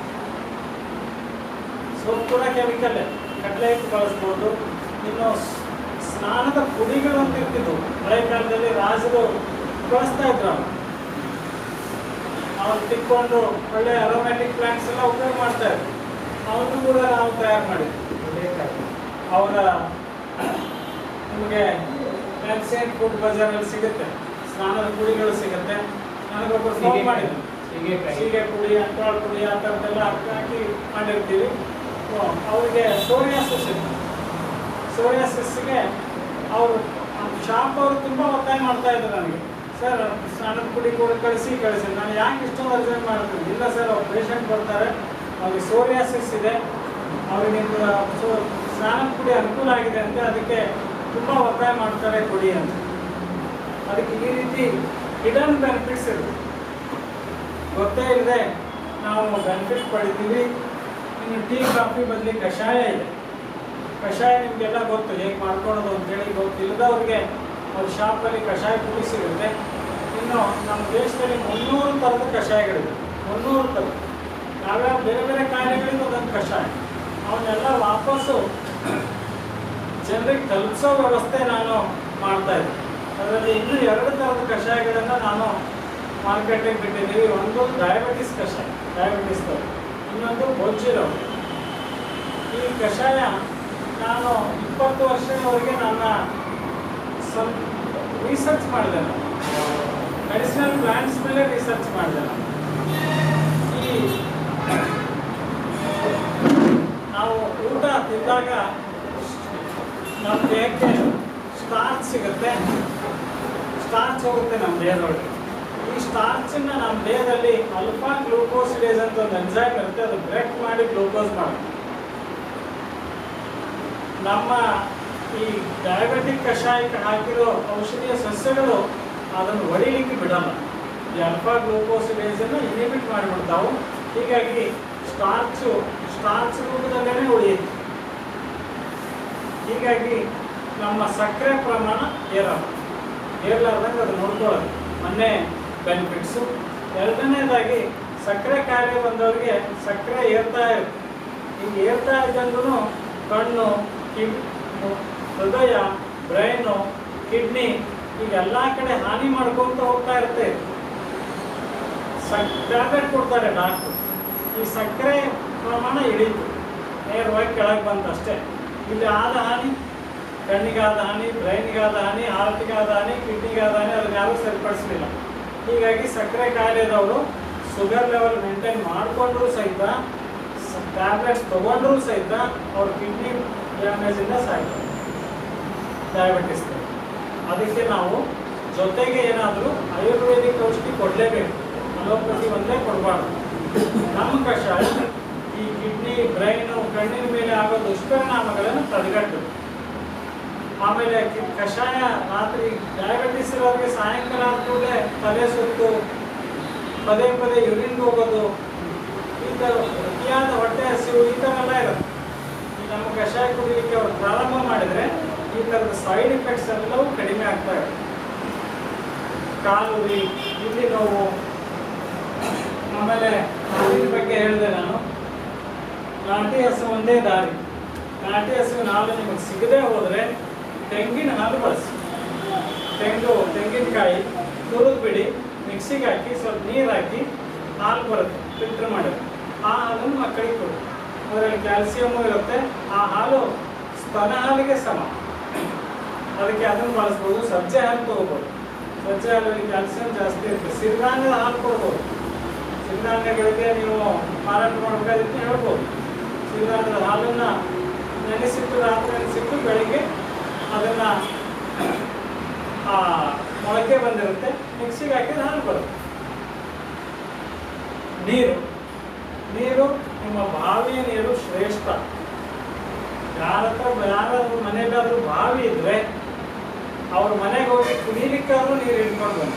ಸೋಪ್ ಕೂಡ ಕೆಮಿಕಲ್ಲೇ ಕಡಲೆ ಹಿಟ್ಟು ಬಳಸ್ಬೋದು ಇನ್ನು ಸ್- ಸ್ನಾನದ ಪುಡಿಗಳು ಅಂತ ಇರ್ತಿದ್ವು ಹಳೆ ಕಾಲದಲ್ಲಿ ರಾಜರು ಬಳಸ್ತಾ ಇದ್ರು ಅವ್ರು. ಅವ್ರು ತಿಕ್ಕೊಂಡು ಒಳ್ಳೆ ಅರೋಮ್ಯಾಟಿಕ್ ಪ್ಲಾಂಟ್ಸ್ ಎಲ್ಲ ಉಪಯೋಗ ಮಾಡ್ತಾ ಇದ್ರು ಅವನು ಕೂಡ ನಾವು ತಯಾರು ಮಾಡಿದ್ವಿ ಅವರ ನಿಮಗೆ ಮ್ಯಾಕ್ಸಿಯನ್ ಫುಡ್ ಬಜಾರಲ್ಲಿ ಸಿಗುತ್ತೆ ಸ್ನಾನದ ಪುಡಿಗಳು ಸಿಗುತ್ತೆ ನನಗೊಬ್ಬರು ಫೋನ್ ಮಾಡಿದ್ರು ಸೀಗೆಕಾಯಿ. ಸೀಗೆ ಪುಡಿ ಅಂಟ್ವಾಳ ಪುಡಿ ಆ ಥರದ್ದೆಲ್ಲ ಹಾಕಿ ಮಾಡಿರ್ತೀವಿ ಓ, ಅವ್ರಿಗೆ ಸೋರಿಯಾಸಿಸ್ ಇತ್ತು ಸೋರಿಯಾಸಿಸ್ಗೆ ಅವರು ಶಾಪ್ ಅವರು ತುಂಬ ಒತ್ತಾಯ ಮಾಡ್ತಾ ಇದ್ರು ನನಗೆ ಸರ್ ಸ್ನಾನದ ಪುಡಿ ಕೂಡ ಕಳಿಸಿ ಕಳಿಸಿ ನಾನು ಯಾಕೆ ಇಷ್ಟೊಂದು ಅರ್ಜೆಂಟ್ ಮಾಡ್ತೀನಿ ಇಲ್ಲ ಸರ್ ಅವ್ರು ಪೇಷಂಟ್ ಬರ್ತಾರೆ ಅವ್ರಿಗೆ ಸೋರಿಯಾಸಿಸ್ ಇದೆ ಅವ್ರಿಗೆ ನಿಮ್ದು ಸೊ ಸ್ನಾನದ ಪುಡಿ ಅನುಕೂಲ ಆಗಿದೆ ಅಂತ ಅದಕ್ಕೆ ತುಂಬ ಒತ್ತಾಯ ಮಾಡ್ತಾರೆ ಕೊಡಿ ಅಂತ ಅದಕ್ಕೆ ಈ ರೀತಿ ಹಿಡನ್ ಬೆನಿಫಿಟ್ಸ್ ಇರುತ್ತೆ ಗೊತ್ತೇ ಇಲ್ಲದೆ ನಾವು ಬೆನಿಫಿಟ್ ಪಡಿತೀವಿ ಇನ್ನು ಟೀ ಕಾಫಿ ಬದಲಿ ಕಷಾಯ ಇದೆ ಕಷಾಯ ನಿಮಗೆಲ್ಲ ಗೊತ್ತು ಹೇಗೆ ಮಾಡ್ಕೊಳ್ಳೋದು ಅಂತೇಳಿ ಗೊತ್ತಿಲ್ಲದವ್ರಿಗೆ ಅವ್ರ ಶಾಪಲ್ಲಿ ಕಷಾಯ ಪುಡಿ ಸಿಗುತ್ತೆ ಇನ್ನು ನಮ್ಮ ದೇಶದಲ್ಲಿ ಮುನ್ನೂರು ಥರದ ಕಷಾಯಗಳಿವೆ ಮುನ್ನೂರು ಥರ ಯಾವ್ಯಾವ ಬೇರೆ ಬೇರೆ ಕಾಯಿಲೆಗಳಿಗೂ ಒಂದೊಂದು ಕಷಾಯ ಅವನ್ನೆಲ್ಲ ವಾಪಸ್ಸು ಜನರಿಗೆ ತಲುಪಿಸೋ ವ್ಯವಸ್ಥೆ ನಾನು ಮಾಡ್ತಾ ಇದ್ದೆ ಅದರಲ್ಲಿ ಇನ್ನೂ ಎರಡು ಥರದ ಕಷಾಯಗಳನ್ನು ನಾನು ಮಾರ್ಕೆಟಿಗೆ ಬಿಟ್ಟಿದ್ದೀವಿ ಒಂದು ಡಯಾಬಿಟಿಸ್ ಕಷಾಯ ಡಯಾಬಿಟಿಸ್ ಇನ್ನೊಂದು ಬೊಜ್ಜಿರೋ ಈ ಕಷಾಯ ನಾನು ಇಪ್ಪತ್ತು ವರ್ಷದವರೆಗೆ ನನ್ನ ಸ್ವಲ್ಪ ರಿಸರ್ಚ್ ಮಾಡಿದೆ ನಾನು ಮೆಡಿಸಿನಲ್ ಪ್ಲಾಂಟ್ಸ್ ಮೇಲೆ ರಿಸರ್ಚ್ ಮಾಡಿದೆ ನಾನು ಈ ನಾವು ಊಟ ತಿಂದಾಗ ನಮ್ಮ ದೇಹಕ್ಕೆ ಸ್ಟಾರ್ಚ್ ಸಿಗುತ್ತೆ ಸ್ಟಾರ್ಚ್ ಹೋಗುತ್ತೆ ನಮ್ಮ ದೇಹದೊಳಗೆ ಈ ಸ್ಟಾರ್ಚನ್ನ ನಮ್ಮ ದೇಹದಲ್ಲಿ ಅಲ್ಫಾ ಗ್ಲೂಕೋಸಿಡೇಸ್ ಅಂತ ಒಂದು ಎಂಜೈಮ್ ಇರುತ್ತೆ ಅದು ಬ್ರೇಕ್ ಮಾಡಿ ಗ್ಲೂಕೋಸ್ ಮಾಡುತ್ತೆ ನಮ್ಮ ಈ ಡಯಾಬಿಟಿಕ್ ಕಷಾಯಕ್ಕೆ ಹಾಕಿರೋ ಔಷಧಿಯ ಸಸ್ಯಗಳು ಅದನ್ನು ಹೊಡಿಲಿಕ್ಕೆ ಬಿಡಲ್ಲ ಈ ಅಲ್ಫಾ ಗ್ಲೂಕೋಸಿಡೇಸನ್ನು ಇನಿಬಿಟ್ ಮಾಡಿಬಿಡ್ತಾವು ಹೀಗಾಗಿ ಸ್ಟಾರ್ಚು ಸ್ಟಾರ್ಚ್ ರೂಪದಲ್ಲೇ ಉಳಿಯುತ್ತೆ ಹೀಗಾಗಿ ನಮ್ಮ ಸಕ್ಕರೆ ಪ್ರಮಾಣ ಏರಲ್ಲ ಏರ್ಲಾರ್ದಂಗೆ ಅದು ನೋಡ್ಕೊಳ್ಳೋದು ಮೊನ್ನೆ ಬೆನಿಫಿಟ್ಸು ಎರಡನೇದಾಗಿ ಸಕ್ಕರೆ ಕಾಯಿಲೆ ಬಂದವರಿಗೆ ಸಕ್ಕರೆ ಏರ್ತಾ ಇರುತ್ತೆ ಈಗ ಏರ್ತಾ ಇದ್ದಂಗೂ ಕಣ್ಣು ಕಿಡ್ ಹೃದಯ ಬ್ರೈನು ಕಿಡ್ನಿ ಈಗ ಎಲ್ಲ ಕಡೆ ಹಾನಿ ಮಾಡ್ಕೊಂತ ಹೋಗ್ತಾ ಇರುತ್ತೆ ಸಕ್ ಟ್ಯಾಬ್ಲೆಟ್ ಕೊಡ್ತಾರೆ ಡಾಕ್ಟ್ರು ಈ ಸಕ್ಕರೆ ಪ್ರಮಾಣ ಇಳೀತು ನೇರವಾಗಿ ಕೆಳಗೆ ಬಂತು ಅಷ್ಟೇ ಇಲ್ಲಿ ಆದ ಹಾನಿ ಕಣ್ಣಿಗಾದ ಹಾನಿ ಬ್ರೈನ್ಗಾದ ಹಾನಿ ಹಾರ್ಟಿಗಾದ ಹಾನಿ ಕಿಡ್ನಿಗಾದ ಹಾನಿ ಅದನ್ನ ಯಾರೂ ಸರಿಪಡಿಸಲಿಲ್ಲ ಹೀಗಾಗಿ ಸಕ್ಕರೆ ಕಾಯಿಲೆ ಇರೋರು ಶುಗರ್ ಲೆವೆಲ್ ಮೇಂಟೈನ್ ಮಾಡಿಕೊಂಡ್ರೂ ಸಹಿತ ಟ್ಯಾಬ್ಲೆಟ್ಸ್ ತೊಗೊಂಡ್ರೂ ಸಹಿತ ಅವ್ರ ಕಿಡ್ನಿ ಡ್ಯಾಮೇಜಿಂದ ಸಾಯ್ತಾರೆ ಡಯಾಬಿಟಿಸ್ ಅದಕ್ಕೆ ನಾವು ಜೊತೆಗೆ ಏನಾದರೂ ಆಯುರ್ವೇದಿಕ್ ಔಷಧಿ ಕೊಡಲೇಬೇಕು ಅಲೋಪತಿ ಒಂದೇ ಕೊಡಬಾರ್ದು ನಮ್ಮ ಕಷಾಯ ಈ ಕಿಡ್ನಿ ಬ್ರೈನು ಕಣ್ಣಿನ ಮೇಲೆ ಆಗೋ ದುಷ್ಪರಿಣಾಮಗಳನ್ನು ತಡೆಗಟ್ಟು ಆಮೇಲೆ ಕಿ- ಕಷಾಯ ರಾತ್ರಿ ಡಯಾಬಿಟಿಸ್ ಇರೋರಿಗೆ ಸಾಯಂಕಾಲ ಆದ ಕೂಡಲೇ ತಲೆ ಸುತ್ತು ಪದೇ ಪದೇ ಯೂರಿನ್ಗೆ ಹೋಗೋದು ಈ ಥರ ಅತಿಯಾದ ಹೊಟ್ಟೆ ಹಸಿವು ಈ ಥರ ಎಲ್ಲ ಇರುತ್ತೆ ಈ ನಮ್ಮ ಕಷಾಯ ಕುಡಿಲಿಕ್ಕೆ ಅವ್ರು ಪ್ರಾರಂಭ ಮಾಡಿದರೆ ಈ ಥರದ ಸೈಡ್ ಎಫೆಕ್ಟ್ಸ್ ಎಲ್ಲವೂ ಕಡಿಮೆ ಆಗ್ತಾ ಇದೆ ಕಾಲು ಉರಿ ಇಲ್ಲಿ ನೋವು ಆಮೇಲೆ ಹಾಲಿನ ಬಗ್ಗೆ ಹೇಳಿದೆ ನಾನು ನಾಟಿ ಹಸು ಒಂದೇ ದಾರಿ ನಾಟಿ ಹಸುವಿನ ಹಾಲು ನಿಮಗೆ ಸಿಗದೆ ಹೋದರೆ ತೆಂಗಿನ ಹಾಲು ಬಳಸಿ ತೆಂಗು ತೆಂಗಿನಕಾಯಿ ತುರಿದು ಬಿಡಿ ಮಿಕ್ಸಿಗೆ ಹಾಕಿ ಸ್ವಲ್ಪ ನೀರು ಹಾಕಿ ಹಾಲು ಬರುತ್ತೆ ಫಿಲ್ಟರ್ ಮಾಡಿ ಆ ಹಾಲನ್ನು ಮಕ್ಕಳಿಗೆ ಕೊಡಿ ಅದರಲ್ಲಿ ಕ್ಯಾಲ್ಸಿಯಮ್ಮು ಇರುತ್ತೆ ಆ ಹಾಲು ಸ್ತನ ಹಾಲಿಗೆ ಸಮ ಅದಕ್ಕೆ ಅದನ್ನು ಬಳಸ್ಬೋದು ಸಜ್ಜೆ ಹಾಲು ತಗೋಬೋದು ಸಜ್ಜೆ ಹಾಲಲ್ಲಿ ಕ್ಯಾಲ್ಸಿಯಂ ಜಾಸ್ತಿ ಇರುತ್ತೆ ಸಿರಿಧಾನ್ಯದ ಹಾಲು ಕೊಡ್ಬೋದು ಸಿರಿಧಾನ್ಯಗಳಿಗೆ ನೀವು ಮಾರಾಟ ಮಾಡಬೇಕಾದ್ರೆ ಹೇಳ್ಬೋದು ಸಿರಿಧಾನ್ಯದ ಹಾಲನ್ನು ನೆನೆಸಿಟ್ಟು ರಾತ್ರಿ ನೆನೆಸಿಟ್ಟು ಬೆಳಿಗ್ಗೆ ಅದನ್ನು ಆ ಮೊಳಕೆ ಬಂದಿರುತ್ತೆ ಮಿಕ್ಸಿಗೆ ಹಾಕಿದ್ರೆ ಹಾಲು ಬರುತ್ತೆ ನೀರು ನೀರು ನಿಮ್ಮ ಬಾವಿಯ ನೀರು ಶ್ರೇಷ್ಠ ಯಾರ ಹತ್ರ ಯಾರಾದ್ರೂ ಮನೆಗಾದ್ರೂ ಬಾವಿ ಇದ್ರೆ ಅವ್ರ ಮನೆಗೆ ಹೋಗಿ ಕುಡಿಲಿಕ್ಕಾದ್ರೂ ನೀರು ಇಟ್ಕೊಂಡು ಬನ್ನಿ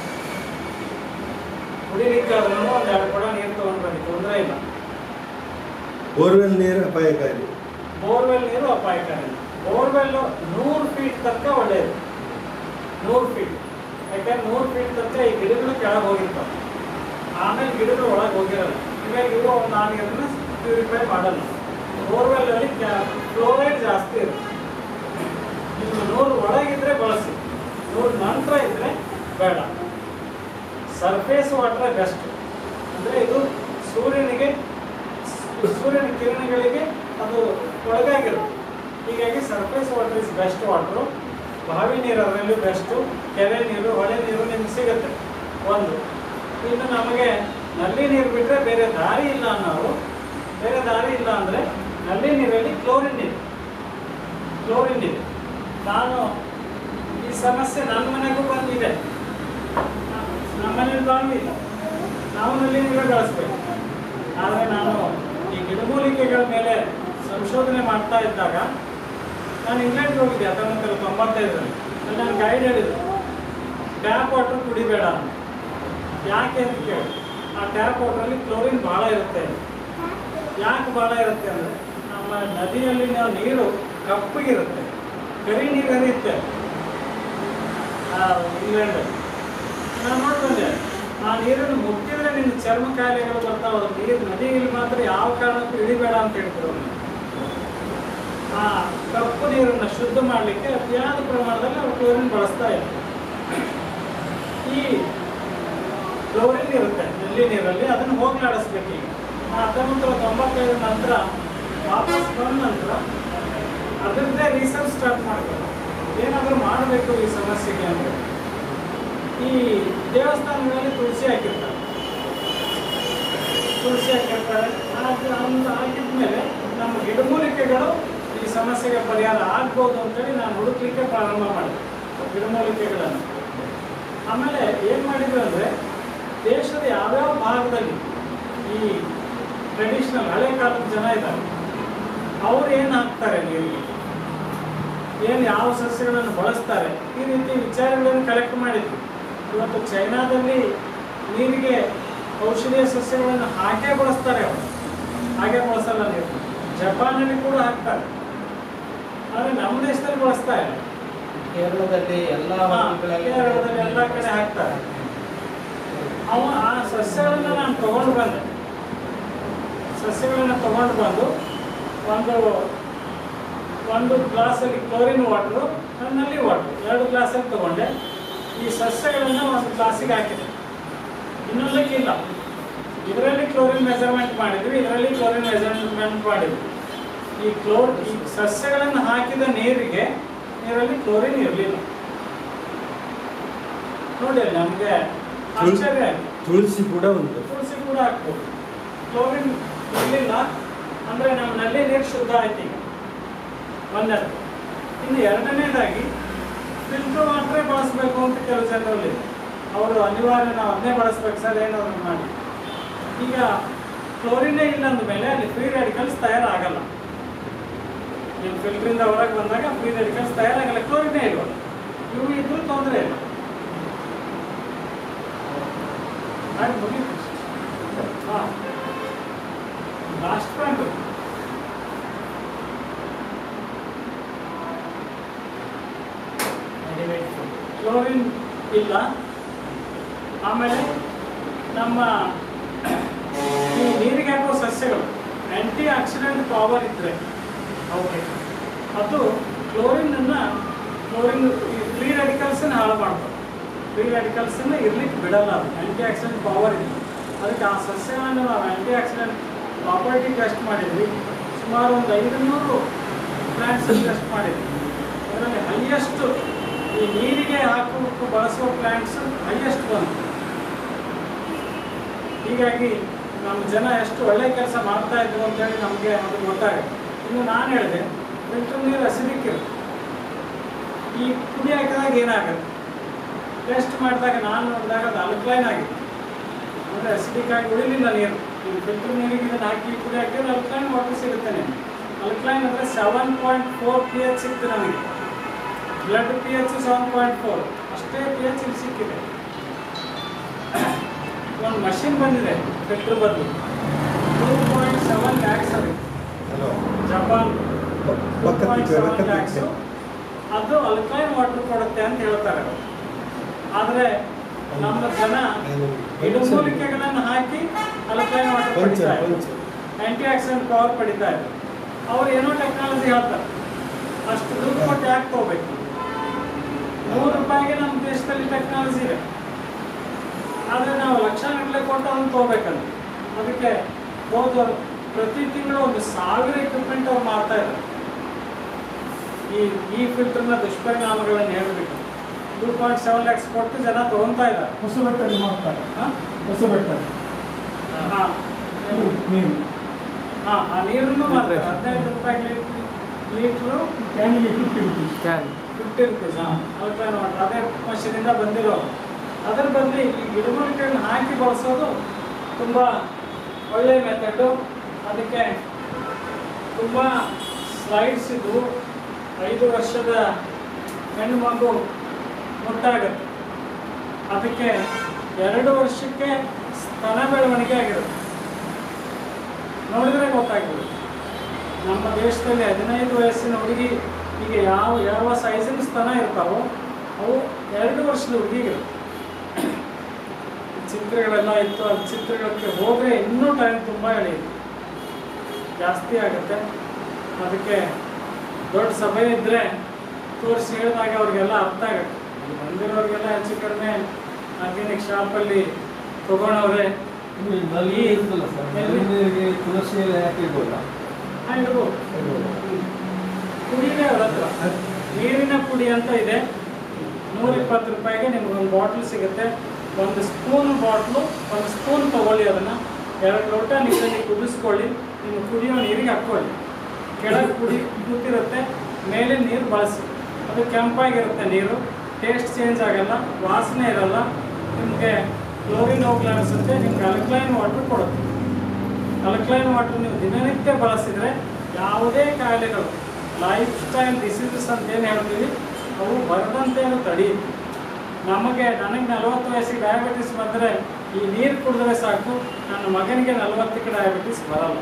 ಕುಡಿಲಿಕ್ಕಾದ್ರೂ ಒಂದು ಎರಡು ಕೊಡ ನೀರು ತಗೊಂಡು ಬನ್ನಿ ತೊಂದರೆ ಇಲ್ಲ ಬೋರ್ವೆಲ್ ನೀರು ಅಪಾಯಕಾರಿ ಬೋರ್ವೆಲ್ ನೀರು ಅಪಾಯಕಾರಿ ಬೋರ್ವೆಲ್ ನೂರು ಫೀಟ್ ತನಕ ಒಳ್ಳೆಯದು ನೂರು ಫೀಟ್ ಯಾಕಂದ್ರೆ ನೂರು ಫೀಟ್ ತನಕ ಈ ಗಿಡಗಳು ಕೆಳಗೆ ಹೋಗಿರ್ತಾವೆ ಆಮೇಲೆ ಗಿಡಗಳು ಒಳಗೆ ಹೋಗಿರಲ್ಲ ಹೀಗಾಗಿ ಇವು ಒಂದು ನಾಲ್ಕು ಪ್ಯೂರಿಫೈ ಮಾಡಲ್ಲ ಬೋರ್ವೆಲ್ ಅಲ್ಲಿ ಫ್ಲೋರೈಡ್ ಜಾಸ್ತಿ ಇರುತ್ತೆ ನಿಮ್ಗೆ ನೂರು ಒಳಗಿದ್ರೆ ಬಳಸಿ ನೂರು ನಂತರ ಇದ್ರೆ ಬೇಡ ಸರ್ಫೇಸ್ ವಾಟರ್ ಬೆಸ್ಟ್ ಅಂದರೆ ಇದು ಸೂರ್ಯನಿಗೆ ಸೂರ್ಯನ ಕಿರಣಗಳಿಗೆ ಅದು ಒಳಗಾಗಿರುತ್ತೆ ಹೀಗಾಗಿ surface water is best water ಬಾವಿ ನೀರು ಅದರಲ್ಲಿ ಬೆಸ್ಟು ಕೆರೆ ನೀರು ಹೊಳೆ ನೀರು ನಿಮ್ಗೆ ಸಿಗುತ್ತೆ ಒಂದು ಇನ್ನು ನಮಗೆ ನಲ್ಲಿ ನೀರು ಬಿಟ್ಟರೆ ಬೇರೆ ದಾರಿ ಇಲ್ಲ ಅನ್ನೋರು ಬೇರೆ ದಾರಿ ಇಲ್ಲ ಅಂದರೆ ನಲ್ಲಿ ನೀರಲ್ಲಿ ಕ್ಲೋರಿನ್ ಇದೆ ಕ್ಲೋರಿನ್ ಇದೆ ನಾನು ಈ ಸಮಸ್ಯೆ ನನ್ನ ಮನೆಗೂ ಬಂದಿದೆ ನಮ್ಮ ಮನೇಲಿ ಬಾವಿ ಇಲ್ಲ ನಾವು ನಲ್ಲಿ ನೀರು ಬಳಸ್ಬೇಕು ಆದರೆ ನಾನು ಈ ಗಿಡಮೂಲಿಕೆಗಳ ಮೇಲೆ ಸಂಶೋಧನೆ ಮಾಡ್ತಾ ಇದ್ದಾಗ ನಾನು ಇಂಗ್ಲೆಂಡ್ಗೆ ಹೋಗಿದ್ದೆ ಹತ್ತೊಂಬತ್ತು ನೂರ ತೊಂಬತ್ತೈದರಲ್ಲಿ ಅಲ್ಲಿ ನನ್ನ ಗೈಡ್ ಹೇಳಿದ್ರು ಟ್ಯಾಪ್ ವಾಟರ್ ಕುಡಿಬೇಡ ಅಂತ ಯಾಕೆ ಅಂತ ಕೇಳಿ ಆ ಟ್ಯಾಪ್ ವಾಟ್ರಲ್ಲಿ ಕ್ಲೋರಿನ್ ಭಾಳ ಇರುತ್ತೆ ಯಾಕೆ ಭಾಳ ಇರುತ್ತೆ ಅಂದರೆ ನಮ್ಮ ನದಿಯಲ್ಲಿನ ನೀರು ಕಪ್ಪಗಿರುತ್ತೆ ಕರಿ ನೀರು ಹರಿಯುತ್ತೆ ಆ ಇಂಗ್ಲೆಂಡಲ್ಲಿ ನಾನು ನೋಡ್ಕೊಂಡೆ ಆ ನೀರನ್ನು ಮುಟ್ಟಿದ್ರೆ ನಿನ್ನ ಚರ್ಮ ಕಾಯಿಲೆಗಳು ಬರ್ತಾವ ನೀರು ನದಿಯಲ್ಲಿ ಮಾತ್ರ ಯಾವ ಕಾರಣಕ್ಕೂ ಇಳಿಬೇಡ ಅಂತ ಹೇಳ್ತಾರೆ ಅವ್ರು. ಆ ಕಪ್ಪು ನೀರನ್ನು ಶುದ್ಧ ಮಾಡಲಿಕ್ಕೆ ಅತಿಯಾದ ಪ್ರಮಾಣದಲ್ಲಿ ಅವ್ರು ಕ್ಲೋರಿನ್ ಬಳಸ್ತಾ ಇದ್ದಾರೆ ಈ ಕ್ಲೋರಿನ್ ಇರುತ್ತೆ ನಲ್ಲಿ ನೀರಲ್ಲಿ ಅದನ್ನು ಹೋಗ್ಲಾಡಿಸ್ಬೇಕು ಈಗ ಆ ಹತ್ತೊಂಬತ್ತು ನೂರ ತೊಂಬತ್ತೈದರ ನಂತರ ವಾಪಸ್ ಬಂದ ನಂತರ ಅದರದ್ದೇ ರಿಸರ್ಚ್ ಸ್ಟಾರ್ಟ್ ಮಾಡ್ತಾರೆ ಏನಾದರೂ ಮಾಡಬೇಕು ಈ ಸಮಸ್ಯೆಗೆ ಅಂದರೆ ಈ ದೇವಸ್ಥಾನಗಳಲ್ಲಿ ತುಳಸಿ ಹಾಕಿರ್ತಾರೆ ತುಳಸಿ ಹಾಕಿರ್ತಾರೆ ಅದು ಒಂದು ಹಾಕಿದ್ಮೇಲೆ ನಮ್ಮ ಗಿಡಮೂಲಿಕೆಗಳು ಈ ಸಮಸ್ಯೆಗೆ ಪರಿಹಾರ ಆಗ್ಬೋದು ಅಂತೇಳಿ ನಾನು ಹುಡುಕ್ಲಿಕ್ಕೆ ಪ್ರಾರಂಭ ಮಾಡಿದೆ ಗಿಡಮೂಲಿಕೆಗಳನ್ನು ಆಮೇಲೆ ಏನು ಮಾಡಿದ್ರು ಅಂದರೆ ದೇಶದ ಯಾವ್ಯಾವ ಭಾಗದಲ್ಲಿ ಈ ಟ್ರೆಡಿಷನಲ್ ಹಳೆ ಕಾಲದ ಜನ ಇದ್ದಾರೆ ಅವ್ರು ಏನು ಹಾಕ್ತಾರೆ ನೀರಿಗೆ ಏನು ಯಾವ ಸಸ್ಯಗಳನ್ನು ಬಳಸ್ತಾರೆ ಈ ರೀತಿ ವಿಚಾರಗಳನ್ನು ಕಲೆಕ್ಟ್ ಮಾಡಿದ್ವಿ ಇವತ್ತು ಚೈನಾದಲ್ಲಿ ನೀರಿಗೆ ಔಷಧೀಯ ಸಸ್ಯಗಳನ್ನು ಹಾಕೇ ಬಳಸ್ತಾರೆ ಅವರು ಹಾಗೆ ಬಳಸಲ್ಲ ನೀರು ಜಪಾನಲ್ಲಿ ಕೂಡ ಹಾಕ್ತಾರೆ ಆದರೆ ನಮ್ಮ ದೇಶದಲ್ಲಿ ಬಳಸ್ತಾ ಇಲ್ಲ ಕೇರಳದಲ್ಲಿ ಎಲ್ಲ ಹಾ, ಹೊಲಗಳಲ್ಲಿ ಕೇರಳದಲ್ಲಿ ಎಲ್ಲ ಕಡೆ ಹಾಕ್ತಾರೆ ಅವ ಆ ಸಸ್ಯಗಳನ್ನ ನಾನು ತಗೊಂಡು ಬಂದೆ ಸಸ್ಯಗಳನ್ನ ತಗೊಂಡು ಬಂದು ಒಂದು ಒಂದು ಗ್ಲಾಸಲ್ಲಿ ಕ್ಲೋರಿನ್ ವಾಟ್ರು ನಲ್ಲಿ ವಾಟ್ರು ಎರಡು ಗ್ಲಾಸಲ್ಲಿ ತಗೊಂಡೆ ಈ ಸಸ್ಯಗಳನ್ನು ಒಂದು ಗ್ಲಾಸಿಗೆ ಹಾಕಿದೆ ಇನ್ನೊಂದಕ್ಕೆ ಇಲ್ಲ ಇದರಲ್ಲಿ ಕ್ಲೋರಿನ್ ಮೆಜರ್ಮೆಂಟ್ ಮಾಡಿದ್ವಿ ಇದರಲ್ಲಿ ಕ್ಲೋರಿನ್ ಮೆಜರ್ಮೆಂಟ್ ಮಾಡಿದ್ವಿ ಈ ಕ್ಲೋರ್ ಈ ಸಸ್ಯಗಳನ್ನು ಹಾಕಿದ ನೀರಿಗೆ ನೀರಲ್ಲಿ ಕ್ಲೋರಿನ್ ಇರಲಿಲ್ಲ ನೋಡಿ ನಮಗೆ ಆಶ್ಚರ್ಯ ಆಯ್ತು ತುಳಸಿ ಕೂಡ ಉಂಟು ತುಳಸಿ ಕೂಡ ಹಾಕ್ಬೋದು ಕ್ಲೋರಿನ್ ಇರಲಿಲ್ಲ ಅಂದರೆ ನಮ್ಮ ನಲ್ಲಿ ನೀರು ಶುದ್ಧ ಆಯ್ತು ಈಗ ಒಂದನೇದು ಇನ್ನು ಎರಡನೇದಾಗಿ ಫಿಲ್ಟರ್ ವಾಟ್ರೇ ಬಳಸಬೇಕು ಅಂತ ಕೆಲವು ಜನರಲ್ಲಿ ಅವರು ಅನಿವಾರ್ಯ ನಾವು ಅದನ್ನೇ ಬಳಸ್ಬೇಕು ಸರ್ ಏನಾದ್ರು ಮಾಡಿ ಈಗ ಕ್ಲೋರಿನೇ ಇಲ್ಲ ಅಂದಮೇಲೆ ಅಲ್ಲಿ ಫ್ರೀ ರೆಡಿಕಲ್ಸ್ ತಯಾರಾಗಲ್ಲ ನೀವು ಫಿಲ್ಟ್ರಿಂದ ಹೊರಗೆ ಬಂದಾಗ ಫ್ರೀ ರೆಡಿಕಲ್ಸ್ ತಯಾರಾಗಲ್ಲ ಕ್ಲೋರಿನೇ ಇಲ್ವ ಇವು ಇದ್ರೂ ತೊಂದರೆ ಇಲ್ಲ ಆಯ್ತು ಮುಗೀತು ಹಾಂ last point readymade food chlorine ಇಲ್ಲ ಆಮೇಲೆ ನಮ್ಮ ಈ ನೀರಿಗೆ ಹಾಕುವ ಸಸ್ಯಗಳು ಆಂಟಿ ಆಕ್ಸಿಡೆಂಟ್ ಪವರ್ ಇದ್ದರೆ ಓಕೆ ಅದು ಕ್ಲೋರಿನನ್ನು ಕ್ಲೋರಿನ್ ಈ ಫ್ರೀ ರೆಡಿಕಲ್ಸನ್ನು ಹಾಳು ಮಾಡ್ತದೆ ಫ್ರೀ ರೆಡಿಕಲ್ಸನ್ನು ಇರ್ಲಿಕ್ಕೆ ಬಿಡಲ್ಲ ಅದು ಆಂಟಿ ಆಕ್ಸಿಡೆಂಟ್ ಪವರ್ ಇದೆ ಅದಕ್ಕೆ ಆ ಸಸ್ಯಗಳನ್ನು ನಾವು ಆಂಟಿ ಆಕ್ಸಿಡೆಂಟ್ ಪ್ರಾಪರ್ಟಿ ಟೆಸ್ಟ್ ಮಾಡಿದ್ವಿ ಸುಮಾರು ಒಂದು ಐದು ನೂರು ಪ್ಲಾಂಟ್ಸ್ ಟೆಸ್ಟ್ ಮಾಡಿದ್ವಿ ಅದರಲ್ಲಿ ಹೈಯೆಸ್ಟ್ ಈ ನೀರಿಗೆ ಹಾಕುವುದಕ್ಕೂ ಬಳಸುವ ಪ್ಲ್ಯಾಂಟ್ಸ್ ಹೈಯೆಸ್ಟ್ ಬಂತು ಹೀಗಾಗಿ ನಮ್ಮ ಜನ ಎಷ್ಟು ಒಳ್ಳೆ ಕೆಲಸ ಮಾಡ್ತಾ ಇದ್ರು ಅಂತೇಳಿ ನಮಗೆ ಅದು ಗೊತ್ತಾಗುತ್ತೆ ಇನ್ನು ನಾನು ಹೇಳಿದೆ ಫಿಲ್ಟರ್ ನೀರು ಅಸಿಡಿಕ್ ಇರುತ್ತೆ ಈ ಪುಡಿ ಹಾಕಿದಾಗ ಏನಾಗುತ್ತೆ ಟೆಸ್ಟ್ ಮಾಡಿದಾಗ ನಾನು ನೋಡಿದಾಗ ಅದು ಅಲ್ಕ್ಲೈನ್ ಆಗಿತ್ತು ಅಂದರೆ ಅಸಿಡಿಕ್ ಆಗಿ ಉಳಿಲಿಲ್ಲ ನೀರು ಈ ಫಿಲ್ಟರ್ ನೀರಿಗೆ ಇದನ್ನು ಹಾಕಿ ಪುಡಿ ಹಾಕಿದ್ರೆ ಅಲ್ಕ್ಲೈನ್ ವಾಟರ್ ಸಿಗುತ್ತೆ ನಿಮಗೆ ಅಲ್ಕ್ಲೈನ್ ಅಂದರೆ seven point four P H ಸಿಕ್ತು ನನಗೆ blood P H seven point four ಅಷ್ಟೇ ಪಿ ಎಚ್ ಇಲ್ಲಿ ಸಿಕ್ಕಿದೆ ಒಂದು ಮಷಿನ್ ಬಂದಿದೆ ಫಿಲ್ಟರ್ ಬದಲು ಟೂ ಪಾಯಿಂಟ್ ಸೆವೆನ್ ಲ್ಯಾಕ್ಸ್ ಅದು ಹಲೋ ಜಪಾನ್ ಟೂ ಪಕ್ಕದ ಪಾಯಿಂಟ್ ಪಕ್ಕದ ಸೆವೆನ್ ಲ್ಯಾಕ್ಸು ಅದು ಅಲ್ಕಲೈನ್ ವಾಟರ್ ಕೊಡುತ್ತೆ ಅಂತ ಹೇಳ್ತಾರೆ ಅವ್ರು. ಆದ್ರೆ ನಮ್ಮ ಜನ ಗಿಡಮೂಲಿಕೆಗಳನ್ನು ಹಾಕಿ ಅಲ್ಕಲೈನ್ ವಾಟರ್ ಪಂಚ ಪಡಿತಾ ಇದ್ದಾರೆ ಪಂಚ ಆಂಟಿ ಆಕ್ಸಿಡೆಂಟ್ ಪವರ್ ಪಡಿತಾ ಇದ್ದಾರೆ ಅವ್ರು ಏನೋ ಟೆಕ್ನಾಲಜಿ ಹೇಳ್ತಾರೆ ಅಷ್ಟು ದುಡ್ಡು ಕೊಟ್ಟು ಯಾಕೆ ತಗೋಬೇಕು ನೂರು ರೂಪಾಯಿಗೆ ನಮ್ಮ ದೇಶದಲ್ಲಿ ಟೆಕ್ನಾಲಜಿ ಇದೆ ಆದರೆ ನಾವು ಲಕ್ಷಗಟ್ಟಲೆ ಕೊಟ್ಟು ಅದನ್ನು ತಗೋಬೇಕಂತ ಅದಕ್ಕೆ ಹೋದ ಪ್ರತಿ ತಿಂಗಳು ಒಂದು ಸಾವಿರ ಎಕ್ವಿಪ್ಮೆಂಟ್ ಅವ್ರು ಮಾಡ್ತಾ ಇದ್ದಾರೆ ಈ ಈ ಫಿಲ್ಟರ್ನ ದುಷ್ಪರಿಣಾಮಗಳನ್ನು ಹೇಳಬೇಕು ಟೂ ಪಾಯಿಂಟ್ ಸೆವೆನ್ ಲ್ಯಾಕ್ಸ್ ಕೊಟ್ಟು ಜನ ತಗೊಂತಾ ಇದ್ದಾರೆ ಹೊಸಬೆಟ್ಟಲ್ಲಿ ಮಾಡ್ತಾರೆ ಹಾಂ ಹೊಸಬೆಟ್ಟ ಹಾಂ ನೀರು ಹಾಂ ಆ ನೀರನ್ನು ಮಾಡ್ತಾರೆ ಹದಿನೈದು ರೂಪಾಯಿ ಲೀಟ್ರು ಕ್ಯಾನಿಗೆ fifty rupees can fifty rupees ಹಾಂ ಅಲ್ಪೈನ್ ವಾಟರ್ ಅದೇ ಮಷೀನಿಂದ ಬಂದಿರೋ ಅದರ ಬದಲು ಈ ಗಿಡಮೂಲಿಕೆಗಳನ್ನ ಹಾಕಿ ಬಳಸೋದು ತುಂಬ ಒಳ್ಳೆಯ ಮೆಥಡು ಅದಕ್ಕೆ ತುಂಬ ಸ್ಲೈಡ್ಸ್ ಇದ್ವು ಐದು ವರ್ಷದ ಹೆಣ್ಣು ಮಗು ಮುಟ್ಟಾಗುತ್ತೆ ಅದಕ್ಕೆ ಎರಡು ವರ್ಷಕ್ಕೆ ಸ್ತನ ಬೆಳವಣಿಗೆ ಆಗಿರುತ್ತೆ ನೋಡಿದ್ರೆ ಗೊತ್ತಾಗ್ಬಿಡುತ್ತೆ ನಮ್ಮ ದೇಶದಲ್ಲಿ ಹದಿನೈದು ವಯಸ್ಸಿನ ಹುಡುಗಿ ಈಗ ಯಾವ ಯಾವ ಸೈಜಿನ ಸ್ತನ ಇರ್ತಾವೋ ಅವು ಎರಡು ವರ್ಷದ ಹುಡುಗಿಗಿರುತ್ತೆ ಚಿತ್ರಗಳೆಲ್ಲ ಇತ್ತು ಅದು ಚಿತ್ರಗಳಿಗೆ ಹೋದರೆ ಇನ್ನೂ ಟೈಮ್ ತುಂಬ ಎಳೆಯುತ್ತೆ ಜಾಸ್ತಿ ಆಗುತ್ತೆ ಅದಕ್ಕೆ ದೊಡ್ಡ ಸಭೆ ಇದ್ದರೆ ತೋರಿಸಿ ಹೇಳಿದಾಗ ಅವ್ರಿಗೆಲ್ಲ ಅರ್ಥ ಆಗುತ್ತೆ ಇಲ್ಲಿ ಬಂದಿರೋರಿಗೆಲ್ಲ ಹೆಚ್ಚು ಕಡಿಮೆ ಆರ್ಗ್ಯಾನಿಕ್ ಶಾಪಲ್ಲಿ ತೊಗೊಂಡವ್ರೆ ನಲ್ಲಿ ಇರ್ತಲ್ಲ ಸರ್ ನಲ್ಲಿ ನೀರಿಗೆ ತುಳಸಿ ಎಲ್ಲ ಯಾಕೆ ಇರ್ಬೋದಾ ಇರ್ಬೋದು ಕುಡಿನೇ ಅವ್ರ ಹತ್ರ ನೀರಿನ ಪುಡಿ ಅಂತ ಇದೆ ನೂರ ಇಪ್ಪತ್ತು ರೂಪಾಯಿಗೆ ನಿಮ್ಗೆ ಒಂದು ಬಾಟ್ಲ್ ಸಿಗುತ್ತೆ ಒಂದು ಸ್ಪೂನ್ ಬಾಟ್ಲು ಒಂದು ಸ್ಪೂನ್ ತಗೊಳ್ಳಿ ಅದನ್ನು ಎರಡು ಲೋಟ ನೀರಲ್ಲಿ ಕುದಿಸ್ಕೊಳ್ಳಿ ನಿಮ್ಮ ಕುಡಿಯೋ ನೀರಿಗೆ ಹಾಕ್ಕೊಳ್ಳಿ ಕೆಳಗೆ ಕುಡಿ ಕೂತಿರುತ್ತೆ ಮೇಲೆ ನೀರು ಬಳಸಿ ಅದು ಕೆಂಪಾಗಿರುತ್ತೆ ನೀರು ಟೇಸ್ಟ್ ಚೇಂಜ್ ಆಗಲ್ಲ ವಾಸನೆ ಇರಲ್ಲ ನಿಮಗೆ ಕ್ಲೋರಿನ್ ಹೋಗ್ಲ ಅನಿಸುತ್ತೆ ನಿಮ್ಗೆ ಅಲ್ಕ್ಲೈನ್ ವಾಟರ್ ಕೊಡುತ್ತೆ ಅಲ್ಕ್ಲೈನ್ ವಾಟರ್ ನೀವು ದಿನನಿತ್ಯ ಬಳಸಿದರೆ ಯಾವುದೇ ಕಾಯಿಲೆಗಳು ಲೈಫ್ ಸ್ಟೈಲ್ ಡಿಸೀಸಸ್ ಅಂತ ಏನು ಹೇಳ್ತೀವಿ ಅವು ಬರದಂತೆ ಅದು ತಡೆಯುತ್ತೆ ನಮಗೆ ನನಗೆ ನಲವತ್ತು ವಯಸ್ಸಿಗೆ ಡಯಾಬಿಟಿಸ್ ಬಂದರೆ ಈ ನೀರು ಕುಡಿದ್ರೆ ಸಾಕು ನನ್ನ ಮಗನಿಗೆ ನಲವತ್ತಕ್ಕೆ ಡಯಾಬಿಟಿಸ್ ಬರಲ್ಲ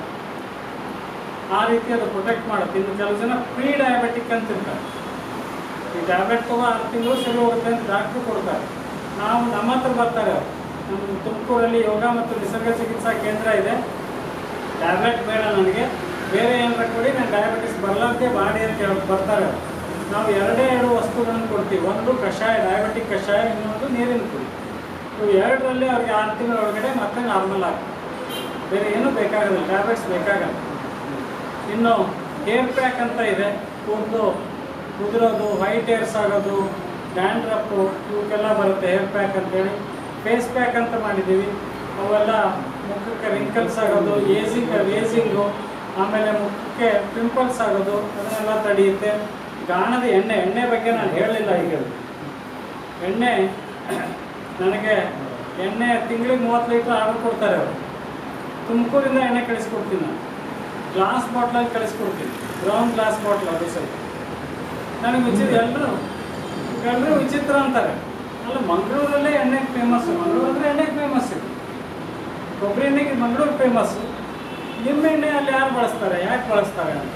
ಆ ರೀತಿ ಅದು ಪ್ರೊಟೆಕ್ಟ್ ಮಾಡುತ್ತೆ ಇನ್ನು ಕೆಲವು ಜನ ಪ್ರೀ ಡಯಾಬಿಟಿಕ್ ಅಂತ ಇರ್ತಾರೆ ಈ ಟ್ಯಾಬ್ಲೆಟ್ ತಗೋ ಆರು ತಿಂಗಳು ಸರಿ ಹೋಗುತ್ತೆ ಅಂತ ಡಾಕ್ಟ್ರು ಕೊಡ್ತಾರೆ ನಾವು ನಮ್ಮ ಹತ್ರ ಬರ್ತಾರೆ ಅವ್ರು. ನಮ್ಮ ತುಮಕೂರಲ್ಲಿ ಯೋಗ ಮತ್ತು ನಿಸರ್ಗ ಚಿಕಿತ್ಸಾ ಕೇಂದ್ರ ಇದೆ ಟ್ಯಾಬ್ಲೆಟ್ ಬೇಡ ನನಗೆ ಬೇರೆ ಏನಾರ ಕೊಡಿ ನಾನು ಡಯಾಬಿಟಿಸ್ ಬರಲಾರ್ದೆ ಬಾಡಿ ಅಂತ ಹೇಳಿ ಬರ್ತಾರೆ ಅವ್ರು. ನಾವು ಎರಡೇ ಎರಡು ವಸ್ತುಗಳನ್ನು ಕೊಡ್ತೀವಿ ಒಂದು ಕಷಾಯ ಡಯಾಬಿಟಿಕ್ ಕಷಾಯ ಇನ್ನೊಂದು ನೀರಿನ ಪುಡಿ ಇವು ಎರಡರಲ್ಲಿ ಅವ್ರಿಗೆ ಆರು ತಿಂಗಳ ಒಳಗಡೆ ಮತ್ತೆ ನಾರ್ಮಲ್ ಆಗ್ತದೆ ಬೇರೆ ಏನೂ ಬೇಕಾಗಲ್ಲ ಟ್ಯಾಬ್ಲೆಟ್ಸ್ ಬೇಕಾಗಲ್ಲ ಇನ್ನು ಹೇರ್ ಪ್ಯಾಕ್ ಅಂತ ಇದೆ ಕೂದಲು ಉದುರೋದು ವೈಟ್ ಹೇರ್ಸ್ ಆಗೋದು ಡ್ಯಾಂಡ್ರಪ್ಪು ಇವಕ್ಕೆಲ್ಲ ಬರುತ್ತೆ ಹೇರ್ ಪ್ಯಾಕ್ ಅಂತೇಳಿ ಫೇಸ್ ಪ್ಯಾಕ್ ಅಂತ ಮಾಡಿದ್ದೀವಿ ಅವೆಲ್ಲ ಮುಖಕ್ಕೆ ರಿಂಕಲ್ಸ್ ಆಗೋದು ಏಜಿಂಗ್ ಏಜಿಂಗು ಆಮೇಲೆ ಮುಖಕ್ಕೆ ಪಿಂಪಲ್ಸ್ ಆಗೋದು ಅದನ್ನೆಲ್ಲ ತಡೆಯುತ್ತೆ ಗಾಣದ ಎಣ್ಣೆ ಎಣ್ಣೆ ಬಗ್ಗೆ ನಾನು ಹೇಳಲಿಲ್ಲ ಈಗ ಎಣ್ಣೆ ನನಗೆ ಎಣ್ಣೆ ತಿಂಗಳಿಗೆ ಮೂವತ್ತು ಲೀಟ್ರ್ ಆರ್ಡರ್ ಕೊಡ್ತಾರೆ ಅವರು ತುಮಕೂರಿಂದ ಎಣ್ಣೆ ಕಳಿಸ್ಕೊಡ್ತೀನಿ ನಾನು ಗ್ಲಾಸ್ ಬಾಟ್ಲಲ್ಲಿ ಕಳಿಸ್ಕೊಡ್ತೀನಿ ಬ್ರೌನ್ ಗ್ಲಾಸ್ ಬಾಟ್ಲ್ ಅದು ಸರಿ ನನಗೆ ವಿಚಿತ್ರ ಎಲ್ಲರೂ ಎಲ್ಲರೂ ವಿಚಿತ್ರ ಅಂತಾರೆ ಅಲ್ಲ ಮಂಗಳೂರಲ್ಲೇ ಎಣ್ಣೆ ಫೇಮಸ್ಸು ಮಂಗಳೂರು ಅಂದರೆ ಎಣ್ಣೆಗೆ ಫೇಮಸ್ ಇದೆ ಕೊಬ್ಬರಿ ಎಣ್ಣೆಗೆ ಮಂಗಳೂರು ಫೇಮಸ್ಸು ನಿಮ್ಮ ಎಣ್ಣೆ ಅಲ್ಲಿ ಯಾರು ಬಳಸ್ತಾರೆ ಯಾಕೆ ಬಳಸ್ತಾರೆ ಅಂತ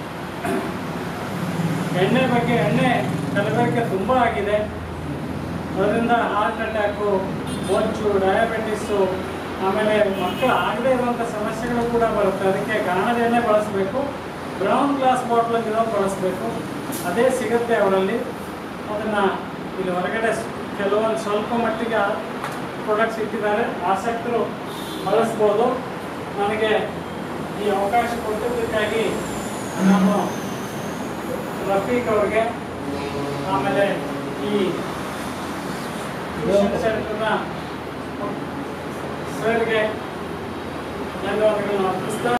ಎಣ್ಣೆ ಬಗ್ಗೆ ಎಣ್ಣೆ ಕಲಬೆರಕೆ ತುಂಬ ಆಗಿದೆ ಅದರಿಂದ ಹಾರ್ಟ್ ಅಟ್ಯಾಕು ಬೊಜ್ಜು ಡಯಾಬಿಟಿಸು ಆಮೇಲೆ ಮಕ್ಕಳು ಆಗದೇ ಇರುವಂಥ ಸಮಸ್ಯೆಗಳು ಕೂಡ ಬರುತ್ತೆ ಅದಕ್ಕೆ ಗಾಣದ ಎಣ್ಣೆ ಬಳಸಬೇಕು ಬ್ರೌನ್ ಗ್ಲಾಸ್ ಬಾಟ್ಲಲ್ಲಿರೋ ಬಳಸಬೇಕು ಅದೇ ಸಿಗುತ್ತೆ ಅವರಲ್ಲಿ ಅದನ್ನು ಇಲ್ಲಿ ಹೊರಗಡೆ ಸ್- ಕೆಲವೊಂದು ಸ್ವಲ್ಪ ಮಟ್ಟಿಗೆ ಪ್ರಾಡಕ್ಟ್ಸ್ ಇಟ್ಟಿದ್ದಾರೆ ಆಸಕ್ತರು ಬಳಸ್ಬೋದು ನನಗೆ ಈ ಅವಕಾಶ ಕೊಟ್ಟಿದ್ದಕ್ಕಾಗಿ ನಾನು ರಫೀಕ್ ಅವ್ರಿಗೆ ಆಮೇಲೆ ಈ ಶಿಕ್ಷಕರನ್ನ ಸರ್ಗೆ ಧನ್ಯವಾದಗಳನ್ನು ಅರ್ಪಿಸ್ತಾ